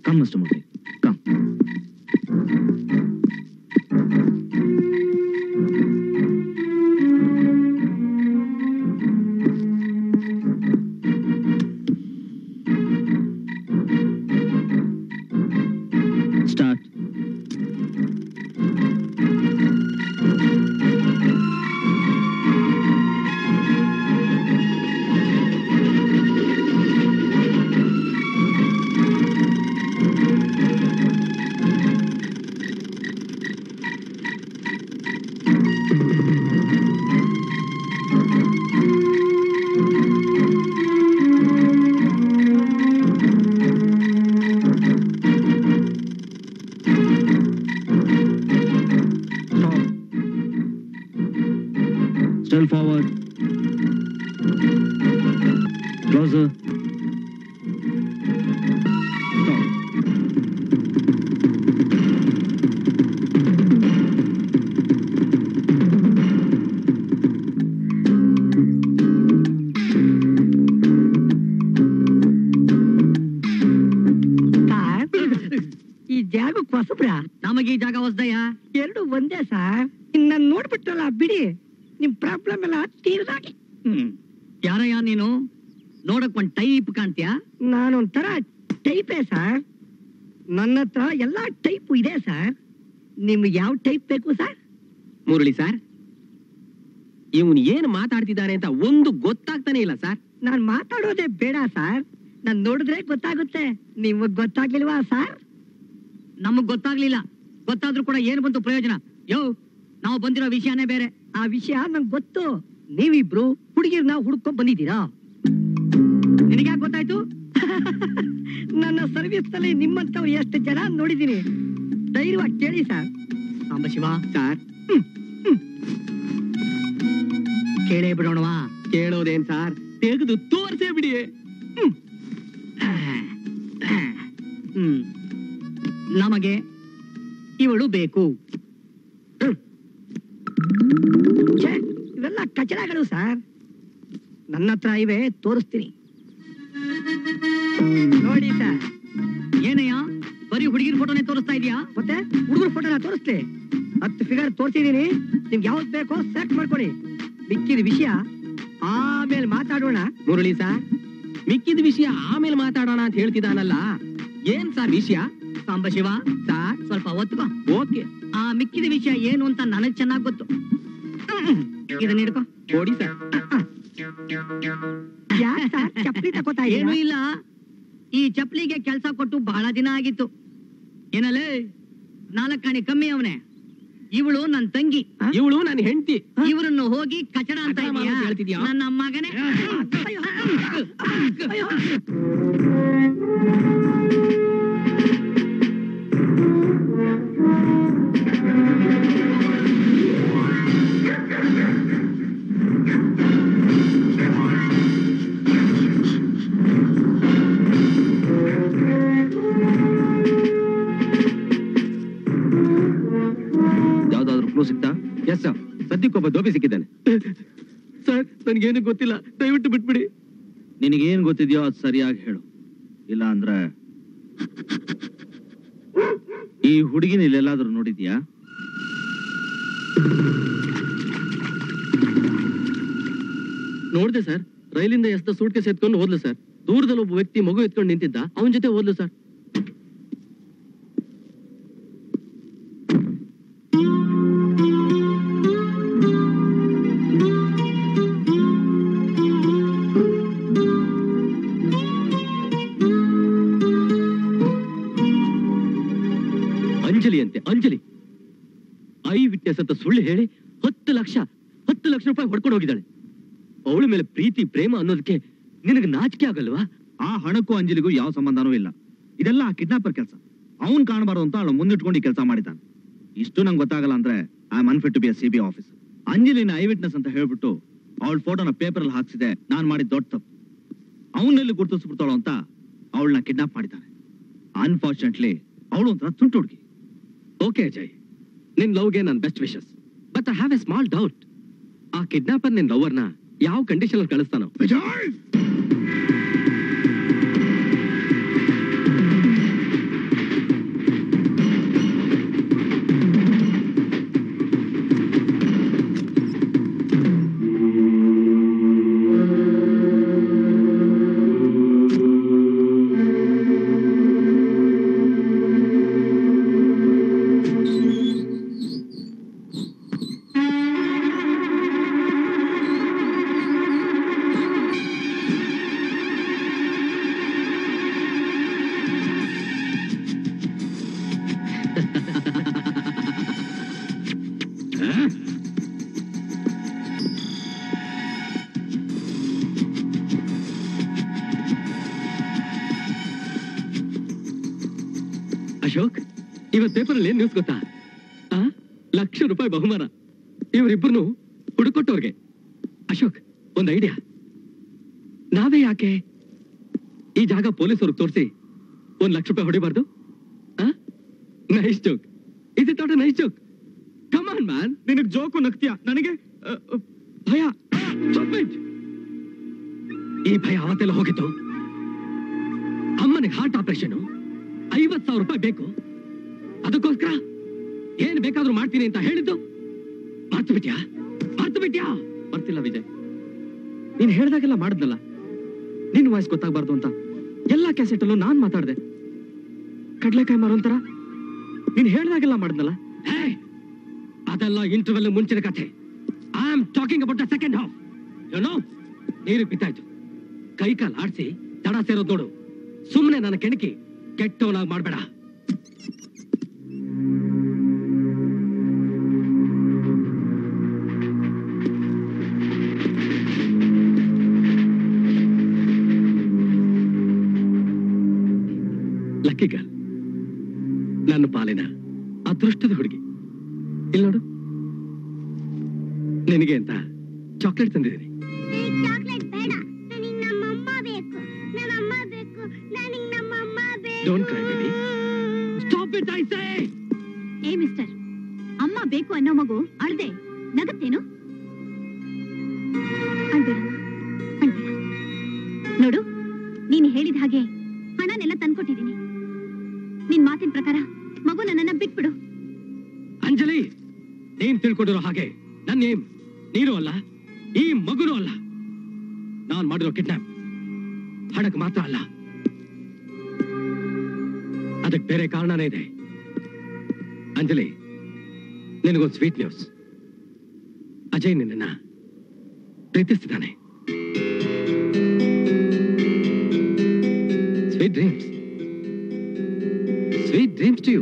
come mister Murthy come start Still forward. Closer. Stop. Sir ಈ ಜಾಗಕ್ಕೆ ಹೊಸಬ್ರ ನಮಗೆ ಈ ಜಾಗ ಹೊಸದಯ್ಯ ಎರಡು ಒಂದೇ ಸಾರ್ ನನ್ ನೋಡ್ಬಿಟ್ಟಲ್ಲ ಬಿಡಿ ನಿಮ್ ಪ್ರಾಬ್ಲಮ್ ಎಲ್ಲ ತೀರ್ದಾಗಿ ಹ್ಮ್ ಯಾರಯ್ಯ ನೀನು ನೋಡಕ್ ಒಂದ್ ಟೈಪ್ ಕಾಣ್ತೀಯ ನಾನೊಂಥರ ಟೈಪೇ ಸರ್ ನನ್ನ ಹತ್ರ ಎಲ್ಲಾ ಟೈಪ್ ಇದೆ ಸರ್ ನಿಮ್ಗೆ ಯಾವ ಟೈಪ್ ಬೇಕು ಸರ್ ಮುರಳಿ ಸರ್ ಇವನು ಏನು ಮಾತಾಡ್ತಿದ್ದಾರೆ ಅಂತ ಒಂದು ಗೊತ್ತಾಗ್ತಾನೆ ಇಲ್ಲ ಸರ್ ನಾನ್ ಮಾತಾಡೋದೇ ಬೇಡ ಸರ್ ನಾನ್ ನೋಡಿದ್ರೆ ಗೊತ್ತಾಗುತ್ತೆ ನಿಮಗ್ ಗೊತ್ತಾಗ್ಲಿಲ್ವಾ ಸರ್ ನಮಗ್ ಗೊತ್ತಾಗ್ಲಿಲ್ಲ ಗೊತ್ತಾದ್ರೂ ಕೂಡ ಏನ್ ಬಂತು ಪ್ರಯೋಜನ ಯೋ ನಾವು ಬಂದಿರೋ ವಿಷಯನೇ ಬೇರೆ ಆ ವಿಷಯ ನಂಗೆ ಗೊತ್ತು ನೀವಿಬ್ರು ಹುಡುಗಿರ್ನ ಹುಡ್ಕೊಂಡ್ ಬಂದಿದ್ದೀರಾ ನಿನಗ್ಯಾಕ್ ಗೊತ್ತಾಯ್ತು ನನ್ನ ಸರ್ವಿಸ್ ನಲ್ಲಿ ನಿಮ್ಮಂತವ್ ಎಷ್ಟು ಜನ ನೋಡಿದೀನಿ ಧೈರ್ಯವಾಗಿ ಕೇಳಿ ಸರ್ ಸಾಂಬಶಿವ ಸರ್ ಕೇಳೇ ಬಿಡೋಣವಾ ಕೇಳೋದೇನ್ ಸರ್ ತೆಗೆದು ತೋರ್ಸೇ ಬಿಡಿ ಹ್ಮ್ ನಮಗೆ ಇವಳು ಬೇಕು ಛೆ, ಇವೆಲ್ಲ ಕಚಡಗಳು ಸರ್ ನನ್ನ ಹತ್ರ ಇವೆ ತೋರಿಸ್ತೀನಿ ನೋಡಿ ಸರ್ ಏನಯ್ಯ ಬರೀ ಹುಡುಗಿರ ಫೋಟೋನೇ ತೋರಿಸ್ತಾ ಇದೀಯಾ ಮತ್ತೆ ಹುಡುಗರ ಫೋಟೋನ ತೋರಿಸ್ಲಿ ಹತ್ತು ಫಿಗರ್ ತೋರಿಸಿದೀನಿ ನಿಮ್ಗೆ ಯಾವ್ದು ಬೇಕೋ ಸೆಲೆಕ್ಟ್ ಮಾಡ್ಕೊಳ್ಳಿ ಮಿಕ್ಕಿದ ವಿಷಯ ಆಮೇಲೆ ಮಾತಾಡೋಣ ಮುರಳಿ ಸರ್ ಮಿಕ್ಕಿದ ವಿಷಯ ಆಮೇಲೆ ಮಾತಾಡೋಣ ಅಂತ ಹೇಳ್ತಿದ್ದಾನಲ್ಲ ಏನ್ ಸರ್ ವಿಷಯ ಸಾಂಬಶಿವ ಸರ್ ಸ್ವಲ್ಪ ಒತ್ಕೋ ಓಕೆ ಆ ಮಿಕ್ಕಿದ ವಿಷಯ ಏನು ಅಂತ ನನಗ್ ಚೆನ್ನಾಗ್ ಗೊತ್ತು ಇದನ್ನ ಹಿಡ್ಕೋ ಕೊಡಿ ಸರ್ ಚಪ್ಪಲಿ ತಗೋತಾ ಏನು ಇಲ್ಲ ಈ ಚಪ್ಪಲಿಗೆ ಕೆಲಸ ಕೊಟ್ಟು ಬಹಳ ದಿನ ಆಗಿತ್ತು ಏನಲ್ಲೇ ನಾಲ್ಕು ಕಾಣಿ ಕಮ್ಮಿ ಅವನೇ ಇವಳು ನನ್ ತಂಗಿ ಇವಳು ನನ್ನ ಹೆಂಡತಿ ಇವರನ್ನು ಹೋಗಿ ಕಚಡ ಅಂತ ಕಚಡ ಮಾಡೋದು ಇದೀಯಾ? ಹೇಳ್ತಿದ್ಯಾ? ನನ್ನ ಮಗನೇ ಯಾವ್ದಾದ್ರು ಕ್ಲೂ ಸಿಗ್ತಾ ಎಸ್ ಸರ್ ಸದ್ಯಕ್ಕೊಬ್ಬ ದೋಪಿ ಸಿಕ್ಕಿದ್ದಾನೆ ಸರ್ ನನ್ಗೇನು ಗೊತ್ತಿಲ್ಲ ದಯವಿಟ್ಟು ಬಿಟ್ಬಿಡಿ ನಿನಗೇನ್ ಗೊತ್ತಿದ್ಯೋ ಅದು ಸರಿಯಾಗಿ ಹೇಳು ಇಲ್ಲ ಅಂದ್ರೆ ಈ ಹುಡುಗಿನ ಇಲ್ಲೆಲ್ಲಾದ್ರೂ ನೋಡಿದ್ಯಾ ನೋಡ್ದೆ ಸರ್ ರೈಲಿಂದ ಎಸ್ದ ಸೂಟ್ಕೇಸ್ ಎತ್ಕೊಂಡು ಹೋದ್ಲು ಸರ್ ದೂರದಲ್ಲಿ ಒಬ್ಬ ವ್ಯಕ್ತಿ ಮಗು ಎತ್ಕೊಂಡು ನಿಂತಿದ್ದ ಅವನ ಜೊತೆ ಹೋದ್ಲು ಸರ್ ಅಂಜಲಿ ಅಂತೆ ಅಂಜಲಿ ಐ ವಿಟ್ನೆಸ್ ಅಂತ ಸುಳ್ಳು ಹೇಳಿ ಹತ್ತು ಲಕ್ಷ ಹತ್ತು ಲಕ್ಷ ರೂಪಾಯಿ ಹೊಡ್ಕೊಂಡು ಹೋಗಿದ್ದಾಳೆ ಅವಳ ಮೇಲೆ ಪ್ರೀತಿ ಪ್ರೇಮ ಅನ್ನೋದಕ್ಕೆ ನಿನಗೆ ನಾಚಿಕೆ ಆಗಲ್ವಾ ಆ ಹಣಕ್ಕೂ ಅಂಜಲಿಗೂ ಯಾವ ಸಂಬಂಧನೂ ಇಲ್ಲ ಇದೆಲ್ಲ ಆ ಕಿಡ್ನಾಪರ್ ಕೆಲಸ ಅವನ್ ಕಾಣಬಾರ್ದು ಅಂತ ಅವಳು ಮುಂದಿಟ್ಕೊಂಡು ಈ ಕೆಲಸ ಮಾಡಿದ್ದಾನೆ ಇಷ್ಟು ನಂಗೆ ಗೊತ್ತಾಗಲ್ಲ ಅಂದ್ರೆ I am unfit to be C B office ಅಂಜಲಿನ ಐ ವಿಟ್ನೆಸ್ ಅಂತ ಹೇಳ್ಬಿಟ್ಟು ಅವಳ ಫೋಟೋನ ಪೇಪರ್ ಅಲ್ಲಿ ಹಾಕ್ಸಿದೆ ನಾನ್ ಮಾಡಿದ ದೊಡ್ಡ ತಪ್ಪು ಅವನಲ್ಲಿ ಗುರುತಿಸ್ಬಿಡ್ತಾಳು ಅಂತ ಅವಳನ್ನ ಕಿಡ್ನಾಪ್ ಮಾಡಿದ್ದಾನೆ ಅನ್ಫಾರ್ಚುನೇಟ್ಲಿ ಅವಳು ಒಂಥರ ತುಂಟು ಹುಡುಗಿ ಓಕೆ ಅಜಯ್ ನಿನ್ ಲವ್ಗೆ ನನ್ best wishes but I have a small doubt ಆ ಕಿಡ್ನಾಪರ್ ನಿನ್ ಲವರ್ನ ಯಾವ ಕಂಡೀಷನ್ ಅಲ್ಲಿ ಕಳಿಸ್ತಾನೋ ವಿಜಯ್ ಅಶೋಕ್ ಇವತ್ ಪೇಪರ್ ಅಲ್ಲಿ ಏನ್ ನ್ಯೂಸ್ ಗೊತ್ತಾ ಆ? ಲಕ್ಷ ರೂಪಾಯಿ ಬಹುಮಾನ ಇವರಿಬ್ಬರನ್ನು ಹುಡುಕೊಟ್ಟವ್ರಿಗೆ ಅಶೋಕ್ ಒಂದ್ ಐಡಿಯಾ ನಾವೇ ಯಾಕೆ ಈ ಜಾಗ ಪೊಲೀಸವ್ರಿಗೆ ತೋರಿಸಿ ಒಂದ್ ಲಕ್ಷ ರೂಪಾಯಿ ಹೊಡಿಬಾರ್ದು nice joke is it not a nice joke come on man ನಿನಗ್ ಜೋಕು ನಗ್ತೀಯ ನನಗೆ ಅ, ಅ, ಭಯ Stop it! ಈ ಭಯ ಅವತ್ತೆಲ್ಲ ಹೋಗಿತ್ತು ಅಮ್ಮನಿಗೆ ಹಾರ್ಟ್ ಆಪರೇಷನ್ ಐವತ್ ಸಾವಿರ ರೂಪಾಯಿ ಬೇಕು ಅದಕ್ಕೋಸ್ಕರ ಏನ್ ಬೇಕಾದ್ರೂ ಮಾಡ್ತೀನಿ ಅಂತ ಹೇಳಿದ್ದು ಮರ್ತು ಬಿಟ್ಯಾ ಮರ್ತು ಬಿಟ್ಯಾ ಮರ್ತಿಲ್ಲ ವಿಜಯ್ ನೀನ್ ಹೇಳ್ದಾಗೆಲ್ಲ ಮಾಡಿದ್ನಲ್ಲ ನಿನ್ ವಾಯ್ಸ್ ಗೊತ್ತಾಗ್ಬಾರ್ದು ಅಂತ ಎಲ್ಲಾ ಕ್ಯಾಸೆಟ್ ಅಲ್ಲೂ ನಾನ್ ಮಾತಾಡ್ದೆ ಕಡ್ಲೆಕಾಯಿ ಮಾರೋಂತರ ನೀನ್ ಹೇಳ್ದಾಗೆಲ್ಲ ಮಾಡಿದ್ನಲ್ಲ ಏಯ್! ಅದೆಲ್ಲ ಇಂಟರ್ವೆಲ್ ಮುಂಚಿನ ಕಥೆ I am talking about the second half you know ನೀರು ಬಿದ್ದಾಯ್ತು ಕೈ ಕಾಲ್ ಆಡ್ಸಿ ತಡ ಸೇರೋದ್ ನೋಡು ಸುಮ್ಮನೆ ನನ್ನ ಕೆಣಕಿ ಕೆಟ್ಟವನಾಗಿ ಮಾಡ್ಬೇಡ ಲಕ್ಕಿ ಗರ್ಲ್ ನನ್ನ ಪಾಲಿನ ಅದೃಷ್ಟದ ಹುಡುಗಿ ಇಲ್ಲಿ ನೋಡು ನಿನಗೆ ಅಂತ ಚಾಕ್ಲೇಟ್ ತಂದಿದ್ದೀನಿ ಚಾಕ್ಲೇಟ್ ಬೇಡ ನನಗೆ ನಮ್ಮ ಅಮ್ಮ ಬೇಕು ನನ್ನ ಅಮ್ಮ ಬೇಕು ನನಗೆ ನಮ್ಮ ಅಮ್ಮ ಬೇಕು don't cry baby stop it I say ಏ ಮಿಸ್ಟರ್ ಅಮ್ಮ ಬೇಕು ಅನ್ನೋ ಮಗು ಅಳ್ದೆ ನಗತ್ತೇನು ಅಳ್ಬೇಡಮ್ಮ ಅಳ್ಬೇಡ ನೋಡು ನೀನು ಹೇಳಿದ ಹಾಗೆ ಹಣನೆಲ್ಲ ತಂದ್ಕೊಟ್ಟಿದ್ದೀನಿ ನಿನ್ ಮಾತಿನ ಪ್ರಕಾರ ಮಗು ನನ್ನನ್ನ ಬಿಟ್ಬಿಡು ಅಂಜಲಿ ನೀನ್ ತಿಳ್ಕೊಂಡಿರೋ ಹಾಗೆ ನನ್ನ ನೇಮ್ ನೀನು ಅಲ್ಲ ಈ ಮಗುನು ಅಲ್ಲ ನಾನ್ ಮಾಡಿರೋ ಕಿಡ್ನಾಪ್ ಹಣಕ್ಕೆ ಮಾತ್ರ ಅಲ್ಲ ಅದಕ್ಕೆ ಬೇರೆ ಕಾರಣನೇ ಇದೆ ಅಂಜಲಿ ನಿನಗೊಂದು ಸ್ವೀಟ್ ನ್ಯೂಸ್ ಅಜಯ್ ನಿನ್ನ ಪ್ರೀತಿಸ್ತಿದ್ದಾನೆ sweet dreams sweet dreams to you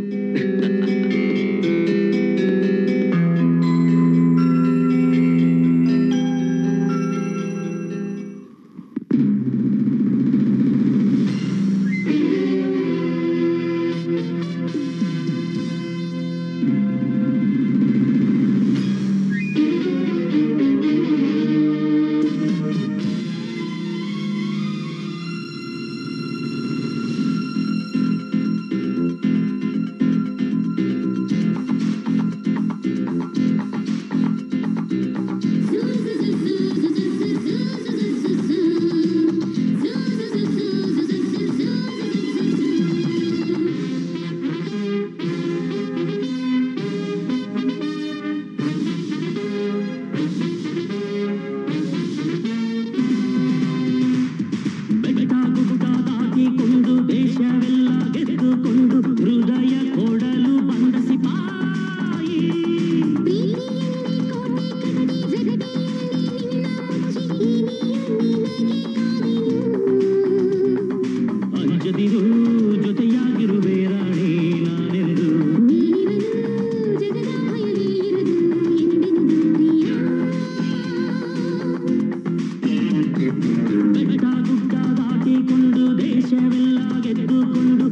ಅಂಜದಿರು ಜೊತೆಯಾಗಿರುವೆ ರಾಣಿ ನಾನೆಂದು ಬೆಟ್ಟ ಗುಡ್ಡ ದಾಟಿಕೊಂಡು ದೇಶವೆಲ್ಲ ಗೆದ್ದುಕೊಂಡು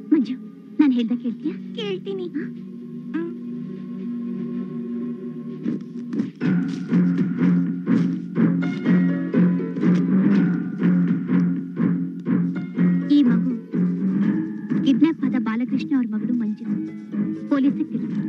ಮಂಜು ನಾನು ಹೇಳ್ದ ಕೇಳ್ತೀಯಾ ಕೇಳ್ತೀನಿ ಈ ಮಗು ಕಿಡ್ನಾಪ್ ಆದ ಬಾಲಕೃಷ್ಣ ಅವ್ರ ಮಗಳು ಮಂಜು ಪೊಲೀಸಿಗೆ ತಿಳಿದ್ರು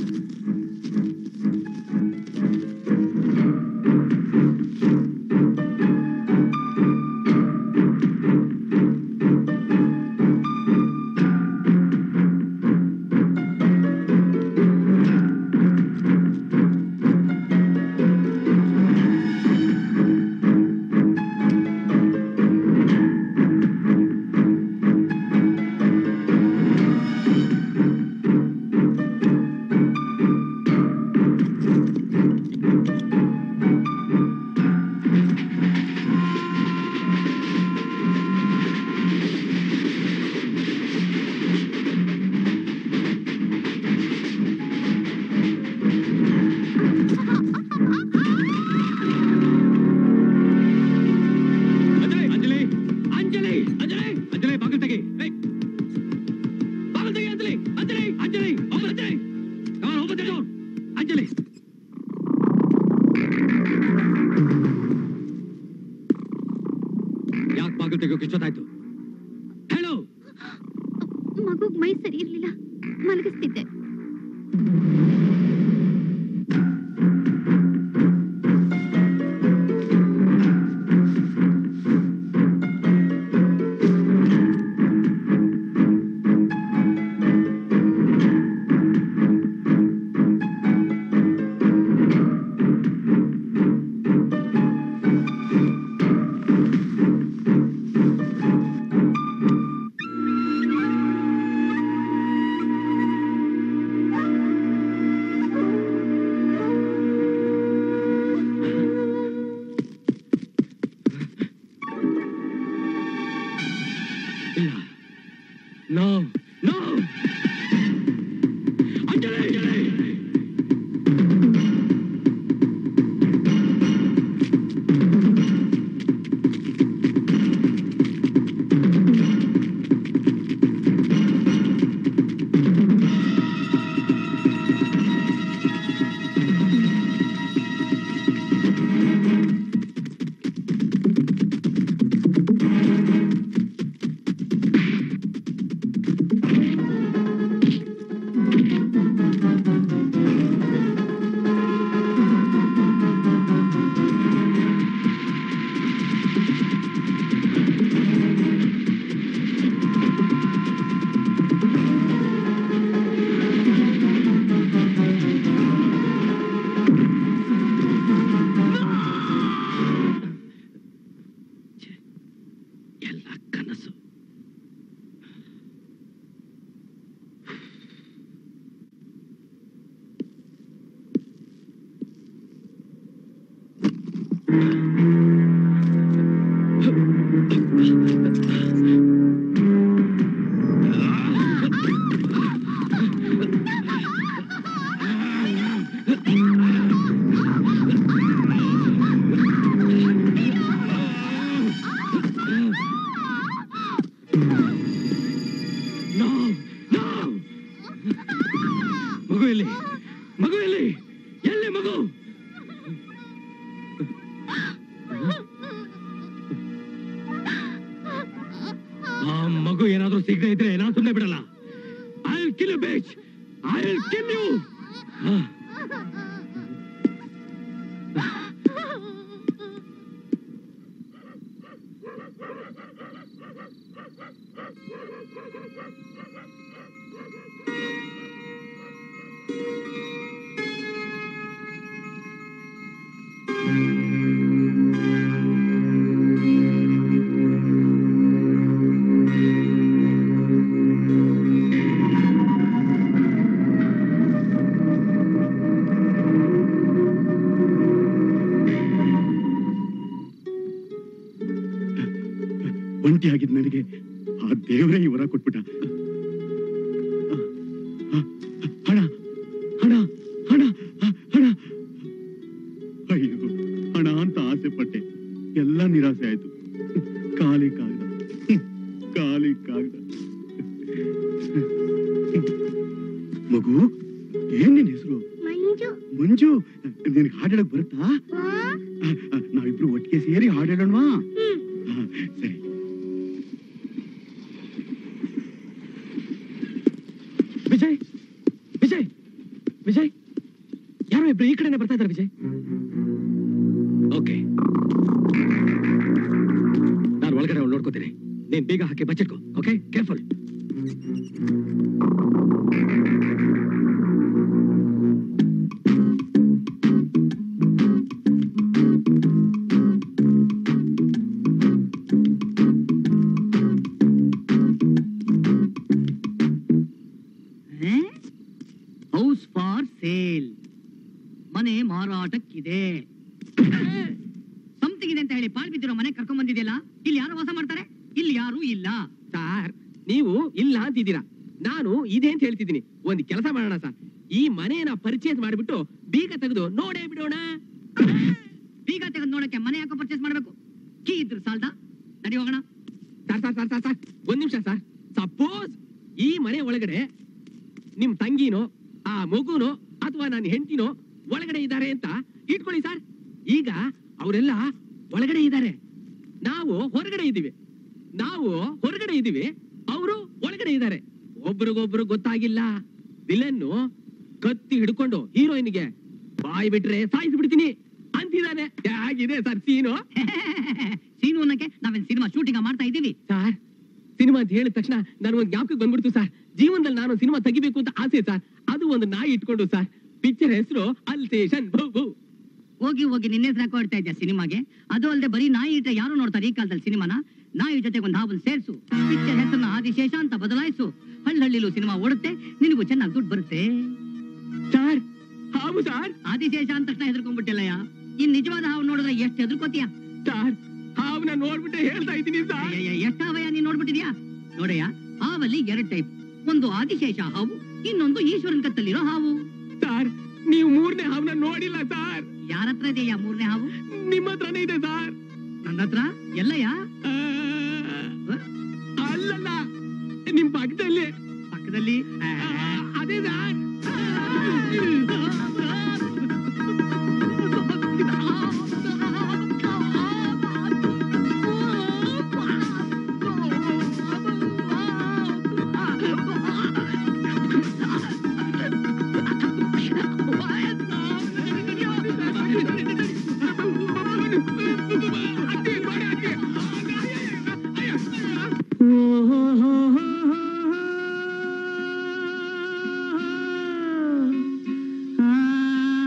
ಅಂಜಲಿ ಅಂಜಲಿ ಅಂಜಲಿ ಅಂಜಲಿ ಅಂಜಲಿ ಬಾಗಿಲು ತೆಗಿ ಏಯ್! ಬಾಗಿಲು ತೆಗಿ Anjali Anjali Anjali open Anjali come on open the door Anjali ಯಾಕೆ ಬಾಗಿಲು ತೆಗಿಯೋಕೆ ಇಷ್ಟೊತ್ತಾಯ್ತು ಹೇಳು ಮಗುಗ್ ಮೈ ಸರಿ ಇರ್ಲಿಲ್ಲ ಮಲಗಿಸ್ತಿದ್ದೆ ಇಲ್ಲ ನೋ ನೋ ಅಂಜಲಿ ಅಂಜಲಿ ಎಲ್ಲ ಕನಸು ನೋ ನೋ ಮಗು ಎಲ್ಲಿ ಮಗು ಎಲ್ಲಿ ಎಲ್ಲಿ ಮಗು ಆ ಮಗು ಏನಾದ್ರೂ ಸಿಗದೆ ಇದ್ರೆ ನಾನು ಸುಮ್ಮನೆ ಬಿಡಲ್ಲ I will kill you bitch I will kill you ಆ ಮಗು ಏನ್ ನಿನ್ ಹೆಸರು ಮಂಜು ಮಂಜು ನಿನ್ಗೆ ಹಾಡ್ ಹೇಳಕ್ ಬರುತ್ತಾ ಆ? ಆ, ಆ, ನಾವಿಬ್ರು ಒಟ್ಟಿಗೆ ಸೇರಿ ಹಾಡ್ ಹೇಳೋಣವಾ ಹ್ಮ್. ಸರಿ ವಿಜಯ್ ವಿಜಯ್ ವಿಜಯ್ ಯಾರೋ ಇಬ್ರು ಈ ಕಡೆನೆ ಬರ್ತಾ ಇದ್ದಾರೆ ವಿಜಯ್ ಓಕೆ ನಾನು ಒಳಗಡೆ ಅವ್ಳು ನೋಡ್ಕೋತೀನಿ ನೀನ್ ಬೀಗ ಹಾಕಿ ಬಚ್ಚಿಟ್ಕೋ okay careful house for sale ಮನೆ ಮಾರಾಟಕ್ಕಿದೆ ಸಮಥಿಂಗ್ ಇದೆ ಅಂತ ಹೇಳಿ ಪಾಳ್ ಬಿದ್ದಿರೋ ಮನೆ ಕರ್ಕೊಂಡ್ ಬಂದಿದೆಯಲ್ಲ ಇಲ್ಲಿ ಯಾರು ವಾಸ ಮಾಡ್ತಾರೆ ಇಲ್ಲಿ ಯಾರು ಇಲ್ಲ ಸರ್ ನೀವು ಇಲ್ಲ ಅಂತಿದ್ದೀರಾ ನಾನು ಇದೆ ಅಂತ ಹೇಳ್ತಿದ್ದೀನಿ ಒಂದ್ ಕೆಲಸ ಮಾಡೋಣ ಸರ್ ಈ ಮನೆಯನ್ನ ಪರ್ಚೇಸ್ ಮಾಡಿಬಿಟ್ಟು ಬೀಗ ತೆಗೆದು ನೋಡೇ ಬಿಡೋಣ ಬೀಗ ತೆಗೆದು ನೋಡಕ್ಕೆ ಮನೆ ಯಾಕೋ ಪರ್ಚೇಸ್ ಮಾಡ್ಬೇಕು ಕೀ ಇದ್ರು ಸಾಲ್ದ ನಡಿ ಹೋಗೋಣ sir sir sir sir sir ಒಂದ್ ನಿಮಿಷ ಸರ್ ಸಪೋಸ್ ಈ ಮನೆ ಒಳಗಡೆ ನಿಮ್ ತಂಗಿನೋ ಆ ಮಗುನೋ ಅಥವಾ ನನ್ನ ಹೆಂಡತಿನೋ ಒಳಗಡೆ ಇದ್ದಾರೆ ಅಂತ ಇಟ್ಕೊಳ್ಳಿ ಸರ್ ಈಗ ಅವರೆಲ್ಲ ಒಳಗಡೆ ಇದ್ದಾರೆ ನಾವು ಹೊರಗಡೆ ಇದ್ದೀವಿ ನಾವು ಹೊರಗಡೆ ಇದ್ದೀವಿ ಅವರು ಒಳಗಡೆ ಇದ್ದಾರೆ ಒಬ್ರಿಗೊಬ್ರು ಗೊತ್ತಾಗಿಲ್ಲ ವಿಲನ್ನು ಕತ್ತಿ ಹಿಡ್ಕೊಂಡು ಹೀರೋಯಿನ್ಗೆ ಬಾಯ್ ಬಿಟ್ರೆ ಸಾಯಿಸಿ ಬಿಡ್ತೀನಿ ಅಂತಿದ್ದಾನೆ ಹೇಗಿದೆ ಸರ್ ಸೀನು ಸೀನು ಅನ್ನಕ್ಕೆ ನಾವೇನ್ ಸಿನಿಮಾ ಶೂಟಿಂಗ್ ಮಾಡ್ತಾ ಇದ್ದೀವಿ ಸರ್ ಸಿನಿಮಾ ಅಂತ ಹೇಳಿದ ತಕ್ಷಣ ನನಗೊಂದು ಜ್ಞಾಪಕಕ್ಕೆ ಬಂದ್ಬಿಡ್ತು ಸರ್ ಜೀವನದಲ್ಲಿ ನಾನು ಸಿನಿಮಾ ತೆಗಿಬೇಕು ಅಂತ ಆಸೆ ಸರ್ ಅದು ಒಂದು ನಾಯಿ ಇಟ್ಕೊಂಡು ಸರ್ ಪಿಕ್ಚರ್ ಹೆಸರು ಅಲ್ಟೇಷನ್ ಭೂ ಭೂ ಹೋಗಿ ಹೋಗಿ ನಿನ್ನೆ ಹೆಸರು ಹಾಕೊಳ್ತಾ ಇದ್ಯಾ ಸಿನಿಮಾಗೆ ಅದು ಅಲ್ಲದೆ ಬರೀ ನಾಯಿ ಇಟ್ರೆ ಯಾರು ನೋಡ್ತಾರೆ ಈ ಕಾಲದಲ್ಲಿ ಸಿನಿಮಾನ ನಾಯಿ ಜೊತೆಗೆ ಒಂದು ಹಾವನ್ ಸೇರ್ಸು ಪಿಕ್ಚರ್ ಹೆಸರನ್ನ ಆದಿಶೇಷ ಅಂತ ಬದಲಾಯಿಸು ಹಳ್ಳಿಲು ಸಿನಿಮಾ ಓಡುತ್ತೆ ನಿನಗೂ ಚೆನ್ನಾಗಿ ದುಡ್ಡು ಬರುತ್ತೆ ಸರ್ ಹಾವು ಸರ್ ಆದಿಶೇಷ ಅಂತ ತಕ್ಷಣ ಹೆದರ್ಕೊಂಡ್ಬಿಟ್ಟಿಲ್ಲಯ್ಯ ಇನ್ ನಿಜವಾದ ಹಾವು ನೋಡಿದ್ರೆ ಎಷ್ಟು ಹೆದರ್ಕೋತೀಯ ಸರ್ ಹಾವನ್ನ ನೋಡ್ಬಿಟ್ಟೆ ಹೇಳ್ತಾ ಇದ್ದೀನಿ ಸರ್ ಎಷ್ಟಾವಯ್ಯ ನೀನ್ ನೋಡ್ಬಿಟ್ಟಿದ್ಯಾ ನೋಡಯ್ಯ ಹಾವಲ್ಲಿ ಎರಡ್ ಟೈಪ್ ಒಂದು ಆದಿಶೇಷ ಹಾವು ಇನ್ನೊಂದು ಈಶ್ವರನ್ ಕತ್ತಲ್ಲಿರೋ ಹಾವು ಸರ್ ನೀವು ಮೂರನೇ ಹಾವನ್ನ ನೋಡಿಲ್ಲ ಸರ್ ಯಾರ ಹತ್ರ ಇದೆಯಾ ಮೂರನೇ ಹಾವು ನಿಮ್ಮ ಹತ್ರನೇ ಇದೆ ಸರ್ ನನ್ನ ಹತ್ರ ಎಲ್ಲಯ್ಯ ಆ, ಅಲ್ಲಲ್ಲ ನಿಮ್ ಪಕ್ಕದಲ್ಲಿ ಪಕ್ಕದಲ್ಲಿ ಆ, ಅದೇ ಸರ್ ಆ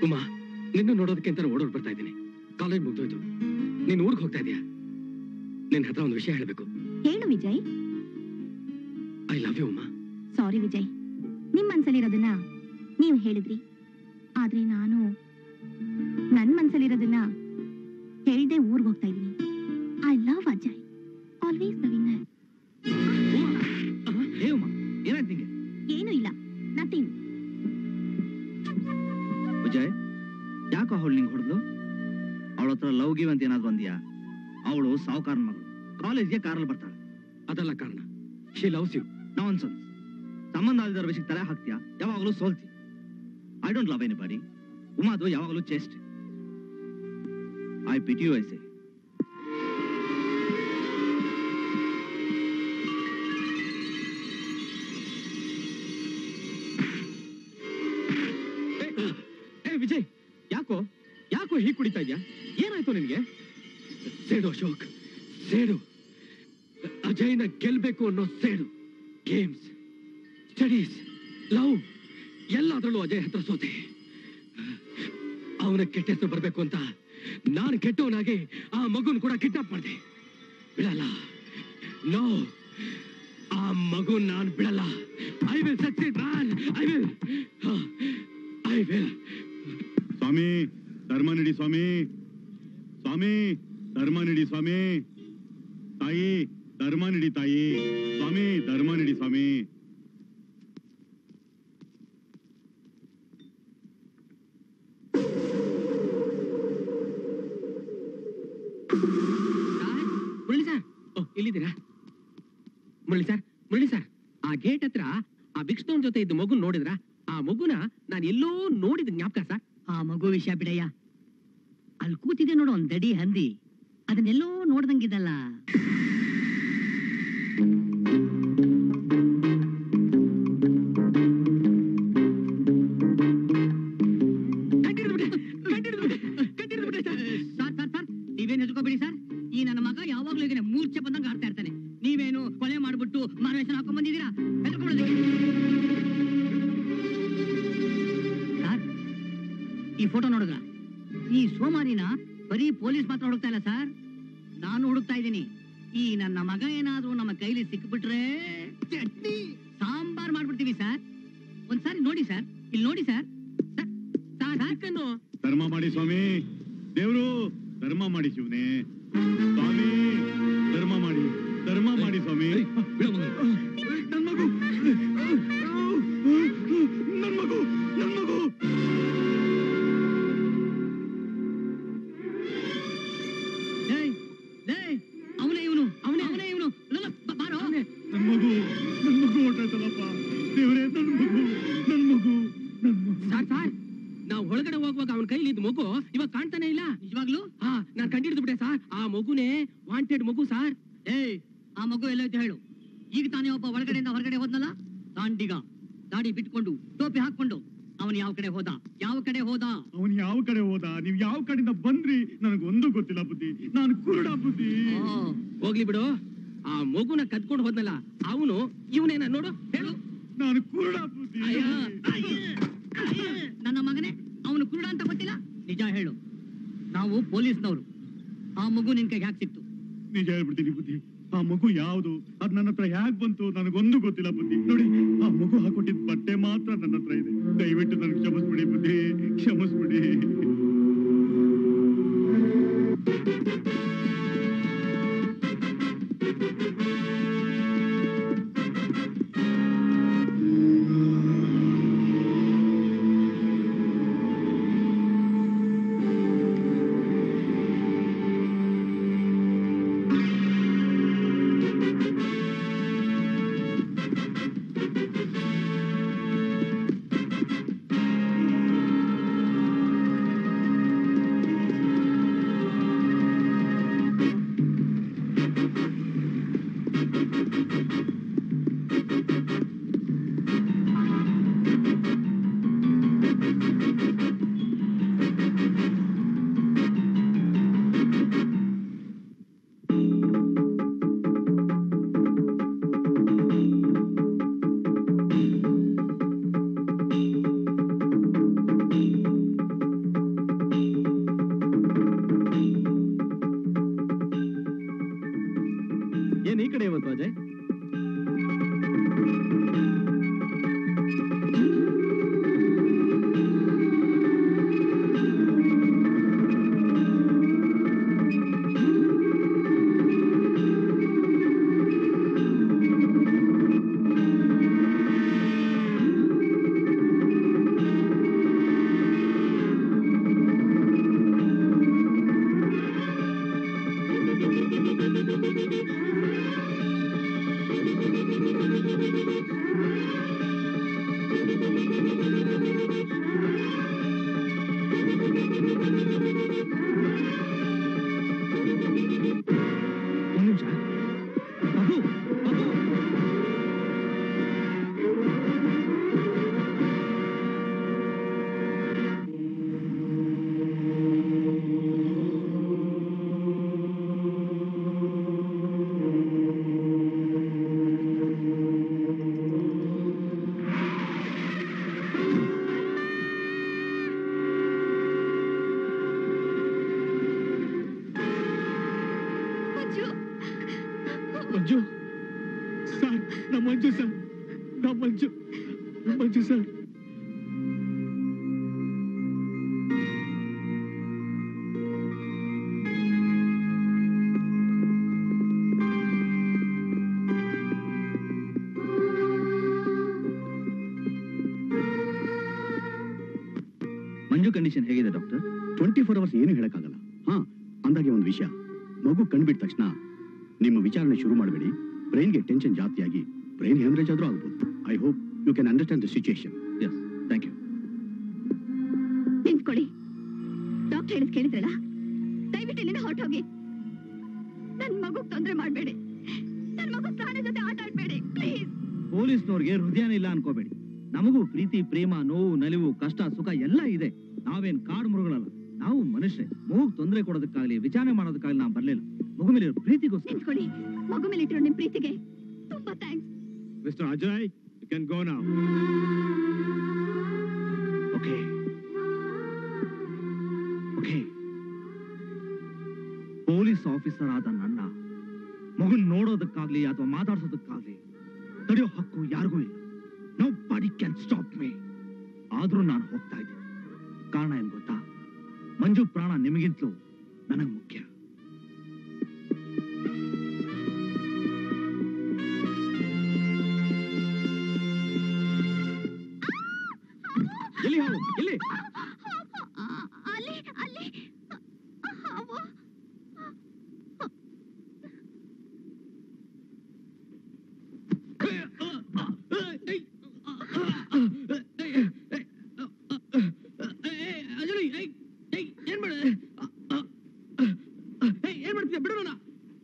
ಉಮಾ ನಿನ್ನ ನೋಡೋದಕ್ಕೆ ಅಂತ ಓಡೋಡ್ ಬರ್ತಾ ಇದ್ದೀನಿ ಕಾಲೇಜ್ ಮುಗ್ದೋಯ್ತು ನೀನ್ ಊರ್ಗ್ ಹೋಗ್ತಾ ಇದೀಯಾ ನಿನ್ ಹತ್ರ ಒಂದು ವಿಷಯ ಹೇಳ್ಬೇಕು ಹೇಳು Vijay I love you Uma sorry Vijay ನಿಮ್ ಮನ್ಸಲ್ಲಿರೋದನ್ನ ನೀವು ಹೇಳಿದ್ರಿ ಆದ್ರೆ ನಾನು ನನ್ ಮನ್ಸಲ್ಲಿರೋದನ್ನ ಹೇಳ್ದೆ ಊರ್ಗ್ ಹೋಗ್ತಾ ಇದೀನಿ I love Ajay always loving ಏವಮ್ಮ ಏನಾಯ್ತು ನಿಂಗೆ ಏನೂ ಇಲ್ಲ ನಥಿಂಗ್ ವಿಜಯ್ ಯಾಕೋ ಅವಳು ನಿಂಗೆ ಹೊಡೆದ್ಲು ಅವಳ ಹತ್ರ ಲವ್ ಗಿವ್ ಅಂತ ಏನಾದ್ರು ಅಂದ್ಯಾ ಅವಳು ಸಾವುಕಾರನ ಮಗಳು ಕಾಲೇಜ್ಗೆ ಕಾರಲ್ಲಿ ಬರ್ತಾಳೆ ಅದಲ್ಲ ಕಾರಣ she loves you nonsense ಸಂಬಂಧ ಆಲ್ದರ ವಿಷಯಕ್ಕೆ ತಲೆ ಹಾಕ್ತೀಯಾ ಯಾವಾಗಲೂ ಸೋಲ್ತಿ I don't love anybody ಉಮಾದು ಯಾವಾಗಲೂ chest I pity you I say ಏ ವಿಜಯ್ ಯಾಕೋ ಯಾಕೋ ಹೀಗ್ ಕುಡಿತಾ ಇದ್ಯಾ ಏನಾಯ್ತು ನಿನ್ಗೆ ಸೇಡು ಅಶೋಕ್ ಸೇಡು ಅಜಯ್ನ ಗೆಲ್ಬೇಕು ಅನ್ನೋ ಸೇಡು ಗೇಮ್ಸ್ ಸ್ಟಡೀಸ್ ಲವ್ ಎಲ್ಲಾದ್ರಲ್ಲೂ ಅಜಯ್ ಹತ್ರ ಸೋತೆ ಅವನ ಕೆಟ್ಟ ಹೆಸರು ಬರ್ಬೇಕು ಅಂತ ನಾನು ಕೆಟ್ಟವನಾಗಿ ಆ ಮಗುನ್ ಕೂಡ ಕಿಡ್ನಾಪ್ ಮಾಡಿದೆ ಬಿಡಲ್ಲ ನೋ ಆ ಮಗು ನಾನು ಬಿಡಲ್ಲ I will succeed man I will I will ಸ್ವಾಮಿ ಧರ್ಮ ನೀಡಿ ಸ್ವಾಮಿ ಸ್ವಾಮಿ ಧರ್ಮ ನೀಡಿ ಸ್ವಾಮಿ ತಾಯಿ ಧರ್ಮ ನೀಡಿ ತಾಯಿ ಸ್ವಾಮಿ ಧರ್ಮ ನೀಡಿ ಸ್ವಾಮಿ ಮುರಳಿ ಸರ್ ಓ, ಇಲ್ಲಿದ್ದೀರಾ ಮುರಳಿ ಸರ್ ಮುರಳಿ ಸರ್ ಆ ಗೇಟ್ ಹತ್ರ ಆ ಬಿಕ್ಸ್ಟೋನ್ ಜೊತೆ ಇದ್ದ ಮಗು ನೋಡಿದ್ರ ಆ ಮಗುನ ನಾನು ಎಲ್ಲೋ ನೋಡಿದ ಜ್ಞಾಪಕ ಸರ್ ಆ ಮಗು ವಿಷಯ ಬಿಡಯ್ಯ ಅಲ್ಲಿ ಕೂತಿದೆ ನೋಡು ಒಂದ್ ದಡಿ ಹಂದಿ ಅದನ್ನೆಲ್ಲೋ ನೋಡ್ದಂಗಿದಲ್ಲ ಸರ್ ಸರ್ ಸರ್ ನೀವೇನ್ ಹೆದರ್ಕೋಬೇಡಿ ಸರ್ ಈ ನನ್ನ ಮಗ ಯಾವಾಗ್ಲೂ ಹೀಗೇನೆ ಮೂರ್ಛೆ ಬಂದಂಗ ಆಡ್ತಾ ಇರ್ತಾನೆ ನೀವೇನು ಕೊಲೆ ಮಾಡ್ಬಿಟ್ಟು ಮಾರ್ವೇಷನ್ ಹಾಕೊಂಡ್ ಬಂದಿದ್ದೀರಾ ಹೆದರ್ಕೊಳ್ಳೋದಕ್ಕೆ ಸರ್ ಈ ಫೋಟೋ ನೋಡಿದ್ರ ಈ ಸೋಮಾರಿನ ಬರೀ ಪೊಲೀಸ್ ಮಾತ್ರ ಹುಡುಕ್ತಾ ಇಲ್ಲ ಸರ್ ನಾನು ಹುಡುಕ್ತಾ ಇದ್ದೀನಿ ಈ ನನ್ನ ಮಗ ಏನಾದ್ರೂ ನಮ್ಮ ಕೈಲಿ ಸಿಕ್ಬಿಟ್ರೆ ಚಟ್ನಿ ಸಾಂಬಾರ್ ಮಾಡ್ಬಿಡ್ತೀವಿ ಸರ್ ಒಂದ್ಸಾರಿ ನೋಡಿ ಸರ್ ಇಲ್ಲಿ ನೋಡಿ ಸರ್ ಸರ್, ಸರ್ ಸಾಕನ್ನು ಧರ್ಮ ಮಾಡಿ ಸ್ವಾಮಿ ದೇವ್ರು ಧರ್ಮ ಮಾಡಿ ಶಿವನೇ ಸ್ವಾಮಿ ಧರ್ಮ ಮಾಡಿ ಧರ್ಮ ಮಾಡಿ ಸ್ವಾಮಿ ನನ್ ಮಗು ನನ್ ಮಗು ನನ್ ಮಗು ಏಯ್, ಏಯ್, ಅವನೇ ಇವನು ಅವನೇ ಅವನೇ ಇವನು ಬಾರೋ ನನ್ ಮಗು ನನ್ ಮಗು ಹೊಟ್ಟೈತಲ್ಲಪ್ಪ ದೇವ್ರೇ ನನ್ ಮಗು ನನ್ ಮಗು ನನ್ ಮಗು ಸರ್ ಸರ್ ನಾವು ಒಳಗಡೆ ಹೋಗುವಾಗ ಅವನ ಕೈಲಿ ಇದ್ದ ಮಗು ಇವಾಗ ಕಾಣ್ತಾನೆ ಇಲ್ಲ ನಿಜವಾಗ್ಲೂ ಹಾ ನಾನ್ ಕಂಡಿಡ್ದು ಬಿಟ್ಟೆ ಸರ್ ಆ ಮಗುನೇ ವಾಂಟೆಡ್ ಮಗು ಸರ್ ಏಯ್ ಆ ಮಗು ಎಲ್ಲೈತೆ ಹೇಳು ಈಗ ತಾನೇ ಒಬ್ಬ ಒಳಗಡೆಯಿಂದ ಹೊರಗಡೆ ಹೋದ್ನಲ್ಲ ದಾಂಡಿಗ ದಾಡಿ ಬಿಟ್ಕೊಂಡು ಟೋಪಿ ಹಾಕೊಂಡು ಅವನು ಯಾವ ಕಡೆ ಹೋದ ಯಾವ ಕಡೆ ಹೋದ ಅವನ್ ಯಾವ ಕಡೆ ಹೋದ ನೀವ್ ಯಾವ ಕಡೆಯಿಂದ ಬಂದ್ರಿ ನನಗೊಂದು ಗೊತ್ತಿಲ್ಲ ಬುದ್ಧಿ ನಾನು ಕುರುಡ ಬುದ್ಧಿ ಆ, ಹೋಗ್ಲಿ ಬಿಡು ಆ ಮಗುನ ಕದ್ಕೊಂಡು ಹೋದ್ನಲ್ಲ ಅವನು ಇವನೇನ ನೋಡು ಹೇಳು ನಾನು ಕುರುಡ ಬುದ್ಧಿ ಅಯ್ಯ, ಅಯ್ಯ, ಅಯ್ಯ. ನನ್ನ ಮಗನೇ ಅವನು ಕುರುಡ ಅಂತ ಗೊತ್ತಿಲ್ಲ ನಿಜ ಹೇಳು ನಾವು ಪೊಲೀಸ್ನವರು ಆ ಮಗು ನಿನ್ ಕೈಗೆ ಹ್ಯಾಕ್ ಸಿಕ್ತು ನಿಜ ಹೇಳ್ಬಿಡ್ತೀನಿ ಬುದ್ಧಿ ಆ ಮಗು ಯಾವುದು ಅದ್ ನನ್ನ ಹತ್ರ ಹ್ಯಾಕ್ ಬಂತು ನನಗೊಂದು ಗೊತ್ತಿಲ್ಲ ಬುದ್ಧಿ ನೋಡಿ ಆ ಮಗು ಹಾಕೊಟ್ಟಿದ್ ಬಟ್ಟೆ ಮಾತ್ರ ನನ್ನ ಹತ್ರ ಇದೆ ದಯವಿಟ್ಟು ನನ್ಗೆ ಕ್ಷಮಿಸ್ಬಿಡಿ ಬುದ್ಧಿ ಕ್ಷಮಿಸ್ಬಿಡಿ ಮಂಜು ಸರ್ ನಮ್ಮ ಮಂಜು ಸರ್ ನಮ್ಮ ಮಂಜು ಮಂಜು ಸರ್ ಮಂಜು ಕಂಡೀಷನ್ ಹೇಗಿದೆ ಡಾಕ್ಟರ್ ಟ್ವೆಂಟಿ ಫೋರ್ ಅವರ್ಸ್ ಏನು ಹೇಳಕ್ಕಾಗಲ್ಲ ಹಾ ಅಂದಾಗೆ ಒಂದು ವಿಷಯ ಮಗು ಕಂಡುಬಿಟ್ಟ ತಕ್ಷಣ ನಿಮ್ಮ ವಿಚಾರಣೆ ಶುರು ಮಾಡಬೇಡಿ ಬ್ರೈನ್ಗೆ ಟೆನ್ಷನ್ ಜಾಸ್ತಿಯಾಗಿ ಬ್ರೈನ್ ಹೆಮರೇಜ್ ಆದ್ರೂ ಆಗ್ಬೋದು I hope you can understand the situation yes thank you ನಿಂತ್ಕೊಳ್ಳಿ ಡಾಕ್ಟರ್ ಹೇಳಿದ್ ಕೇಳಿದ್ರಲ್ಲ ದಯವಿಟ್ಟು ಇಲ್ಲಿಂದ ಹೊರಟೋಗಿ ನನ್ ಮಗುಗ್ ತೊಂದ್ರೆ ಮಾಡ್ಬೇಡಿ ನನ್ ಮಗು ಪ್ರಾಣ ಜೊತೆ ಆಟ ಆಡ್ಬೇಡಿ ಪ್ಲೀಸ್ ಪೊಲೀಸ್ನವ್ರಿಗೆ ಹೃದಯನೇ ಇಲ್ಲ ಅನ್ಕೋಬೇಡಿ ನಮಗೂ ಪ್ರೀತಿ ಪ್ರೇಮ ನೋವು ನಲಿವು ಕಷ್ಟ ಸುಖ ಎಲ್ಲ ಇದೆ ನಾವೇನ್ ಕಾಡು ಮೃಗಗಳಲ್ಲ ನಾವು ಮನುಷ್ಯರೇ ಮಗುಗ್ ತೊಂದರೆ ಕೊಡೋದಕ್ಕಾಗ್ಲಿ ವಿಚಾರಣೆ ಮಾಡೋದಕ್ಕಾಗ್ಲಿ ನಾವು ಬರ್ಲಿಲ್ಲ ಮಗು ಮೇಲೆ ಇರೋ ಪ್ರೀತಿಗೋಸ್ಕರ ನಿಂತ್ಕೊಳ್ಳಿ ಮಗು ಮೇಲೆ ಇಟ್ಟಿರೋ ನಿಮ್ ಪ್ರೀತಿಗೆ ತುಂಬಾ thanks mister Ajay you can go ನಾವ್ ಓಕೆ ಓಕೆ ಪೊಲೀಸ್ ಆಫೀಸರ್ ಆದ ನನ್ನ ಮಗುನ್ ನೋಡೋದಕ್ಕಾಗ್ಲಿ ಅಥವಾ ಮಾತಾಡ್ಸೋದಕ್ಕಾಗ್ಲಿ ತಡೆಯೋ ಹಕ್ಕು ಯಾರಿಗೂ ಇಲ್ಲ nobody can stop me ಆದ್ರೂ ನಾನು ಹೋಗ್ತಾ ಇದ್ದೀನಿ ಕಾರಣ ಏನ್ ಗೊತ್ತಾ ಮಂಜು ಪ್ರಾಣ ನಿಮಗಿಂತಲೂ ನನಗ್ ಮುಖ್ಯ ಎಲ್ಲಿ ಹಾವು ಎಲ್ಲಿ ಅಲ್ಲಿ ಅಲ್ಲಿ ಹಾವು ಅಜಲಿ ಏನ್ ಮಾಡ ಏನ್ ಮಾಡ್ತೀಯ ಬಿಡು ನನ್ನ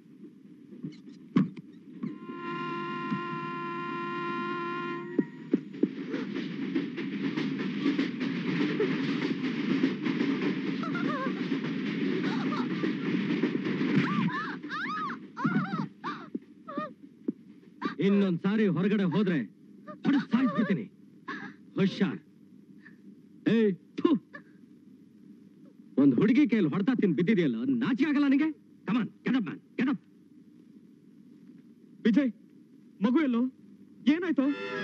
ಇನ್ನೊಂದ್ ಸಾರಿ ಹೊರಗಡೆ ಹೋದ್ರೆ ಹೊಡೆದ್ ಸಾಯಿಸ್ಬಿಡ್ತೀನಿ ಹುಷಾರ್ ಏಯ್ ಥು. ಒಂದ್ ಹುಡುಗಿ ಕೈಯಲ್ಲಿ ಹೊಡ್ತಾ ತಿನ್ ಬಿದ್ದಿದೆಯಲ್ಲ ನಾಚಿಕೆ ಆಗಲ್ಲ ನನಗೆ come on get up man get up Vijay ಮಗು ಎಲ್ಲೋ ಏನಾಯ್ತು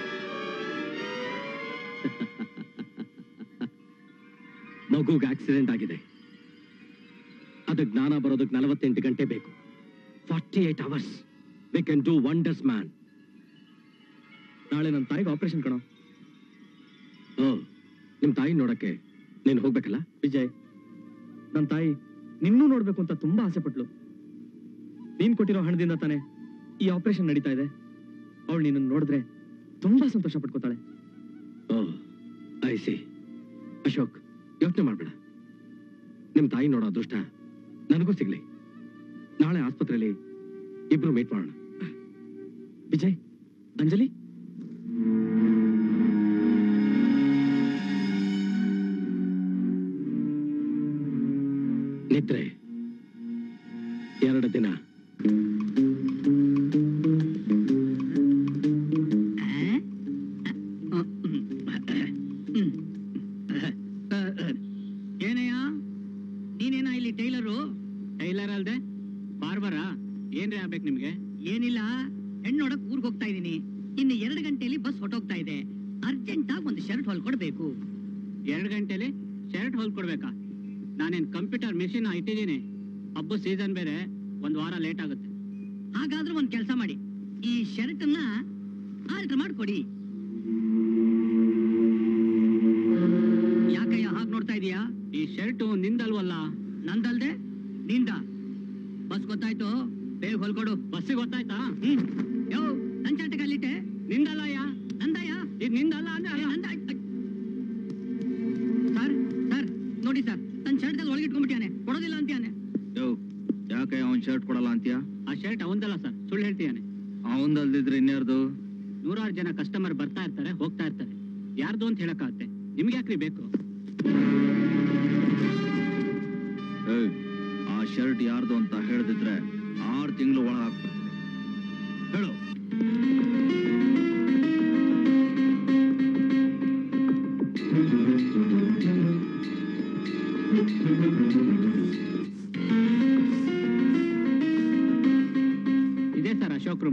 ಮಗುಗೆ ಆಕ್ಸಿಡೆಂಟ್ ಆಗಿದೆ ಅದಕ್ಕೆ ಜ್ಞಾನ ಬರೋದಕ್ಕೆ ನಲವತ್ತೆಂಟು ಗಂಟೆ ಬೇಕು forty eight hours we can do wonders man ನಾಳೆ ನನ್ನ ತಾಯಿಗೆ ಆಪರೇಷನ್ ಕಣೋ ಓ ನಿಮ್ ತಾಯಿ ನೋಡಕ್ಕೆ ನೀನ್ ಹೋಗ್ಬೇಕಲ್ಲ ವಿಜಯ್ ನನ್ನ ತಾಯಿ ನಿನ್ನೂ ನೋಡ್ಬೇಕು ಅಂತ ತುಂಬಾ ಆಸೆ ಪಟ್ಲು ನೀನ್ ಕೊಟ್ಟಿರೋ ಹಣದಿಂದ ತಾನೆ ಈ ಆಪರೇಷನ್ ನಡೀತಾ ಇದೆ ಅವಳು ನಿನ್ನ ನೋಡಿದ್ರೆ ತುಂಬಾ ಸಂತೋಷ ಪಟ್ಕೋತಾಳೆ ಓ ಐ ಸಿ ಅಶೋಕ್ ಯೋಚನೆ ಮಾಡ್ಬೇಡ ನಿಮ್ ತಾಯಿ ನೋಡೋ ಅದೃಷ್ಟ ನನಗೂ ಸಿಗ್ಲಿ ನಾಳೆ ಆಸ್ಪತ್ರೆಯಲ್ಲಿ ಇಬ್ರು ಮೀಟ್ ಮಾಡೋಣ ವಿಜಯ್ ಅಂಜಲಿ ನಿದ್ರೆ ಎರಡು ದಿನ ಏನಯ್ಯ ನೀನೇನ ಇಲ್ಲಿ ಟೈಲರು ಟೈಲರ್ ಅಲ್ದೆ ಬಾರ್ಬರ ಏನ್ರಿ ಆಗ್ಬೇಕು ನಿಮ್ಗೆ ಏನಿಲ್ಲ ಹೆಣ್ಣು ನೋಡಕ್ ಊರ್ಗ್ ಹೋಗ್ತಾ ಇದೀನಿ ಇನ್ನು ಎರಡು ಗಂಟೆಯಲ್ಲಿ ಬಸ್ ಹೊಟ್ಟೋಗ್ತಾ ಇದೆ ಅರ್ಜೆಂಟ್ ಆಗಿ ಒಂದು ಶರ್ಟ್ ಹೊಲ್ಕೊಡ್ಬೇಕು ಎರಡ್ ಗಂಟೆಲಿ ಶರ್ಟ್ ಹೊಲ್ಕೊಡ್ಬೇಕಾ ನಾನೇನ್ ಕಂಪ್ಯೂಟರ್ ಮೆಷಿನ್ ಇಟ್ಟಿದ್ದೀನಿ ಹಬ್ಬ ಸೀಸನ್ ಬೇರೆ ಒಂದ್ ವಾರ ಲೇಟ್ ಆಗುತ್ತೆ ಹಾಗಾದ್ರೆ ಒಂದ್ ಕೆಲಸ ಮಾಡಿ ಈ ಶರ್ಟ್ ಅನ್ನ ಆಲ್ಟರ್ ಮಾಡ್ಕೊಡಿ ಯಾಕಯ್ಯ ಹಾಗೆ ನೋಡ್ತಾ ಇದೀಯಾ ಈ ಶರ್ಟ್ ನಿಂದಲ್ವಲ್ಲ ನಂದಲ್ದೆ ನಿಂದ ಬಸ್ ಗೊತ್ತಾಯ್ತು ಬೇಗ ಹೊಲ್ಕೊಡು ಬಸ್ಸಿಗೆ ಗೊತ್ತಾಯ್ತಾ ಹ್ಮ್ ಯೋ ನನ್ ಶರ್ಟ್ ಅಲ್ಲಿಟ್ಟೆ ನಿಂದಲ್ಲಯ್ಯ ನಂದಯ್ಯ ಇದು ನಿಂದಲ್ಲ ಅಂದ್ರೆ ಏ, ಅಲ್ಲ. ನಂದ ಸರ್ ಸರ್ ನೋಡಿ ಸರ್ ನನ್ ಶರ್ಟ್ ಒಳಗೆ ಇಟ್ಕೊಂಡ್ಬಿಟ್ಟಾನೆ ಕೊಡೋದಿಲ್ಲ ಅಂತಾನೆ ಯೋ ಯಾಕೆ ಅವನ್ ಶರ್ಟ್ ಕೊಡಲ್ಲ ಅಂತೀಯ ಆ ಶರ್ಟ್ ಅವಂದಲ್ಲ ಸರ್ ಸುಳ್ಳು ಹೇಳ್ತೀಯಾನೆ ಅವಂದಲ್ದಿದ್ರೆ ಇನ್ಯಾರ್ದು ನೂರಾರು ಜನ ಕಸ್ಟಮರ್ ಬರ್ತಾ ಇರ್ತಾರೆ ಹೋಗ್ತಾ ಇರ್ತಾರೆ ಯಾರ್ದು ಅಂತ ಹೇಳಕ್ಕಾಗತ್ತೆ ನಿಮ್ಗೆ ಯಾಕ್ರಿ ಬೇಕು ಏಯ್, ಆ ಶರ್ಟ್ ಯಾರ್ದು ಅಂತ ಹೇಳ್ದಿದ್ರೆ ಆರು ತಿಂಗಳು ಒಳಗೆ ಹಾಕ್ಬಿಡ್ತೀನಿ ಹೇಳು ಇದೇ ಸರ್ ಅಶೋಕ್ ರೂಮ್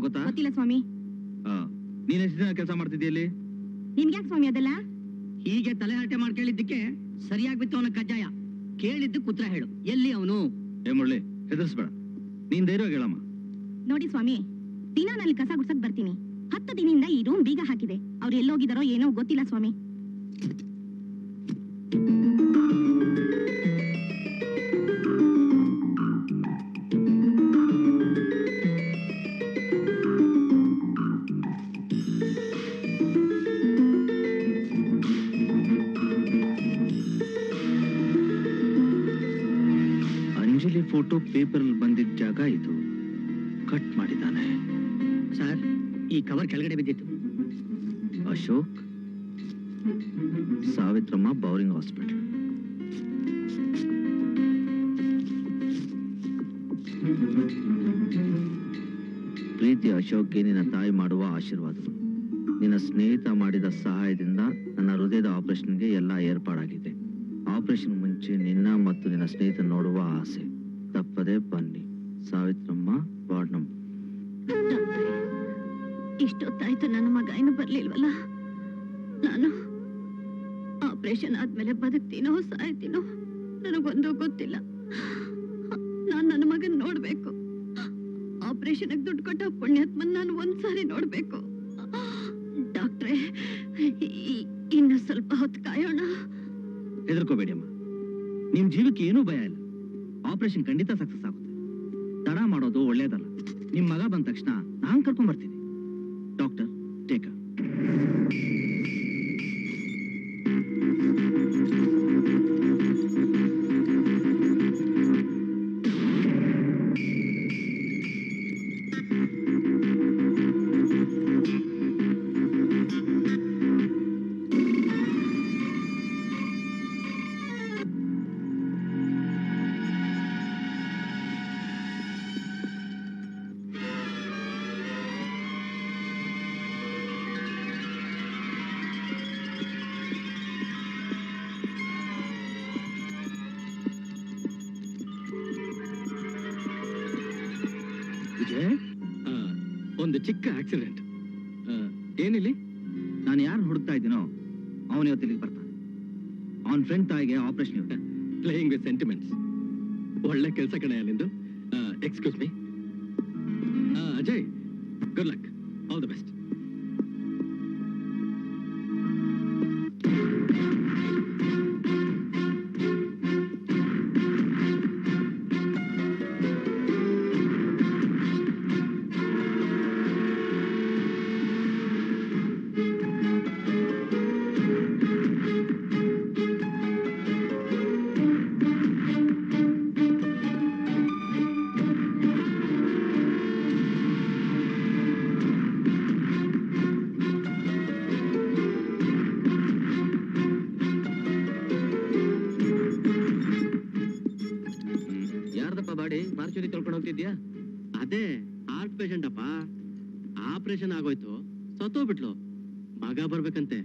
ಗೊತ್ತಾ ಗೊತ್ತಿಲ್ಲ ಸ್ವಾಮಿ ಆ, ನೀನ್ ಎಷ್ಟು ದಿನ ಕೆಲಸ ಮಾಡ್ತಿದ್ದೀಯಲ್ಲಿ ನಿನ್ಗ್ಯಾಕ್ ಸ್ವಾಮಿ ಅದೆಲ್ಲ ಹೀಗೆ ತಲೆ ಹರಟೆ ಮಾಡಿ ಕೇಳಿದ್ದಕ್ಕೆ ಸರಿಯಾಗಿ ಬಿತ್ತು ಅವನ ಕಜ್ಜಾಯ ಕೇಳಿದ್ದಕ್ಕೆ ಉತ್ತರ ಹೇಳು ಎಲ್ಲಿ ಅವನು ಏ ಮುರಳಿ ಹೆದರ್ಸ್ಬೇಡ ನೀನ್ ಧೈರ್ಯವಾಗಿ ಹೇಳಮ್ಮ ನೋಡಿ ಸ್ವಾಮಿ ದಿನ ನಲ್ಲಿ ಕಸ ಗುಡ್ಸಕ್ ಬರ್ತೀನಿ ಹತ್ತು ದಿನದಿಂದ ಈ ರೂಮ್ ಬೀಗ ಹಾಕಿದೆ ಅವ್ರು ಎಲ್ಲೋಗಿದಾರೋ ಏನೋ ಗೊತ್ತಿಲ್ಲ ಸ್ವಾಮಿ ಅಂಜಲಿ ಫೋಟೋ ಪೇಪರ್ ಬಂದಿದ್ದ ಜಾಗ ಇದು ಕಟ್ ಮಾಡಿದ್ದಾನೆ ಸರ್ ಈ ಕವರ್ ಕೆಳಗಡೆ ಬಿದ್ದಿತ್ತು ಅಶೋಕ್ ಸಾವಿತ್ರಮ್ಮ ಬೌರಿಂಗ್ ಹಾಸ್ಪಿಟಲ್ ಪ್ರೀತಿ ಅಶೋಕ್ಗೆ ನಿನ್ನ ತಾಯಿ ಮಾಡುವ ಆಶೀರ್ವಾದಗಳು ನಿನ್ನ ಸ್ನೇಹಿತ ಮಾಡಿದ ಸಹಾಯದಿಂದ ನನ್ನ ಹೃದಯದ ಆಪರೇಷನ್ಗೆ ಎಲ್ಲ ಏರ್ಪಾಡಾಗಿದೆ ಆಪರೇಷನ್ ಮುಂಚೆ ನಿನ್ನ ಮತ್ತು ನಿನ್ನ ಸ್ನೇಹಿತ ನೋಡುವ ಆಸೆ ತಪ್ಪದೆ ಬನ್ನಿ ಸಾವಿತ್ರಮ್ಮ ವಾರ್ಡ್ ನಂಬರ್ ಇಷ್ಟೊತ್ತಾಯ್ತು ನನ್ನ ಮಗ ಇನ್ನು ಬರ್ಲಿಲ್ವಲ್ಲ ನಾನು ಆಪರೇಷನ್ ಆದ್ಮೇಲೆ ಬದುಕ್ತೀನೋ ಸಾಯ್ತೀನೋ ನನಗೊಂದು ಗೊತ್ತಿಲ್ಲ ನಾನ್ ನನ್ನ ಮಗನ್ ನೋಡ್ಬೇಕು ಆಪರೇಷನ್ ದುಡ್ಡು ಕೊಟ್ಟ ಪುಣ್ಯಾತ್ಮನ್ ನಾನು ಒಂದ್ಸಾರಿ ನೋಡ್ಬೇಕು ಡಾಕ್ಟ್ರೆ ಇ- ಇನ್ನು ಸ್ವಲ್ಪ ಹೊತ್ತು ಕಾಯೋಣ ಹೆದರ್ಕೋಬೇಡಿ ಅಮ್ಮ ನಿಮ್ ಜೀವಕ್ಕೆ ಏನೂ ಭಯ ಇಲ್ಲ ಆಪರೇಷನ್ ಖಂಡಿತ ಸಕ್ಸಸ್ ಆಗುತ್ತೆ ತಡ ಮಾಡೋದು ಒಳ್ಳೇದಲ್ಲ ನಿಮ್ ಮಗ ಬಂದ ತಕ್ಷಣ ನಾನ್ ಕರ್ಕೊಂಡ್ ಬರ್ತೀನಿ ಡಾಕ್ಟರ್ ಟೇಕ ವಿಜಯ್ ಆ, ಒಂದು ಚಿಕ್ಕ ಆಕ್ಸಿಡೆಂಟ್ ಏನಿಲ್ಲಿ ನಾನು ಯಾರು ಹುಡುಕ್ತಾ ಇದ್ದೀನೋ ಅವನ ಇವತ್ತು ಇಲ್ಲಿಗೆ ಬರ್ತಾನೆ ಅವನ ಫ್ರೆಂಡ್ ತಾಯಿಗೆ ಆಪರೇಷನ್ ಇರುತ್ತೆ ಪ್ಲೇಯಿಂಗ್ ವಿತ್ ಸೆಂಟಿಮೆಂಟ್ಸ್ ಒಳ್ಳೆ ಕೆಲಸ ಕಣೆ ನಿಂದು excuse me Ajay good luck all the best ಯಾರ್ದಪ್ಪ ಬಾಡಿ ಮಾರ್ಚುರಿ ತೊಳ್ಕೊಂಡು ಹೋಗ್ತಿದ್ಯಾ ಅದೇ ಹಾರ್ಟ್ ಪೇಷಂಟ್ ಅಪ್ಪ ಆಪರೇಷನ್ ಆಗೋಯ್ತು ಸತ್ತೋಗ್ಬಿಟ್ಲು ಮಗ ಬರ್ಬೇಕಂತೆ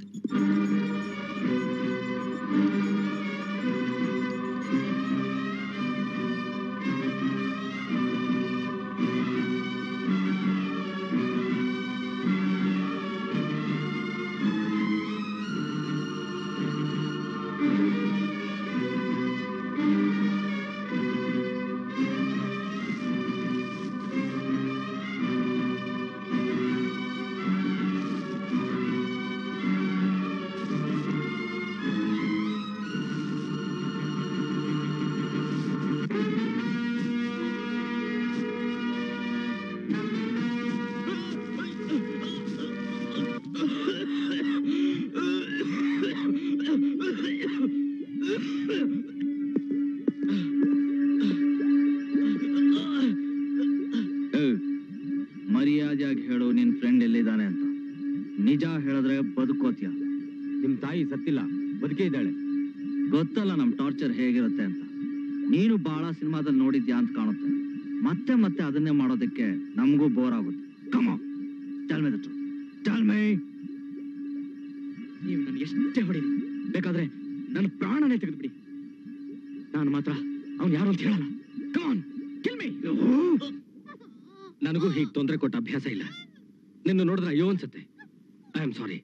ಮರ್ಯಾದೆಯಾಗಿ ಹೇಳು ನಿನ್ ಫ್ರೆಂಡ್ ಎಲ್ಲಿದ್ದಾನೆ ಅಂತ ನಿಜ ಹೇಳಿದ್ರೆ ಬದುಕೋತ್ಯ ನಿಮ್ ತಾಯಿ ಸತ್ತಿಲ್ಲ ಬದುಕೇ ಇದ್ದಾಳೆ ಗೊತ್ತಲ್ಲ ನಮ್ ಟಾರ್ಚರ್ ಹೇಗಿರುತ್ತೆ ಅಂತ ನೀನು ಬಹಳ ಸಿನಿಮಾದಲ್ಲಿ ನೋಡಿದ್ಯಾ ಅಂತ ಕಾಣುತ್ತೆ ಮತ್ತೆ ಮತ್ತೆ ಅದನ್ನೇ ಮಾಡೋದಕ್ಕೆ ನಮಗೂ ಬೋರ್ ಆಗುತ್ತೆ ಕಮ ಟೆಲ್ ಮಿ ಟೆಲ್ ಮಿ ನೀವು ನನ್ಗೆ ಎಷ್ಟೇ ಹೊಡೀರಿ ಬೇಕಾದ್ರೆ ನನ್ನ ಪ್ರಾಣನೇ ತೆಗೆದುಬಿಡಿ ನಾನು ಮಾತ್ರ ಅವ್ನು ಯಾರು ಅಂತ ಹೇಳಲ್ಲ ಕಮಾನ್ ಕಿಲ್ ಮೀ ನನಗೂ ಹೀಗೆ ತೊಂದರೆ ಕೊಟ್ಟ ಅಭ್ಯಾಸ ಇಲ್ಲ ನಿನ್ನ ನೋಡಿದ್ರೆ ಅಯ್ಯೋ ಅನ್ಸುತ್ತೆ ಐ ಆಮ್ ಸಾರಿ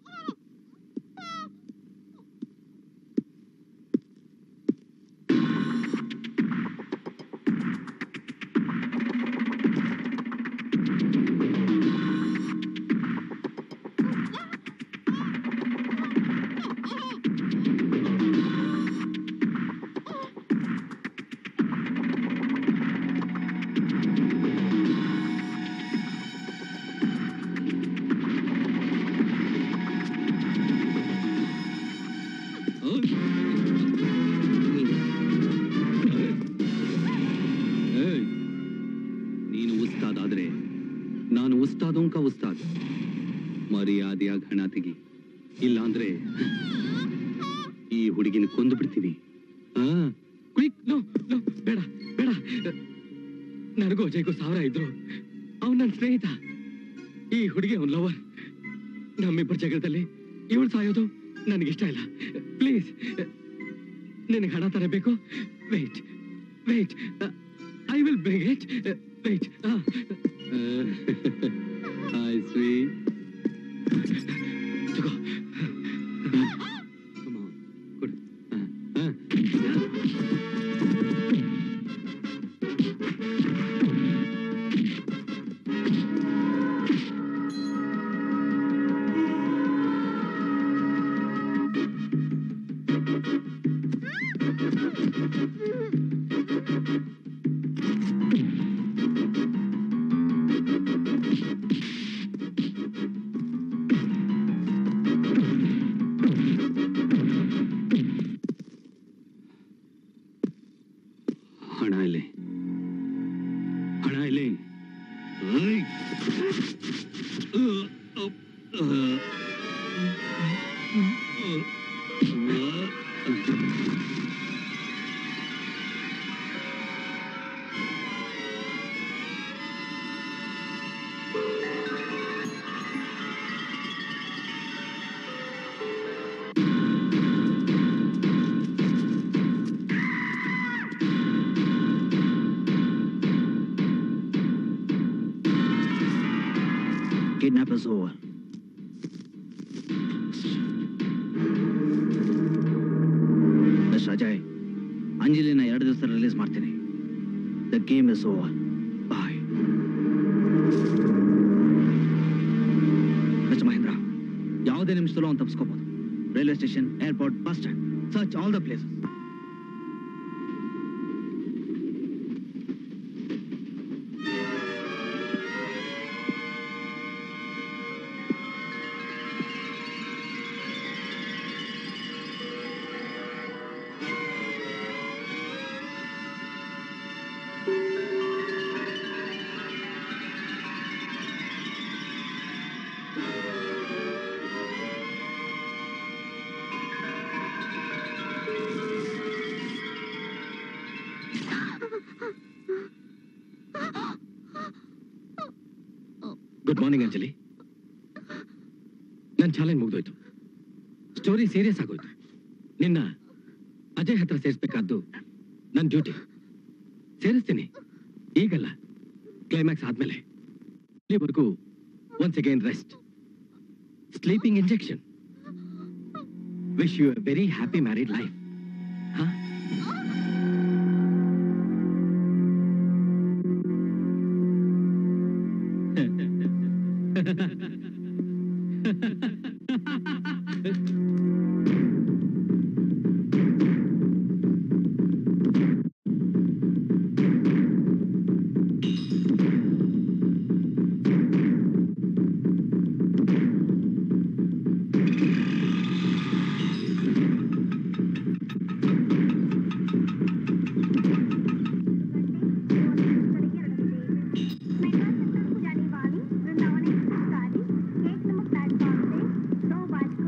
ಏಯ್, ನೀನು ಉಸ್ತಾದ್ ಆದ್ರೆ ನಾನು ಉಸ್ತಾದೋಂಕ ಉಸ್ತಾದ್ ಮರ್ಯಾದೆಯಾಗಿ ಹಣ ತೆಗಿ ಇಲ್ಲ ಅಂದ್ರೆ ಈ ಹುಡುಗಿನ ಕೊಂದು ಬಿಡ್ತೀನಿ ಆ ಕ್ವಿಕ್ ನೋ ನೋ ಬೇಡ ಬೇಡ ನನಗೂ ಅಜಯ್ಗೂ ಸಾವಿರ ಇದ್ರು ಅವನ್ ನನ್ನ ಸ್ನೇಹಿತ ಈ ಹುಡುಗಿ ಅವನ್ ಲವರ್ ನಮ್ಮಿಬ್ಬರ ಜಗಳದಲ್ಲಿ ಇವಳು ಸಾಯೋದು ನನಗಿಷ್ಟ ಇಲ್ಲ ಪ್ಲೀಸ್ ನಿನಗೆ ಹಣ ತರಬೇಕು wait wait I will bring it wait hi sweet ತಗೋ ಕೊಡು ಆ, ಆ. ಹಣ ಇಲ್ಲಿ ಹಣ ಇಲ್ಲಿ ಏಯ್. Kidnap is over. Mister Ajay ಅಂಜಲಿನ ಎರಡು ದಿವಸ ರಿಲೀಸ್ ಮಾಡ್ತೀನಿ the game is over boy mister Mahendra ಯಾವುದೇ ನಿಮಿಷದಲ್ಲೂ ಅವ್ನು ತಪ್ಪಿಸ್ಕೋಬಹುದು railway station airport bus stand search all the places good morning Anjali ನನ್ನ ಚಾಲೆಂಜ್ ಮುಗ್ದೋಯ್ತು ಸ್ಟೋರಿ ಸೀರಿಯಸ್ ಆಗೋಯ್ತು ನಿನ್ನ ಅಜಯ್ ಹತ್ರ ಸೇರಿಸ್ಬೇಕಾದ್ದು ನನ್ನ ಡ್ಯೂಟಿ ಸೇರಿಸ್ತೀನಿ ಈಗಲ್ಲ ಕ್ಲೈಮ್ಯಾಕ್ಸ್ ಆದ್ಮೇಲೆ ಇಲ್ಲಿವರೆಗೂ once again rest sleeping injection wish you a very happy married life ಹಾ जाने वाली वृंदावन एक्सप्रेस गाड़ी एक नंबर प्लेटफॉर्म से नौ बज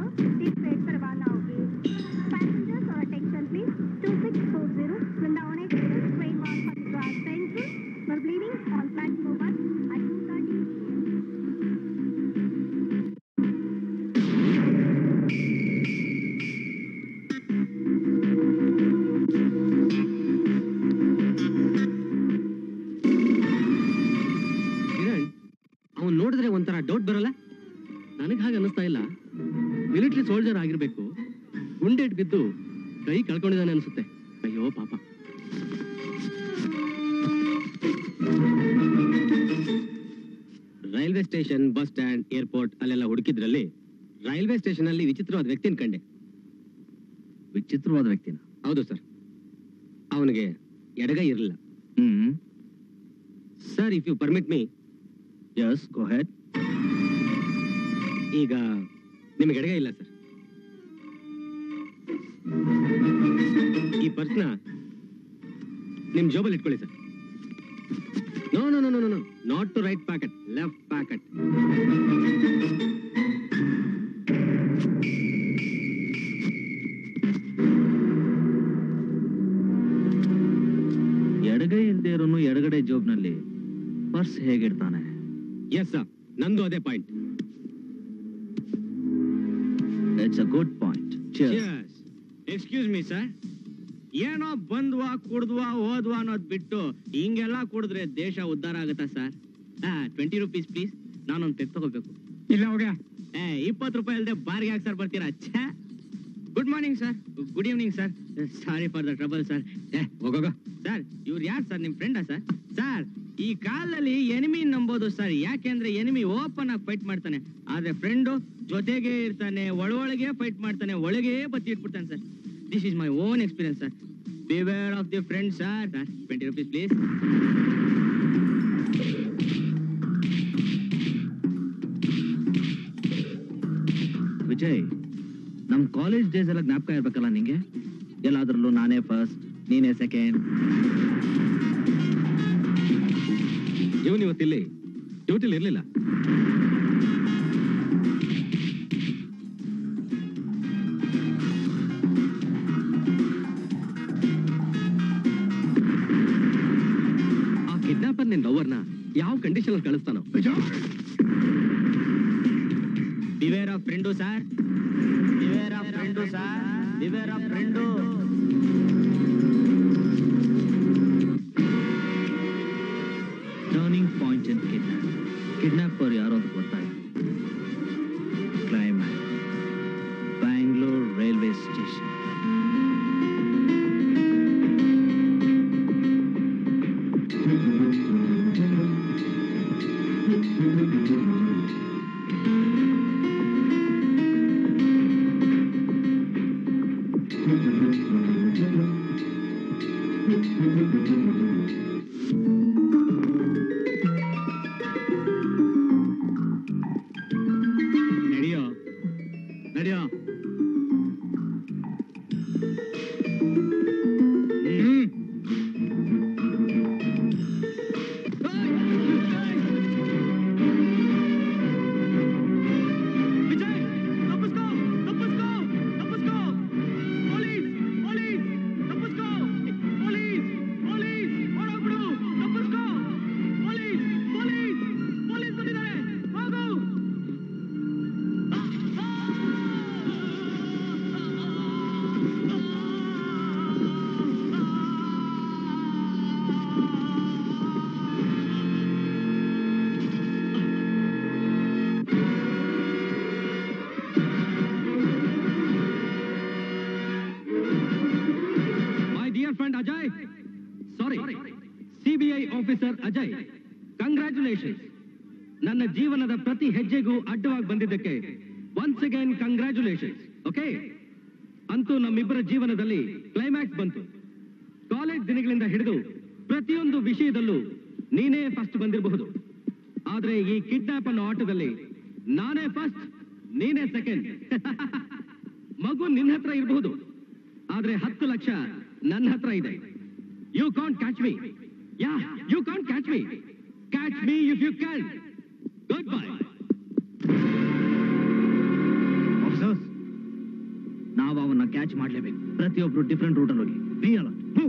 ಒಂಥರ ಡೌಟ್ ಬರಲ್ಲ ನನಗೆ ಹಾಗೆ ಅನ್ನಿಸ್ತಾ ಇಲ್ಲ ಮಿಲಿಟರಿ ಸೋಲ್ಜರ್ ಆಗಿರ್ಬೇಕು ಗುಂಡೇಟ್ ಬಿದ್ದು ಕೈ ಕಳ್ಕೊಂಡಿದ್ದಾನೆ ಅನ್ಸುತ್ತೆ ಅಯ್ಯೋ ಪಾಪ railway station bus stand airport ಅಲ್ಲೆಲ್ಲ ಹುಡುಕಿದ್ರಲ್ಲಿ ರೈಲ್ವೆ ಸ್ಟೇಷನ್ ಅಲ್ಲಿ ವಿಚಿತ್ರವಾದ ವ್ಯಕ್ತಿನ ಕಂಡೆ ವಿಚಿತ್ರವಾದ ವ್ಯಕ್ತಿನ ಹೌದು ಸರ್ ಅವನಿಗೆ ಎಡಗೈ ಇರಲಿಲ್ಲ hmm sir if you permit me yes go ahead ಈಗ ನಿಮಗೆ ಎಡಗೈ ಇಲ್ಲ ಸರ್ ಈ ಪರ್ಸ್ನ ನಿಮ್ ಜೋಬಲ್ಲಿ ಇಟ್ಕೊಳ್ಳಿ sir no no no no no not to right pocket left pocket ಎಡಗೈ ಇಲ್ದೇ ಇರೋನು ಎಡಗಡೆ ಜೋಬ್ನಲ್ಲಿ ಪರ್ಸ್ ಹೇಗಿಡ್ತಾನೆ ಎಸ್ ಸರ್ ನಂದು ಅದೇ point it's a good point excuse me sir ಏನೋ ಬಂದ್ವಾ ಕುಡ್ದ್ವಾ ಹೋದ್ವಾ ಅನ್ನೋದ್ ಬಿಟ್ಟು ಹಿಂಗೆಲ್ಲ ಕುಡಿದ್ರೆ ದೇಶ ಉದ್ಧಾರ ಆಗುತ್ತಾ ಸರ್ ಟ್ವೆಂಟಿ ರುಪೀಸ್ ಪ್ಲೀಸ್ ನಾನೊಂದು ತೆಗ್ ತಗೋಬೇಕು ಇಲ್ಲ ಹೋಗ ಏ ಇಪ್ಪತ್ತು ರೂಪಾಯಿ ಅಲ್ಲದೆ ಬಾರ್ಗೆ ಯಾಕೆ ಸರ್ ಬರ್ತೀರಾ ಛೇ good morning sir good evening sir sorry for the trouble sir ಏ ಹೋಗೋಗ ಸರ್ ಇವ್ರು ಯಾರು ಸರ್ ನಿಮ್ ಫ್ರೆಂಡಾ ಸರ್ ಸರ್ ಈ ಕಾಲದಲ್ಲಿ ಎನಿಮಿ ನಂಬೋದು ಸರ್ ಯಾಕೆಂದ್ರೆ ಎನಿಮಿ ಓಪನ್ ಆಗಿ ಫೈಟ್ ಮಾಡ್ತಾನೆ ಆದ್ರೆ ಫ್ರೆಂಡು ಜೊತೆಗೆ ಇರ್ತಾನೆ ಒಳೊಳಗೆ ಫೈಟ್ ಮಾಡ್ತಾನೆ ಒಳಗೆ ಬತ್ತಿ ಇಟ್ಬಿಡ್ತಾನೆ sir this is my own experience sir beware of the friend sir sir twenty rupees please Vijay ನಮ್ ಕಾಲೇಜ್ ಡೇಸ್ ಎಲ್ಲ ಜ್ಞಾಪಕ ಇರ್ಬೇಕಲ್ಲ ನಿಂಗೆ ಎಲ್ಲಾದ್ರಲ್ಲೂ ನಾನೇ ಫಸ್ಟ್ ನೀನೇ ಸೆಕೆಂಡ್ ಇವನು ಇವತ್ತಿಲ್ಲಿ ಡ್ಯೂಟಿಲಿ ಇರ್ಲಿಲ್ಲ ಆ ಕಿಡ್ನಾಪರ್ ನಿನ್ ಲವರ್ನ ಯಾವ ಕಂಡೀಷನ್ ಅಲ್ಲಿ ಕಳಿಸ್ತಾನೋ beware of friend sir beware of friend sir beware of friend turning point in kidnap kidnapper ಯಾರು ಅಂತ ಗೊತ್ತಾಯ್ತು ಕ್ಲೈಮ್ಯಾಕ್ಸ್ ಬ್ಯಾಂಗ್ಳೂರ್ ರೈಲ್ವೆ ಸ್ಟೇಷನ್ ನಡೆಯೋ ನಡೆಯೋ ವಿಜಯ್ ತಪ್ಪಿಸ್ಕೋ ತಪ್ಪಿಸ್ಕೋ ತಪ್ಪಿಸ್ಕೋ ಪೊಲೀಸ್ ಪೊಲೀಸ್ ತಪ್ಪಿಸ್ಕೋ ಪೊಲೀಸ್ ಪೊಲೀಸ್ ಓಡೋಗ್ಬಿಡು ತಪ್ಪಿಸ್ಕೋ ಪೊಲೀಸ್ ಪೊಲೀಸ್ ಪೊಲೀಸ್ ಬಂದಿದ್ದಾರೆ ಹೋಗು my dear friend Ajay sorry CBI officer Ajay congratulation ನನ್ನ ಜೀವನದ ಪ್ರತಿ ಹೆಜ್ಜೆಗೂ ಅಡ್ಡವಾಗಿ ಬಂದಿದ್ದಕ್ಕೆ ಒನ್ಸ್ ಅಗೈನ್ ಕಂಗ್ರ್ಯಾಚುಲೇಷನ್ ಓಕೆ ಅಂತೂ ನಮ್ಮಿಬ್ಬರ ಜೀವನದಲ್ಲಿ ಕ್ಲೈಮ್ಯಾಕ್ಸ್ ಬಂತು ಕಾಲೇಜ್ ದಿನಗಳಿಂದ ಹಿಡಿದು ಪ್ರತಿಯೊಂದು ವಿಷಯದಲ್ಲೂ ನೀನೇ ಫಸ್ಟ್ ಬಂದಿರಬಹುದು ಆದ್ರೆ ಈ ಕಿಡ್ನಾಪ್ ಅನ್ನೋ ಆಟದಲ್ಲಿ ನಾನೇ ಫಸ್ಟ್ ನೀನೇ ಸೆಕೆಂಡ್ ಮಗು ನಿನ್ನ ಹತ್ರ ಇರಬಹುದು ಆದ್ರೆ ಹತ್ತು ಲಕ್ಷ ನನ್ನ ಹತ್ರ ಇದೆ you can't catch me yeah you can't catch me catch me if you can good bye ನಾವು ಅವನ್ನ ಕ್ಯಾಚ್ ಮಾಡ್ಲೇಬೇಕು ಪ್ರತಿಯೊಬ್ರು ಡಿಫ್ರೆಂಟ್ ರೂಟ್ ಅಲ್ಲಿ ಹೋಗಿ Be alert. Move.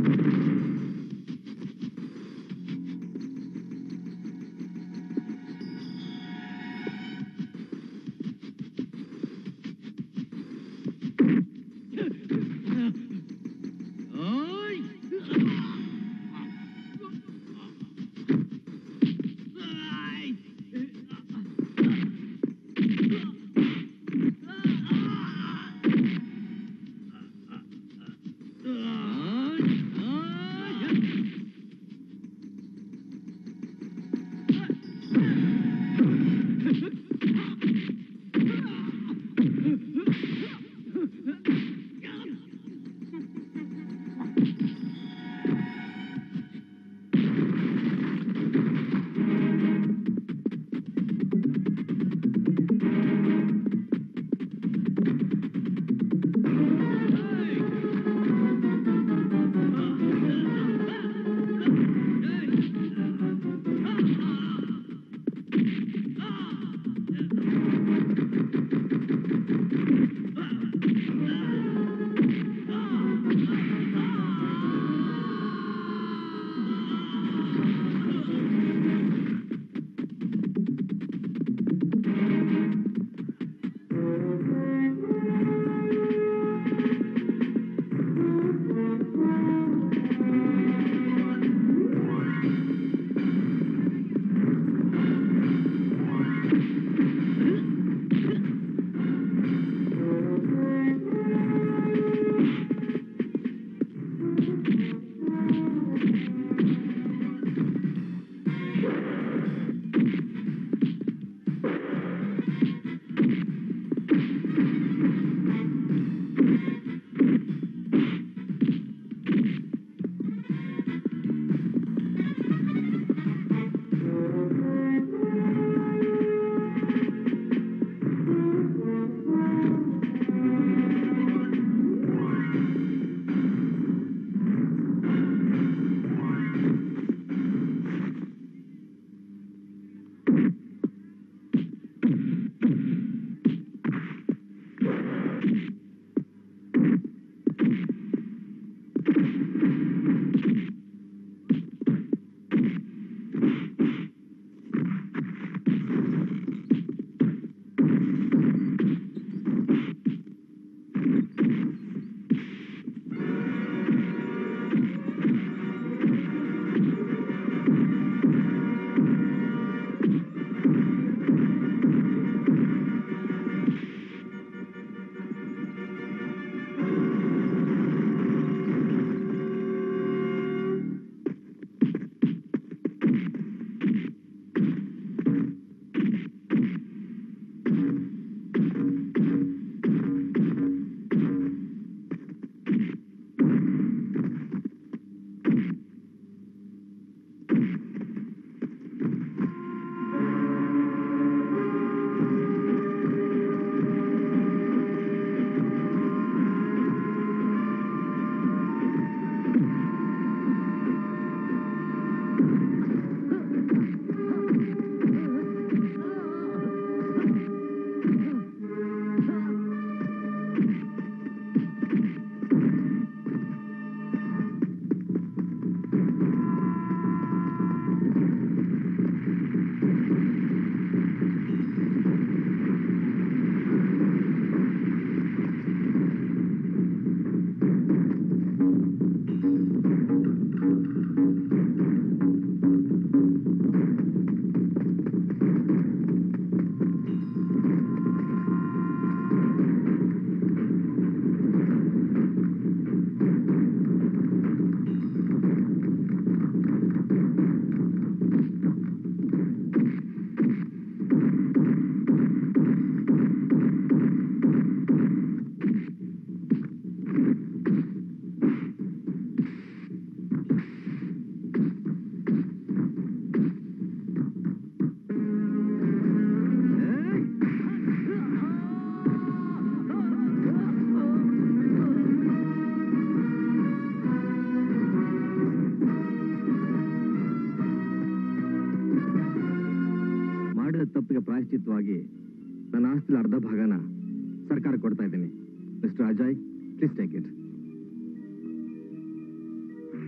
ಮಾಡಿದ ತಪ್ಪಿಗೆ ಪ್ರಾಯಶ್ಚಿತ್ತವಾಗಿ ನನ್ನ ಆಸ್ತಿಲ ಅರ್ಧ ಭಾಗನ ಸರ್ಕಾರ ಕೊಡ್ತಾ ಇದ್ದೀನಿ mister Ajay please take it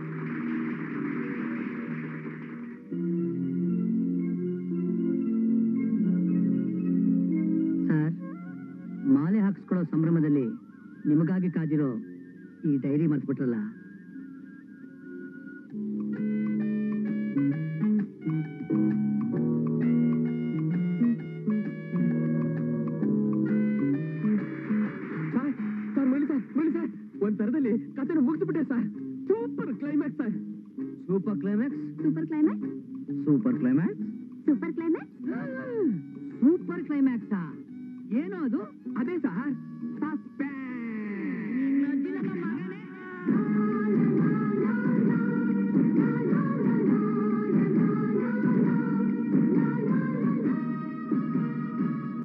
ಮಾಡ್ಕೊಳ್ಳೋ ಸಂಭ್ರಮದಲ್ಲಿ ನಿಮಗಾಗಿ ಕಾದಿರೋ ಈ ಡೈರಿ ಮರ್ತ್ಬಿಟ್ರಲ್ಲ ಸರ್ ಸರ್ ಮಳಿ ಸರ್ ಮಳಿ ಸರ್ ಒಂದ್ ತರದಲ್ಲಿ ಕಥೆನ ಮುಗಿಸ್ಬಿಟ್ಟೆ sir super climax sir super climax super climax super climax super climax